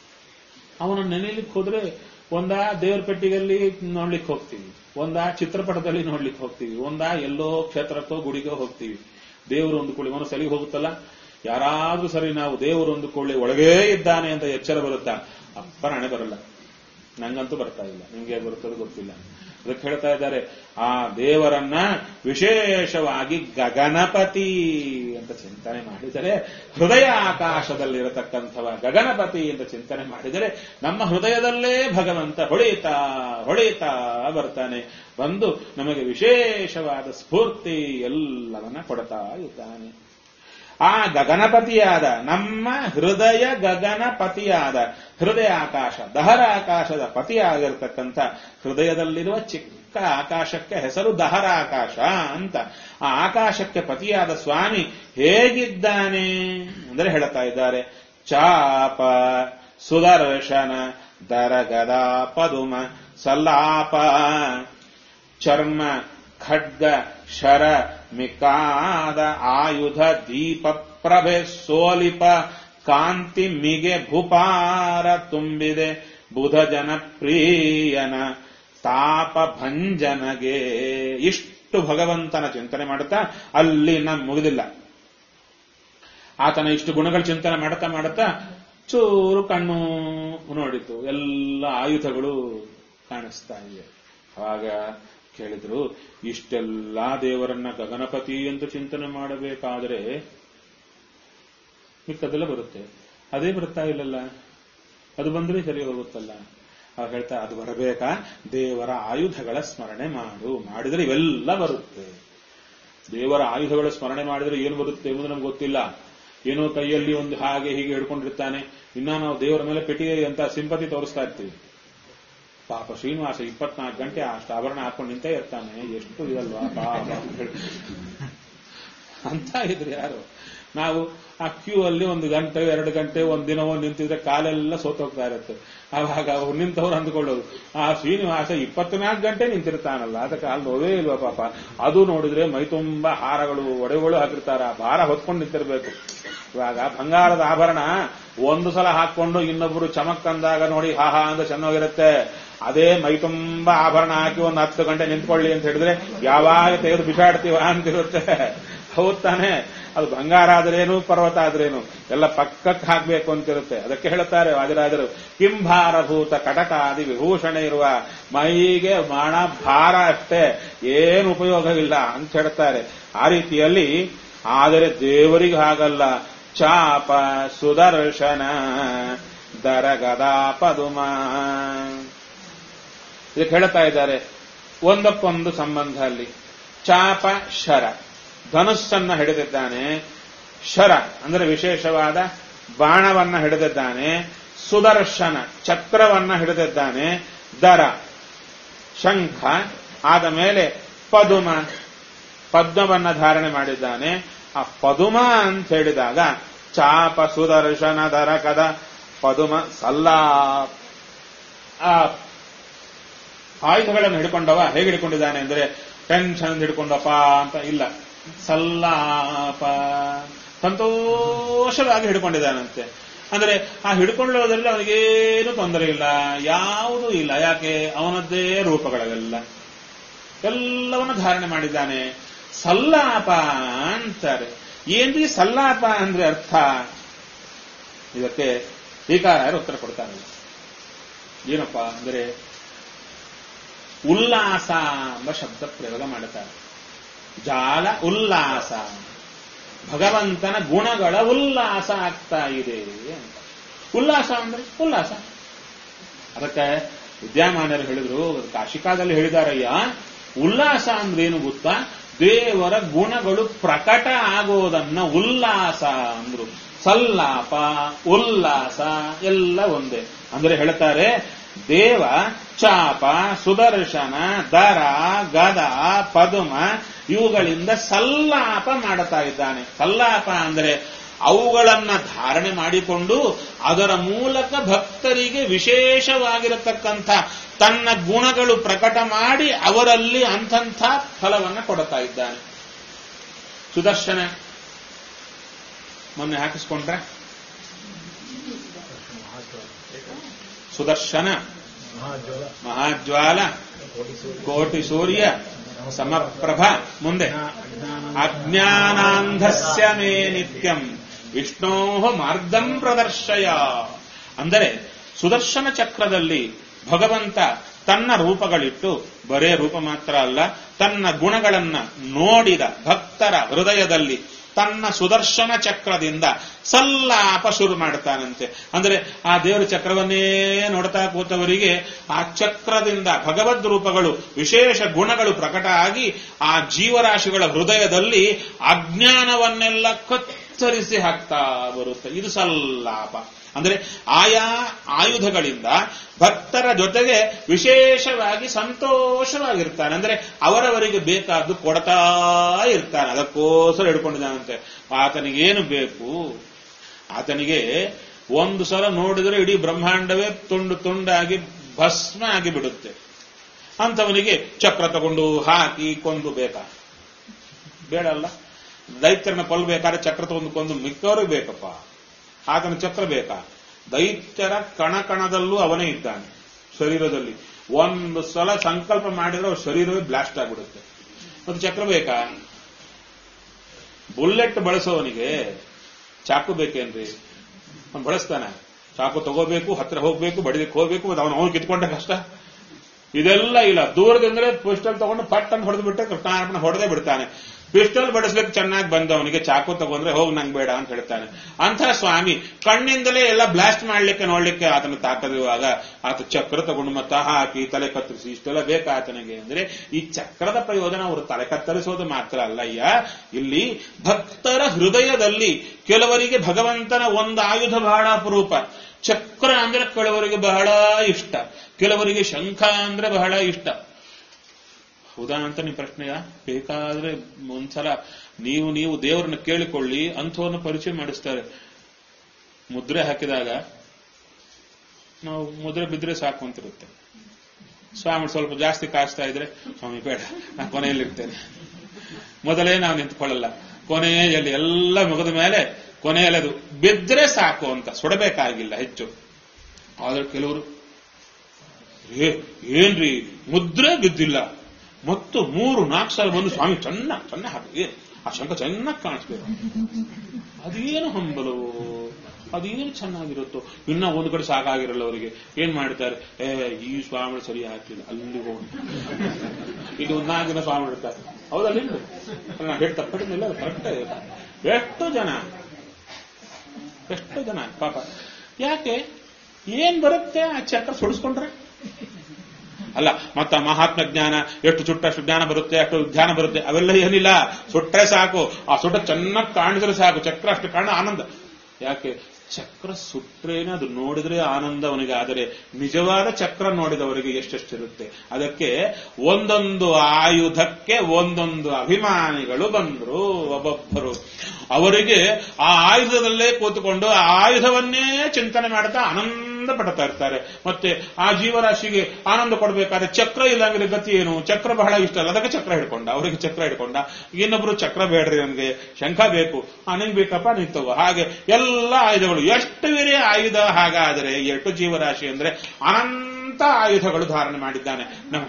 ಅವನ ನೆನೆಯಲಿಕ್ಕೆ ಹೋದ್ರೆ ಒಂದ ದೇವರ ಪೆಟ್ಟಿಗೆಯಲ್ಲಿ ನೋಡ್ಲಿಕ್ಕೆ ಹೋಗ್ತೀವಿ ಒಂದ ಚಿತ್ರಪಟದಲ್ಲಿ ನೋಡ್ಲಿಕ್ಕೆ ಹೋಗ್ತೀವಿ ಒಂದ ಎಲ್ಲೋ ಕ್ಷೇತ್ರಕ್ಕೋ ಗುಡಿಗೋ ಹೋಗ್ತೀವಿ ದೇವರು ಒಂದು ಕೂಳಿ ಮನಸ್ಸಲ್ಲಿ ಹೋಗುತ್ತಲ್ಲ ಯಾರಾದ್ರೂ ಸರಿ ನಾವು ದೇವರು ಒಂದು ಕೂಳಿ ಒಳಗೇ ಇದ್ದಾನೆ ಅಂತ ಎಚ್ಚರ ಬರುತ್ತಾ ಅಪ್ಪನ ಹಣೆ ಬರಲ್ಲ ನಂಗಂತೂ ಬರ್ತಾ ಇಲ್ಲ ನಿಮ್ಗೆ ಬರುತ್ತದೆ ಗೊತ್ತಿಲ್ಲ ಅದಕ್ಕೆ ಹೇಳ್ತಾ ಇದ್ದಾರೆ ಆ ದೇವರನ್ನ ವಿಶೇಷವಾಗಿ ಗಗನಪತಿ ಅಂತ ಚಿಂತನೆ ಮಾಡಿದರೆ ಹೃದಯ ಆಕಾಶದಲ್ಲಿರತಕ್ಕಂಥವ ಗಗನಪತಿ ಅಂತ ಚಿಂತನೆ ಮಾಡಿದರೆ ನಮ್ಮ ಹೃದಯದಲ್ಲೇ ಭಗವಂತ ಹೊಳೆಯುತ್ತಾ ಹೊಳೆಯುತ್ತಾ ಬರ್ತಾನೆ ಬಂದು ನಮಗೆ ವಿಶೇಷವಾದ ಸ್ಫೂರ್ತಿ ಎಲ್ಲವನ್ನ ಕೊಡ್ತಾ ಇದ್ದಾನೆ ಆ ಗಗನಪತಿಯಾದ ನಮ್ಮ ಹೃದಯ ಗಗನಪತಿಯಾದ ಹೃದಯ ಆಕಾಶ ದಹರ ಆಕಾಶದ ಪತಿಯಾಗಿರ್ತಕ್ಕಂಥ ಹೃದಯದಲ್ಲಿರುವ ಚಿಕ್ಕ ಆಕಾಶಕ್ಕೆ ಹೆಸರು ದಹರ ಆಕಾಶ ಅಂತ ಆ ಆಕಾಶಕ್ಕೆ ಪತಿಯಾದ ಸ್ವಾಮಿ ಹೇಗಿದ್ದಾನೆ ಅಂದರೆ ಹೇಳ್ತಾ ಇದ್ದಾರೆ ಚಾಪ ಸುದರ್ಶನ ದರಗದ ಪದುಮ ಸಲ್ಲಾಪ ಚರ್ಮ ಖಡ್ಗ ಶರ ಮಿಕಾದ ಆಯುಧ ದೀಪ ಪ್ರಭೆ ಸೋಲಿಪ ಕಾಂತಿ ಮಿಗೆ ಭೂಪಾರ ತುಂಬಿದೆ ಬುಧ ಜನಪ್ರಿಯನ ತಾಪ ಭಂಜನಗೆ ಇಷ್ಟು ಭಗವಂತನ ಚಿಂತನೆ ಮಾಡುತ್ತಾ ಅಲ್ಲಿ ನಮ್ ಮುಗಿದಿಲ್ಲ ಆತನ ಇಷ್ಟು ಗುಣಗಳ ಚಿಂತನೆ ಮಾಡುತ್ತಾ ಮಾಡುತ್ತಾ ಚೂರು ಕಣ್ಣು ನೋಡಿತು ಎಲ್ಲ ಆಯುಧಗಳು ಕಾಣಿಸ್ತಾ ಇವೆ ಆಗ ಕೇಳಿದ್ರು ಇಷ್ಟೆಲ್ಲ ದೇವರನ್ನ ಗಗನಪತಿ ಅಂತ ಚಿಂತನೆ ಮಾಡಬೇಕಾದ್ರೆ ಮಿಕ್ಕದೆಲ್ಲ ಬರುತ್ತೆ ಅದೇ ಬರ್ತಾ ಇಲ್ಲಲ್ಲ ಅದು ಬಂದ್ರೆ ಸರಿ ಹೋಗುತ್ತಲ್ಲ ಅವಾಗ ಹೇಳ್ತಾ ಅದು ಬರಬೇಕಾ ದೇವರ ಆಯುಧಗಳ ಸ್ಮರಣೆ ಮಾಡು ಮಾಡಿದ್ರೆ ಇವೆಲ್ಲ ಬರುತ್ತೆ ದೇವರ ಆಯುಧಗಳ ಸ್ಮರಣೆ ಮಾಡಿದ್ರೆ ಏನು ಬರುತ್ತೆ ಎಂಬುದು ನಮ್ಗೆ ಗೊತ್ತಿಲ್ಲ ಏನೋ ಕೈಯಲ್ಲಿ ಒಂದು ಹಾಗೆ ಹೀಗೆ ಹಿಡ್ಕೊಂಡಿರ್ತಾನೆ ಇನ್ನ ನಾವು ದೇವರ ಮೇಲೆ ಪೆಟ್ಟಿಗೆ ಅಂತ ಸಿಂಪತಿ ತೋರಿಸ್ತಾ ಇರ್ತೀವಿ ಪಾಪ ಶ್ರೀನಿವಾಸ ಇಪ್ಪತ್ನಾಲ್ಕು ಗಂಟೆ ಅಷ್ಟು ಆಭರಣ ಹಾಕೊಂಡು ನಿಂತೇ ಇರ್ತಾನೆ ಎಷ್ಟು ಇದಲ್ವಾ ಪಾಪ ಅಂತ ಹೇಳಿ. ಅಂತ ಇದ್ರು ಯಾರು ನಾವು ಆ ಕ್ಯೂ ಅಲ್ಲಿ ಒಂದು ಗಂಟೆ ಎರಡು ಗಂಟೆ ಒಂದ್ ದಿನವೋ ನಿಂತಿದ್ರೆ ಕಾಲೆಲ್ಲ ಸೋತೋಗ್ತಾ ಇರುತ್ತೆ ಆವಾಗ ಅವ್ರು ನಿಂತವ್ರು ಅಂದ್ಕೊಳ್ಳೋದು ಆ ಶ್ರೀನಿವಾಸ ಇಪ್ಪತ್ನಾಲ್ಕು ಗಂಟೆ ನಿಂತಿರ್ತಾನಲ್ಲ ಅದಕ್ಕೆ ಅಲ್ಲಿ ನೋವೇ ಇಲ್ವಾ ಪಾಪ ಅದು ನೋಡಿದ್ರೆ ಮೈ ತುಂಬಾ ಹಾರಗಳು ಒಡೆಗಳು ಹಾಕಿರ್ತಾರ ಆ ಭಾರ ಹೊತ್ಕೊಂಡು ನಿಂತಿರ್ಬೇಕು ಇವಾಗ ಬಂಗಾರದ ಆಭರಣ ಒಂದು ಸಲ ಹಾಕೊಂಡು ಇನ್ನೊಬ್ರು ಚಮಕ್ ಅಂದಾಗ ನೋಡಿ ಹಾ ಹಾ ಅಂತ ಚೆನ್ನಾಗಿರುತ್ತೆ ಅದೇ ಮೈ ತುಂಬಾ ಆಭರಣ ಹಾಕಿ ಒಂದು ಹತ್ತು ಗಂಟೆ ನಿಂತ್ಕೊಳ್ಳಿ ಅಂತ ಹೇಳಿದ್ರೆ ಯಾವಾಗ ತೆಗೆದು ಬಿಸಾಡ್ತೀವ ಅಂತಿರುತ್ತೆ ಹೌದ್ ತಾನೆ ಅದು ಬಂಗಾರ ಆದ್ರೇನು ಪರ್ವತ ಆದ್ರೇನು ಎಲ್ಲ ಪಕ್ಕಕ್ಕೆ ಹಾಕ್ಬೇಕು ಅಂತಿರುತ್ತೆ ಅದಕ್ಕೆ ಹೇಳುತ್ತಾರೆ ವಾದಿರಾಜರು ಕಿಂಭಾರಭೂತ ಕಟಕಾದಿ ವಿಭೂಷಣ ಇರುವ ಮೈಗೆ ಮಾಣ ಭಾರ ಅಷ್ಟೇ ಏನು ಉಪಯೋಗವಿಲ್ಲ ಅಂತ ಹೇಳ್ತಾರೆ ಆ ರೀತಿಯಲ್ಲಿ ಆದರೆ ದೇವರಿಗೆ ಹಾಗಲ್ಲ ಚಾಪ ಸುದರ್ಶನ ದರಗದ ಪದುಮ ಇದಕ್ಕೆ ಹೇಳ್ತಾ ಇದ್ದಾರೆ ಒಂದಕ್ಕೊಂದು ಸಂಬಂಧ ಅಲ್ಲಿ ಚಾಪ ಶರ ಧನುಸ್ಸನ್ನ ಹಿಡಿದಿದ್ದಾನೆ ಶರ ಅಂದರೆ ವಿಶೇಷವಾದ ಬಾಣವನ್ನ ಹಿಡಿದಿದ್ದಾನೆ ಸುದರ್ಶನ ಚಕ್ರವನ್ನ ಹಿಡಿದಿದ್ದಾನೆ ದರ ಶಂಖ ಆದ ಮೇಲೆ ಪದುಮ ಪದ್ಮವನ್ನ ಧಾರಣೆ ಮಾಡಿದ್ದಾನೆ ಆ ಪದುಮ ಅಂತ ಹೇಳಿದಾಗ ಚಾಪ ಸುದರ್ಶನ ದರ ಕದ ಪದುಮ ಸಲ್ಲಾ ಆ ಆಯುಧಗಳನ್ನು ಹಿಡ್ಕೊಂಡವ ಹೇಗೆ ಹಿಡ್ಕೊಂಡಿದ್ದಾನೆ ಅಂದ್ರೆ ಟೆನ್ಷನ್ ಹಿಡ್ಕೊಂಡಪ್ಪ ಅಂತ ಇಲ್ಲ ಸಲ್ಲಾಪ ಸಂತೋಷವಾಗಿ ಹಿಡ್ಕೊಂಡಿದ್ದಾನಂತೆ ಅಂದ್ರೆ ಆ ಹಿಡ್ಕೊಳ್ಳೋದ್ರಲ್ಲಿ ಅವನಿಗೇನು ತೊಂದರೆ ಇಲ್ಲ ಯಾವುದೂ ಇಲ್ಲ ಯಾಕೆ ಅವನದ್ದೇ ರೂಪಗಳವೆಲ್ಲ ಎಲ್ಲವನ್ನ ಧಾರಣೆ ಮಾಡಿದ್ದಾನೆ ಸಲ್ಲಾಪ ಅಂತಾರೆ ಏನ್ರಿ ಸಲ್ಲಾಪ ಅಂದ್ರೆ ಅರ್ಥ ಇದಕ್ಕೆ ಟೀಕಾರಾಯರು ಉತ್ತರ ಕೊಡ್ತಾರೆ ಏನಪ್ಪಾ ಅಂದ್ರೆ ಉಲ್ಲಾಸ ಎಂಬ ಶಬ್ದ ಪ್ರಯೋಗ ಮಾಡುತ್ತಾರೆ ಜಾಲ ಉಲ್ಲಾಸ ಭಗವಂತನ ಗುಣಗಳ ಉಲ್ಲಾಸ ಆಗ್ತಾ ಇದೆ ಅಂತ ಉಲ್ಲಾಸ ಅಂದ್ರೆ ಉಲ್ಲಾಸ ಅದಕ್ಕೆ ವಿದ್ಯಾಮಾನ್ಯರು ಹೇಳಿದ್ರು ಕಾಶಿಕಾದಲ್ಲಿ ಹೇಳಿದಾರಯ್ಯ ಉಲ್ಲಾಸ ಅಂದ್ರೆ ಏನು ಗೊತ್ತಾ ದೇವರ ಗುಣಗಳು ಪ್ರಕಟ ಆಗೋದನ್ನ ಉಲ್ಲಾಸ ಅಂದ್ರು ಸಲ್ಲಾಪ ಉಲ್ಲಾಸ ಎಲ್ಲ ಒಂದೇ ಅಂದ್ರೆ ಹೇಳ್ತಾರೆ ದೇವ ಚಾಪ ಸುದರ್ಶನ ದರ ಗದ ಪದುಮ ಇವುಗಳಿಂದ ಸಲ್ಲಾಪ ಮಾಡುತ್ತಾ ಇದ್ದಾನೆ ಸಲ್ಲಾಪ ಅಂದ್ರೆ ಅವುಗಳನ್ನ ಧಾರಣೆ ಮಾಡಿಕೊಂಡು ಅದರ ಮೂಲಕ ಭಕ್ತರಿಗೆ ವಿಶೇಷವಾಗಿರತಕ್ಕಂಥ ತನ್ನ ಗುಣಗಳು ಪ್ರಕಟ ಮಾಡಿ ಅವರಲ್ಲಿ ಅಂಥಂಥ ಫಲವನ್ನ ಕೊಡುತ್ತಾ ಇದ್ದಾನೆ ಸುದರ್ಶನ ಮೊನ್ನೆ ಹಾಕಿಸ್ಕೊಂಡ್ರೆ ಸುದರ್ಶನ ಮಹಾಜ್ವಾಲ ಕೋಟಿ ಸೂರ್ಯ ಸಮಪ್ರಭ ಮುಂದೆ ಅಜ್ಞಾನಾಂಧಸ್ಯ ಮೇ ನಿತ್ಯಂ ವಿಷ್ಣೋ ಮಾರ್ಗಂ ಪ್ರದರ್ಶಯ ಅಂದರೆ ಸುದರ್ಶನ ಚಕ್ರದಲ್ಲಿ ಭಗವಂತ ತನ್ನ ರೂಪಗಳಿಟ್ಟು ಬರೇ ರೂಪ ಮಾತ್ರ ಅಲ್ಲ ತನ್ನ ಗುಣಗಳನ್ನ ನೋಡಿದ ಭಕ್ತರ ಹೃದಯದಲ್ಲಿ ತನ್ನ ಸುದರ್ಶನ ಚಕ್ರದಿಂದ ಸಲ್ಲಾಪ ಶುರು ಮಾಡ್ತಾನಂತೆ ಅಂದ್ರೆ ಆ ದೇವರ ಚಕ್ರವನ್ನೇ ನೋಡ್ತಾ ಕೂತವರಿಗೆ ಆ ಚಕ್ರದಿಂದ ಭಗವದ್ ರೂಪಗಳು ವಿಶೇಷ ಗುಣಗಳು ಪ್ರಕಟ ಆಗಿ ಆ ಜೀವರಾಶಿಗಳ ಹೃದಯದಲ್ಲಿ ಅಜ್ಞಾನವನ್ನೆಲ್ಲ ಕೊಚ್ಚಿ ಕತ್ತರಿಸಿ ಹಾಕ್ತಾ ಬರುತ್ತೆ ಇದು ಸಲ್ಲಾಪ ಅಂದ್ರೆ ಆಯಾ ಆಯುಧಗಳಿಂದ ಭಕ್ತರ ಜೊತೆಗೆ ವಿಶೇಷವಾಗಿ ಸಂತೋಷವಾಗಿರ್ತಾನೆ ಅಂದ್ರೆ ಅವರವರಿಗೆ ಬೇಕಾದ್ದು ಕೊಡ್ತಾ ಇರ್ತಾನೆ ಅದಕ್ಕೋಸ್ಕರ ಹಿಡ್ಕೊಂಡಿದ್ದಾನಂತೆ ಆತನಿಗೇನು ಬೇಕು ಆತನಿಗೆ ಒಂದು ಸಲ ನೋಡಿದರೆ ಇಡೀ ಬ್ರಹ್ಮಾಂಡವೇ ತುಂಡು ತುಂಡಾಗಿ ಭಸ್ಮ ಆಗಿ ಬಿಡುತ್ತೆ ಅಂಥವನಿಗೆ ಚಕ್ರ ತಗೊಂಡು ಹಾಕಿ ಕೊಂದು ಬೇಕಾ ಬೇಡಲ್ಲ ದೈತ್ಯರನ್ನ ಕೊಲ್ಲಬೇಕಾದ್ರೆ ಚಕ್ರ ತಗೊಂಡು ಕೊಂದು ಮಿಕ್ಕವ್ರಿಗೆ ಬೇಕಪ್ಪ ಆತನ ಚಕ್ರ ಬೇಕಾ ದೈತ್ಯರ ಕಣ ಕಣದಲ್ಲೂ ಅವನೇ ಇದ್ದಾನೆ ಶರೀರದಲ್ಲಿ ಒಂದು ಸಲ ಸಂಕಲ್ಪ ಮಾಡಿದ್ರೆ ಅವ್ರ ಶರೀರವೇ ಬ್ಲಾಸ್ಟ್ ಆಗ್ಬಿಡುತ್ತೆ ಮತ್ತೆ ಚಕ್ರ ಬೇಕಾ ಬುಲೆಟ್ ಬಳಸೋವನಿಗೆ ಚಾಕು ಬೇಕೇನ್ರಿ ಅವ್ನು ಬಳಸ್ತಾನೆ ಚಾಕು ತಗೋಬೇಕು ಹತ್ರ ಹೋಗ್ಬೇಕು ಬಡಿದಕ್ಕೆ ಹೋಗ್ಬೇಕು ಮತ್ತೆ ಅವನು ಅವನು ಕಿತ್ಕೊಂಡೆ ಕಷ್ಟ ಇದೆಲ್ಲ ಇಲ್ಲ ದೂರದಿಂದಲೇ ಪಿಸ್ಟಲ್ ತಗೊಂಡು ಪಟ್ ಅಂತ ಹೊಡೆದು ಬಿಟ್ಟರೆ ಕೃಷ್ಣಾರ್ಪಣ ಹೊಡೆದೇ ಬಿಡ್ತಾನೆ ಪಿಸ್ಟಲ್ ಬಡಿಸ್ಲಿಕ್ಕೆ ಚೆನ್ನಾಗಿ ಬಂದವನಿಗೆ ಚಾಕು ತಗೊಂಡ್ರೆ ಹೋಗಿ ನಂಗೆ ಬೇಡ ಅಂತ ಹೇಳ್ತಾನೆ ಅಂಥ ಸ್ವಾಮಿ ಕಣ್ಣಿಂದಲೇ ಎಲ್ಲ ಬ್ಲಾಸ್ಟ್ ಮಾಡ್ಲಿಕ್ಕೆ ನೋಡ್ಲಿಕ್ಕೆ ಆತನ ತಾಕದಿರುವಾಗ ಆತ ಚಕ್ರ ತಗೊಂಡು ಮತ್ತ ಹಾಕಿ ತಲೆ ಕತ್ತರಿಸಿ ಇಷ್ಟೆಲ್ಲ ಬೇಕಾ ಆತನಿಗೆ ಅಂದ್ರೆ ಈ ಚಕ್ರದ ಪ್ರಯೋಜನ ಅವರು ತಲೆ ಕತ್ತರಿಸೋದು ಮಾತ್ರ ಅಲ್ಲಯ್ಯ ಇಲ್ಲಿ ಭಕ್ತರ ಹೃದಯದಲ್ಲಿ ಕೆಲವರಿಗೆ ಭಗವಂತನ ಒಂದು ಆಯುಧ ಬಹಳ ಅಪರೂಪ ಚಕ್ರ ಅಂದ್ರೆ ಕೆಲವರಿಗೆ ಬಹಳ ಇಷ್ಟ ಕೆಲವರಿಗೆ ಶಂಖ ಅಂದ್ರೆ ಬಹಳ ಇಷ್ಟ ಹೌದಾ ಅಂತ ನಿಮ್ಮ ಪ್ರಶ್ನೆಯ ಬೇಕಾದ್ರೆ ಒಂದ್ಸಲ ನೀವು ನೀವು ದೇವರನ್ನ ಕೇಳಿಕೊಳ್ಳಿ ಅಂಥವನ್ನ ಪರಿಚಯ ಮಾಡಿಸ್ತಾರೆ ಮುದ್ರೆ ಹಾಕಿದಾಗ ನಾವು ಮುದ್ರೆ ಬಿದ್ರೆ ಸಾಕು ಅಂತಿರುತ್ತೆ ಸ್ವಾಮಿ ಸ್ವಲ್ಪ ಜಾಸ್ತಿ ಕಾಸ್ತಾ ಇದ್ರೆ ಸ್ವಾಮಿ ಬೇಡ ನಾನು ಕೊನೆಯಲ್ಲಿರ್ತೇನೆ ಮೊದಲೇ ನಾವು ನಿಂತ್ಕೊಳ್ಳಲ್ಲ ಕೊನೆಯಲ್ಲಿ ಎಲ್ಲ ಮುಗಿದ ಮೇಲೆ ಕೊನೆಯಲ್ಲಿ ಅದು ಬಿದ್ರೆ ಸಾಕು ಅಂತ ಸುಡಬೇಕಾಗಿಲ್ಲ ಹೆಚ್ಚು ಆದ್ರೆ ಕೆಲವರು ಏ ಏನ್ರಿ ಮುದ್ರೆ ಬಿದ್ದಿಲ್ಲ ಮತ್ತು ಮೂರು ನಾಲ್ಕು ಸಲ ಬಂದು ಸ್ವಾಮಿ ಚೆನ್ನಾಗಿ ಚೆನ್ನಾಗಿ ಹಾಕಿ ಆ ಶಂಕ ಚೆನ್ನಾಗಿ ಕಾಣಿಸ್ಬೇಕು ಅದೇನು ಹಂಬಲವು ಅದೇನು ಚೆನ್ನಾಗಿರುತ್ತೋ ಇನ್ನ ಒಂದು ಕಡೆ ಸಾಕಾಗಿರಲ್ಲ ಅವರಿಗೆ ಏನ್ ಮಾಡ್ತಾರೆ ಏ ಈ ಸ್ವಾಮಿ ಸರಿ ಹಾಕಿಲ್ಲ ಅಲ್ಲಿ ಹೋಗಿ ಈಗ ಒಂದು ನಾಲ್ಕು ದಿನ ಸ್ವಾಮಿ ಇಡ್ತಾರೆ ಹೌದಲ್ಲ ನಾನು ಹೇಳಿ ತಪ್ಪಿಲ್ಲ ಕರೆಕ್ಟ್ ಎಷ್ಟು ಜನ ಎಷ್ಟು ಜನ ಪಾಪ ಯಾಕೆ ಏನ್ ಬರುತ್ತೆ ಆ ಚಕ್ರ ಸುಡಿಸ್ಕೊಂಡ್ರೆ ಅಲ್ಲ ಮತ್ತ ಮಹಾತ್ಮ ಜ್ಞಾನ ಎಷ್ಟು ಸುಟ್ಟಷ್ಟು ಜ್ಞಾನ ಬರುತ್ತೆ ಅಷ್ಟು ಧ್ಯಾನ ಬರುತ್ತೆ ಅವೆಲ್ಲ ಏನಿಲ್ಲ ಸುಟ್ಟರೆ ಸಾಕು ಆ ಸುಟ್ಟ ಚೆನ್ನಾಗಿ ಕಾಣಿದ್ರೆ ಸಾಕು ಚಕ್ರ ಅಷ್ಟು ಕಾರಣ ಆನಂದ ಯಾಕೆ ಚಕ್ರ ಸುಟ್ರೇನೆ ಅದು ನೋಡಿದ್ರೆ ಆನಂದ ಅವನಿಗೆ ಆದರೆ ನಿಜವಾದ ಚಕ್ರ ನೋಡಿದವರಿಗೆ ಎಷ್ಟೆಷ್ಟಿರುತ್ತೆ ಅದಕ್ಕೆ ಒಂದೊಂದು ಆಯುಧಕ್ಕೆ ಒಂದೊಂದು ಅಭಿಮಾನಿಗಳು ಬಂದರು ಒಬ್ಬೊಬ್ಬರು ಅವರಿಗೆ ಆ ಆಯುಧದಲ್ಲೇ ಕೂತುಕೊಂಡು ಆ ಆಯುಧವನ್ನೇ ಚಿಂತನೆ ಮಾಡ್ತಾ ಆನಂದ ಪಡ್ತಾ ಇರ್ತಾರೆ ಮತ್ತೆ ಆ ಜೀವರಾಶಿಗೆ ಆನಂದ ಕೊಡಬೇಕಾದ್ರೆ ಚಕ್ರ ಇಲ್ಲಂದ್ರೆ ಗತಿ ಏನು ಚಕ್ರ ಬಹಳ ಇಷ್ಟ ಅಲ್ಲ ಅದಕ್ಕೆ ಚಕ್ರ ಹಿಡ್ಕೊಂಡ ಅವರಿಗೆ ಚಕ್ರ ಹಿಡ್ಕೊಂಡ ಇನ್ನೊಬ್ರು ಚಕ್ರ ಬೇಡ್ರಿ ನನ್ಗೆ ಶಂಖ ಬೇಕು ನಿಂಗೆ ಬೇಕಪ್ಪ ನಿಂತವು ಹಾಗೆ ಎಲ್ಲ ಆಯುಧಗಳು ಎಷ್ಟು ಬೇರೆ ಆಯುಧ ಹಾಗಾದರೆ ಎಷ್ಟು ಜೀವರಾಶಿ ಅಂದ್ರೆ ಅನಂತ ಆಯುಧಗಳು ಧಾರಣೆ ಮಾಡಿದ್ದಾನೆ ನಮ್ಮ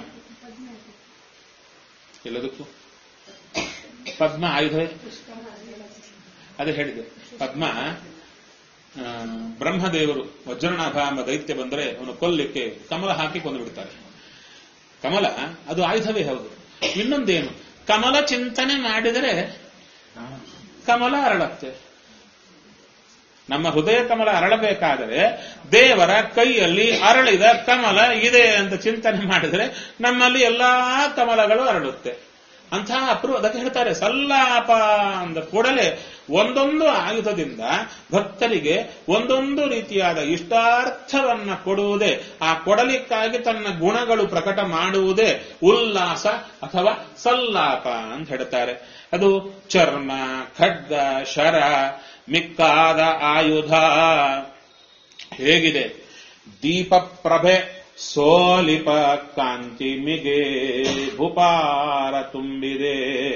ಎಲ್ಲದಕ್ಕೂ ಪದ್ಮ ಆಯುಧ ಅದೇ ಹೇಳಿದೆ ಪದ್ಮ ಆ, ಬ್ರಹ್ಮದೇವರು ವಜ್ರನಾಭ ಎಂಬ ದೈತ್ಯ ಬಂದರೆ ಅವನು ಕೊಲ್ಲಿಕ್ಕೆ ಕಮಲ ಹಾಕಿ ಕೊಂದು ಬಿಡ್ತಾರೆ ಕಮಲ ಅದು ಆಯುಧವೇ ಹೌದು ಇನ್ನೊಂದೇನು ಕಮಲ ಚಿಂತನೆ ಮಾಡಿದರೆ ಕಮಲ ಅರಳತ್ತೆ ನಮ್ಮ ಹೃದಯ ಕಮಲ ಅರಳಬೇಕಾದರೆ ದೇವರ ಕೈಯಲ್ಲಿ ಅರಳಿದ ಕಮಲ ಇದೆ ಅಂತ ಚಿಂತನೆ ಮಾಡಿದರೆ ನಮ್ಮಲ್ಲಿ ಎಲ್ಲಾ ಕಮಲಗಳು ಅರಳುತ್ತೆ ಅಂತಹ ಅಪ್ರೂ ಅದಕ್ಕೆ ಹೇಳ್ತಾರೆ ಸಲ್ಲಾಪ ಅಂದ ಕೂಡಲೇ ಒಂದೊಂದು ಆಯುಧದಿಂದ ಭಕ್ತರಿಗೆ ಒಂದೊಂದು ರೀತಿಯಾದ ಇಷ್ಟಾರ್ಥವನ್ನ ಕೊಡುವುದೇ ಆ ಕೊಡಲಿಕ್ಕಾಗಿ ತನ್ನ ಗುಣಗಳು ಪ್ರಕಟ ಮಾಡುವುದೇ ಉಲ್ಲಾಸ ಅಥವಾ ಸಲ್ಲಾಪ ಅಂತ ಹೇಳ್ತಾರೆ ಅದು ಚರ್ಮ ಖಡ್ಗ ಶರ ಮಿಕ್ಕಾದ ಆಯುಧ ಹೇಗಿದೆ ದೀಪ ಪ್ರಭೆ ಸೋಲಿಪ ಕಾಂತಿ ಮಿಗೆ ಭೂಪಾರ ತುಂಬಿದೆ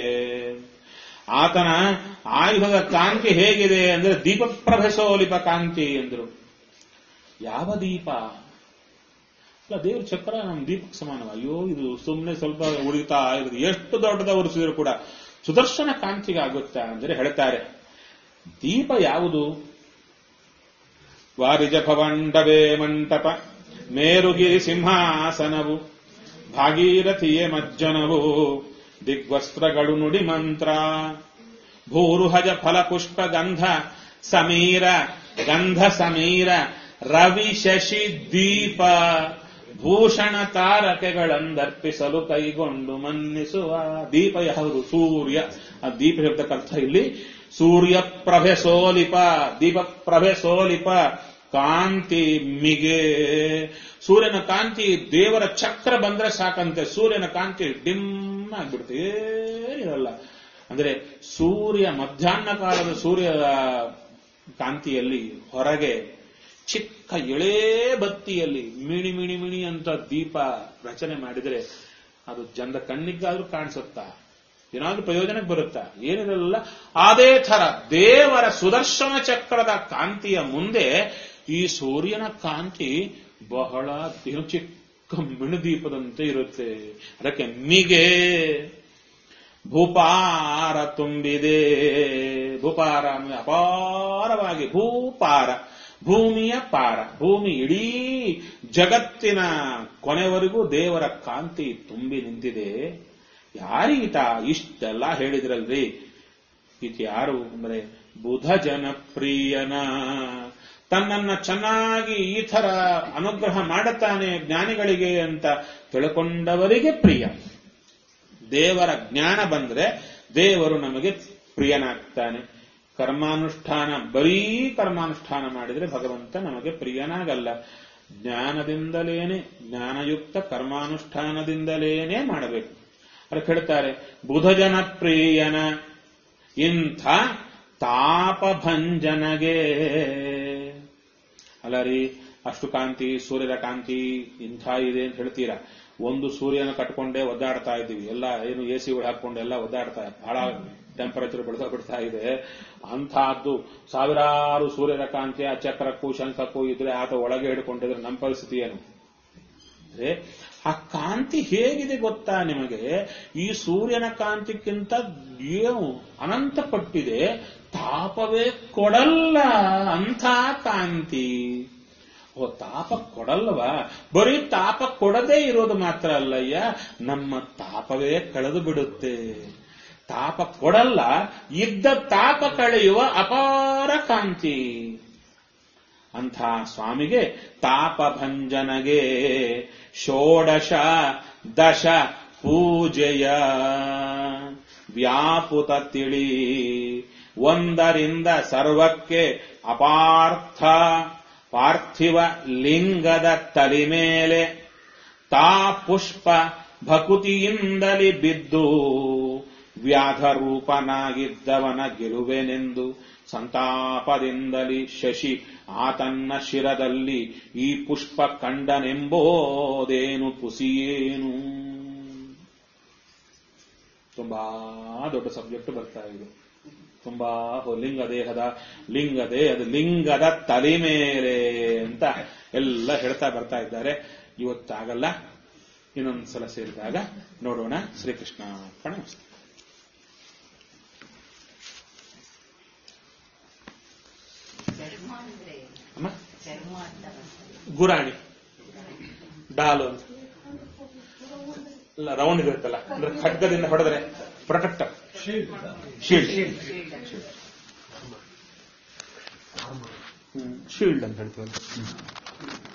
ಆತನ ಆಯುಧದ ಕಾಂತಿ ಹೇಗಿದೆ ಅಂದ್ರೆ ದೀಪಪ್ರಭೆ ಸೋಲಿಪ ಕಾಂತಿ ಎಂದರು ಯಾವ ದೀಪ ಅಲ್ಲ ದೇವ್ರ ಚಕ್ರ ನಮ್ಮ ದೀಪಕ್ಕೆ ಸಮಾನ ಅಯ್ಯೋ ಇದು ಸುಮ್ಮನೆ ಸ್ವಲ್ಪ ಉಳಿತಾ ಇರೋದು ಎಷ್ಟು ದೊಡ್ಡದ ಉರಿಸಿದ್ರು ಕೂಡ ಸುದರ್ಶನ ಕಾಂತಿಗೆ ಆಗುತ್ತಾ ಅಂದ್ರೆ ಹೇಳ್ತಾರೆ ದೀಪ ಯಾವುದು ವಾರಿಜ ಭವಂಡವೇ ಮಂಟಪ ಮೇರುಗಿರಿ ಸಿಂಹಾಸನವು ಭಾಗೀರಥಿಯ ಮಜ್ಜನವು ದಿಗ್ವಸ್ತ್ರಗಳು ನುಡಿ ಮಂತ್ರ ಭೂರುಹಜ ಫಲ ಪುಷ್ಪ ಗಂಧ ಸಮೀರ ಗಂಧ ಸಮೀರ ರವಿ ಶಶಿ ದೀಪ ಭೂಷಣ ತಾರಕೆಗಳಂದರ್ಪಿಸಲು ಕೈಗೊಂಡು ಮನ್ನಿಸುವ ದೀಪ ಯಾವುದು ಸೂರ್ಯ ಆ ದೀಪ ಹೇಳ್ತಕ್ಕರ್ಥ ಇಲ್ಲಿ ಸೂರ್ಯ ಪ್ರಭೆ ಸೋಲಿಪ ದೀಪ ಪ್ರಭೆ ಸೋಲಿಪ ಕಾಂತಿ ಮಿಗೆ ಸೂರ್ಯನ ಕಾಂತಿ ದೇವರ ಚಕ್ರ ಬಂದ್ರೆ ಸಾಕಂತೆ ಸೂರ್ಯನ ಕಾಂತಿ ಡಿಮ್ ಆಗ್ಬಿಡುತ್ತೆ ಏನಿರಲ್ಲ ಅಂದ್ರೆ ಸೂರ್ಯ ಮಧ್ಯಾಹ್ನ ಕಾಲದ ಸೂರ್ಯದ ಕಾಂತಿಯಲ್ಲಿ ಹೊರಗೆ ಚಿಕ್ಕ ಎಳೇ ಬತ್ತಿಯಲ್ಲಿ ಮಿಣಿ ಮಿಣಿ ಮಿಣಿ ಅಂತ ದೀಪ ರಚನೆ ಮಾಡಿದ್ರೆ ಅದು ಜನರ ಕಣ್ಣಿಗಾದ್ರೂ ಕಾಣಿಸುತ್ತಾ ಏನಾದ್ರೂ ಪ್ರಯೋಜನಕ್ಕೆ ಬರುತ್ತಾ ಏನಿರಲ್ಲ ಅದೇ ತರ ದೇವರ ಸುದರ್ಶನ ಚಕ್ರದ ಕಾಂತಿಯ ಮುಂದೆ ಈ ಸೂರ್ಯನ ಕಾಂತಿ ಬಹಳ ಏನು ಚಿಕ್ಕ ಮಿಣುದೀಪದಂತೆ ಇರುತ್ತೆ ಅದಕ್ಕೆ ಮಿಗೆ ಭೂಪಾರ ತುಂಬಿದೆ ಭೂಪಾರ ಅಂದ್ರೆ ಅಪಾರವಾಗಿ ಭೂಪಾರ ಭೂಮಿಯ ಪಾರ ಭೂಮಿ ಇಡೀ ಜಗತ್ತಿನ ಕೊನೆವರೆಗೂ ದೇವರ ಕಾಂತಿ ತುಂಬಿ ನಿಂತಿದೆ ಯಾರೀತ ಇಷ್ಟೆಲ್ಲ ಹೇಳಿದ್ರಲ್ರಿ ಈತ ಯಾರು ಅಂದ್ರೆ ಬುಧ ಜನಪ್ರಿಯನ ತನ್ನನ್ನ ಚೆನ್ನಾಗಿ ಈ ತರ ಅನುಗ್ರಹ ಮಾಡುತ್ತಾನೆ ಜ್ಞಾನಿಗಳಿಗೆ ಅಂತ ತಿಳ್ಕೊಂಡವರಿಗೆ ಪ್ರಿಯ ದೇವರ ಜ್ಞಾನ ಬಂದ್ರೆ ದೇವರು ನಮಗೆ ಪ್ರಿಯನಾಗ್ತಾನೆ ಕರ್ಮಾನುಷ್ಠಾನ ಬರೀ ಕರ್ಮಾನುಷ್ಠಾನ ಮಾಡಿದ್ರೆ ಭಗವಂತ ನಮಗೆ ಪ್ರಿಯನಾಗಲ್ಲ ಜ್ಞಾನದಿಂದಲೇನೆ ಜ್ಞಾನಯುಕ್ತ ಕರ್ಮಾನುಷ್ಠಾನದಿಂದಲೇನೆ ಮಾಡಬೇಕು ಅದಕ್ಕೆ ಹೇಳ್ತಾರೆ ಬುಧ ಜನಪ್ರಿಯನ ಇಂಥ ತಾಪಭಂಜನಗೆ ಅಲ್ಲ ರೀ ಅಷ್ಟು ಕಾಂತಿ ಸೂರ್ಯನ ಕಾಂತಿ ಇಂಥ ಇದೆ ಅಂತ ಹೇಳ್ತೀರಾ ಒಂದು ಸೂರ್ಯನ ಕಟ್ಕೊಂಡೇ ಒದ್ದಾಡ್ತಾ ಇದ್ದೀವಿ ಎಲ್ಲ ಏನು ಎ ಸಿಗಳು ಹಾಕೊಂಡು ಎಲ್ಲ ಒದ್ದಾಡ್ತಾ ಬಹಳ ಟೆಂಪರೇಚರ್ ಬೆಳೆದ ಬಿಡ್ತಾ ಇದೆ ಅಂತಹದ್ದು ಸಾವಿರಾರು ಸೂರ್ಯನ ಕಾಂತಿ ಆ ಚಕ್ರಕ್ಕೂ ಶಂಖಕ್ಕೂ ಇದ್ರೆ ಆತ ಒಳಗೆ ಹಿಡ್ಕೊಂಡಿದ್ರೆ ನಮ್ಮ ಪರಿಸ್ಥಿತಿ ಏನು ಅಂದ್ರೆ ಆ ಕಾಂತಿ ಹೇಗಿದೆ ಗೊತ್ತಾ ನಿಮಗೆ ಈ ಸೂರ್ಯನ ಕಾಂತಿಕ್ಕಿಂತ ಏನು ಅನಂತ ಪಟ್ಟಿದೆ ತಾಪವೇ ಕೊಡಲ್ಲ ಅಂಥ ಕಾಂತಿ ಓ ತಾಪ ಕೊಡಲ್ವಾ ಬರೀ ತಾಪ ಕೊಡದೇ ಇರೋದು ಮಾತ್ರ ಅಲ್ಲಯ್ಯ ನಮ್ಮ ತಾಪವೇ ಕಳೆದು ಬಿಡುತ್ತೆ ತಾಪ ಕೊಡಲ್ಲ ಇದ್ದ ತಾಪ ಕಳೆಯುವ ಅಪಾರ ಕಾಂತಿ ಅಂಥ ಸ್ವಾಮಿಗೆ ತಾಪಭಂಜನಗೆ ಷೋಡಶ ದಶ ಪೂಜೆಯ ವ್ಯಾಪುತ ತಿಳಿ ಒಂದರಿಂದ ಸರ್ವಕ್ಕೆ ಅಪಾರ್ಥ ಪಾರ್ಥಿವ ಲಿಂಗದ ತಲೆ ಮೇಲೆ ತಾ ಪುಷ್ಪ ಭಕುತಿಯಿಂದಲಿ ಬಿದ್ದು ವ್ಯಾಧ ರೂಪನಾಗಿದ್ದವನ ಗೆಲುವೆನೆಂದು ಸಂತಾಪದಿಂದಲಿ ಶಶಿ ಆತನ್ನ ಶಿರದಲ್ಲಿ ಈ ಪುಷ್ಪ ಕಂಡನೆಂಬೋದೇನು ಪುಸಿಯೇನು ತುಂಬಾ ದೊಡ್ಡ ಸಬ್ಜೆಕ್ಟ್ ಬರ್ತಾ ಇದೆ ತುಂಬಾ ಹೊ- ಲಿಂಗ ದೇಹದ ಲಿಂಗ ದೇಹದ ಲಿಂಗದ ತಲೆ ಮೇಲೆ ಅಂತ ಎಲ್ಲ ಹೇಳ್ತಾ ಬರ್ತಾ ಇದ್ದಾರೆ ಇವತ್ತಾಗಲ್ಲ ಇನ್ನೊಂದ್ಸಲ ಸೇರಿದಾಗ ನೋಡೋಣ ಶ್ರೀಕೃಷ್ಣ ಅರ್ಪಣೆ ಮಸ್ತು. ಚರ್ಮ ಅಂದ್ರೆ ಅಮ್ಮ ಚರ್ಮ ಅಂತ ಬರ್ತದೆ. ಗುರಾಣಿ ಡಾಲು ಅಂತ ಇಲ್ಲ ರೌಂಡ್ ಇರುತ್ತಲ್ಲ ಅಂದ್ರೆ ಖಡ್ಗದಿಂದ ಹೊಡೆದ್ರೆ ಪ್ರೊಟೆಕ್ಟರ್ ಶೀಲ್ಡ್ ಶೀಲ್ಡ್ ಅಂತ ಹೇಳ್ತೀವಲ್ಲ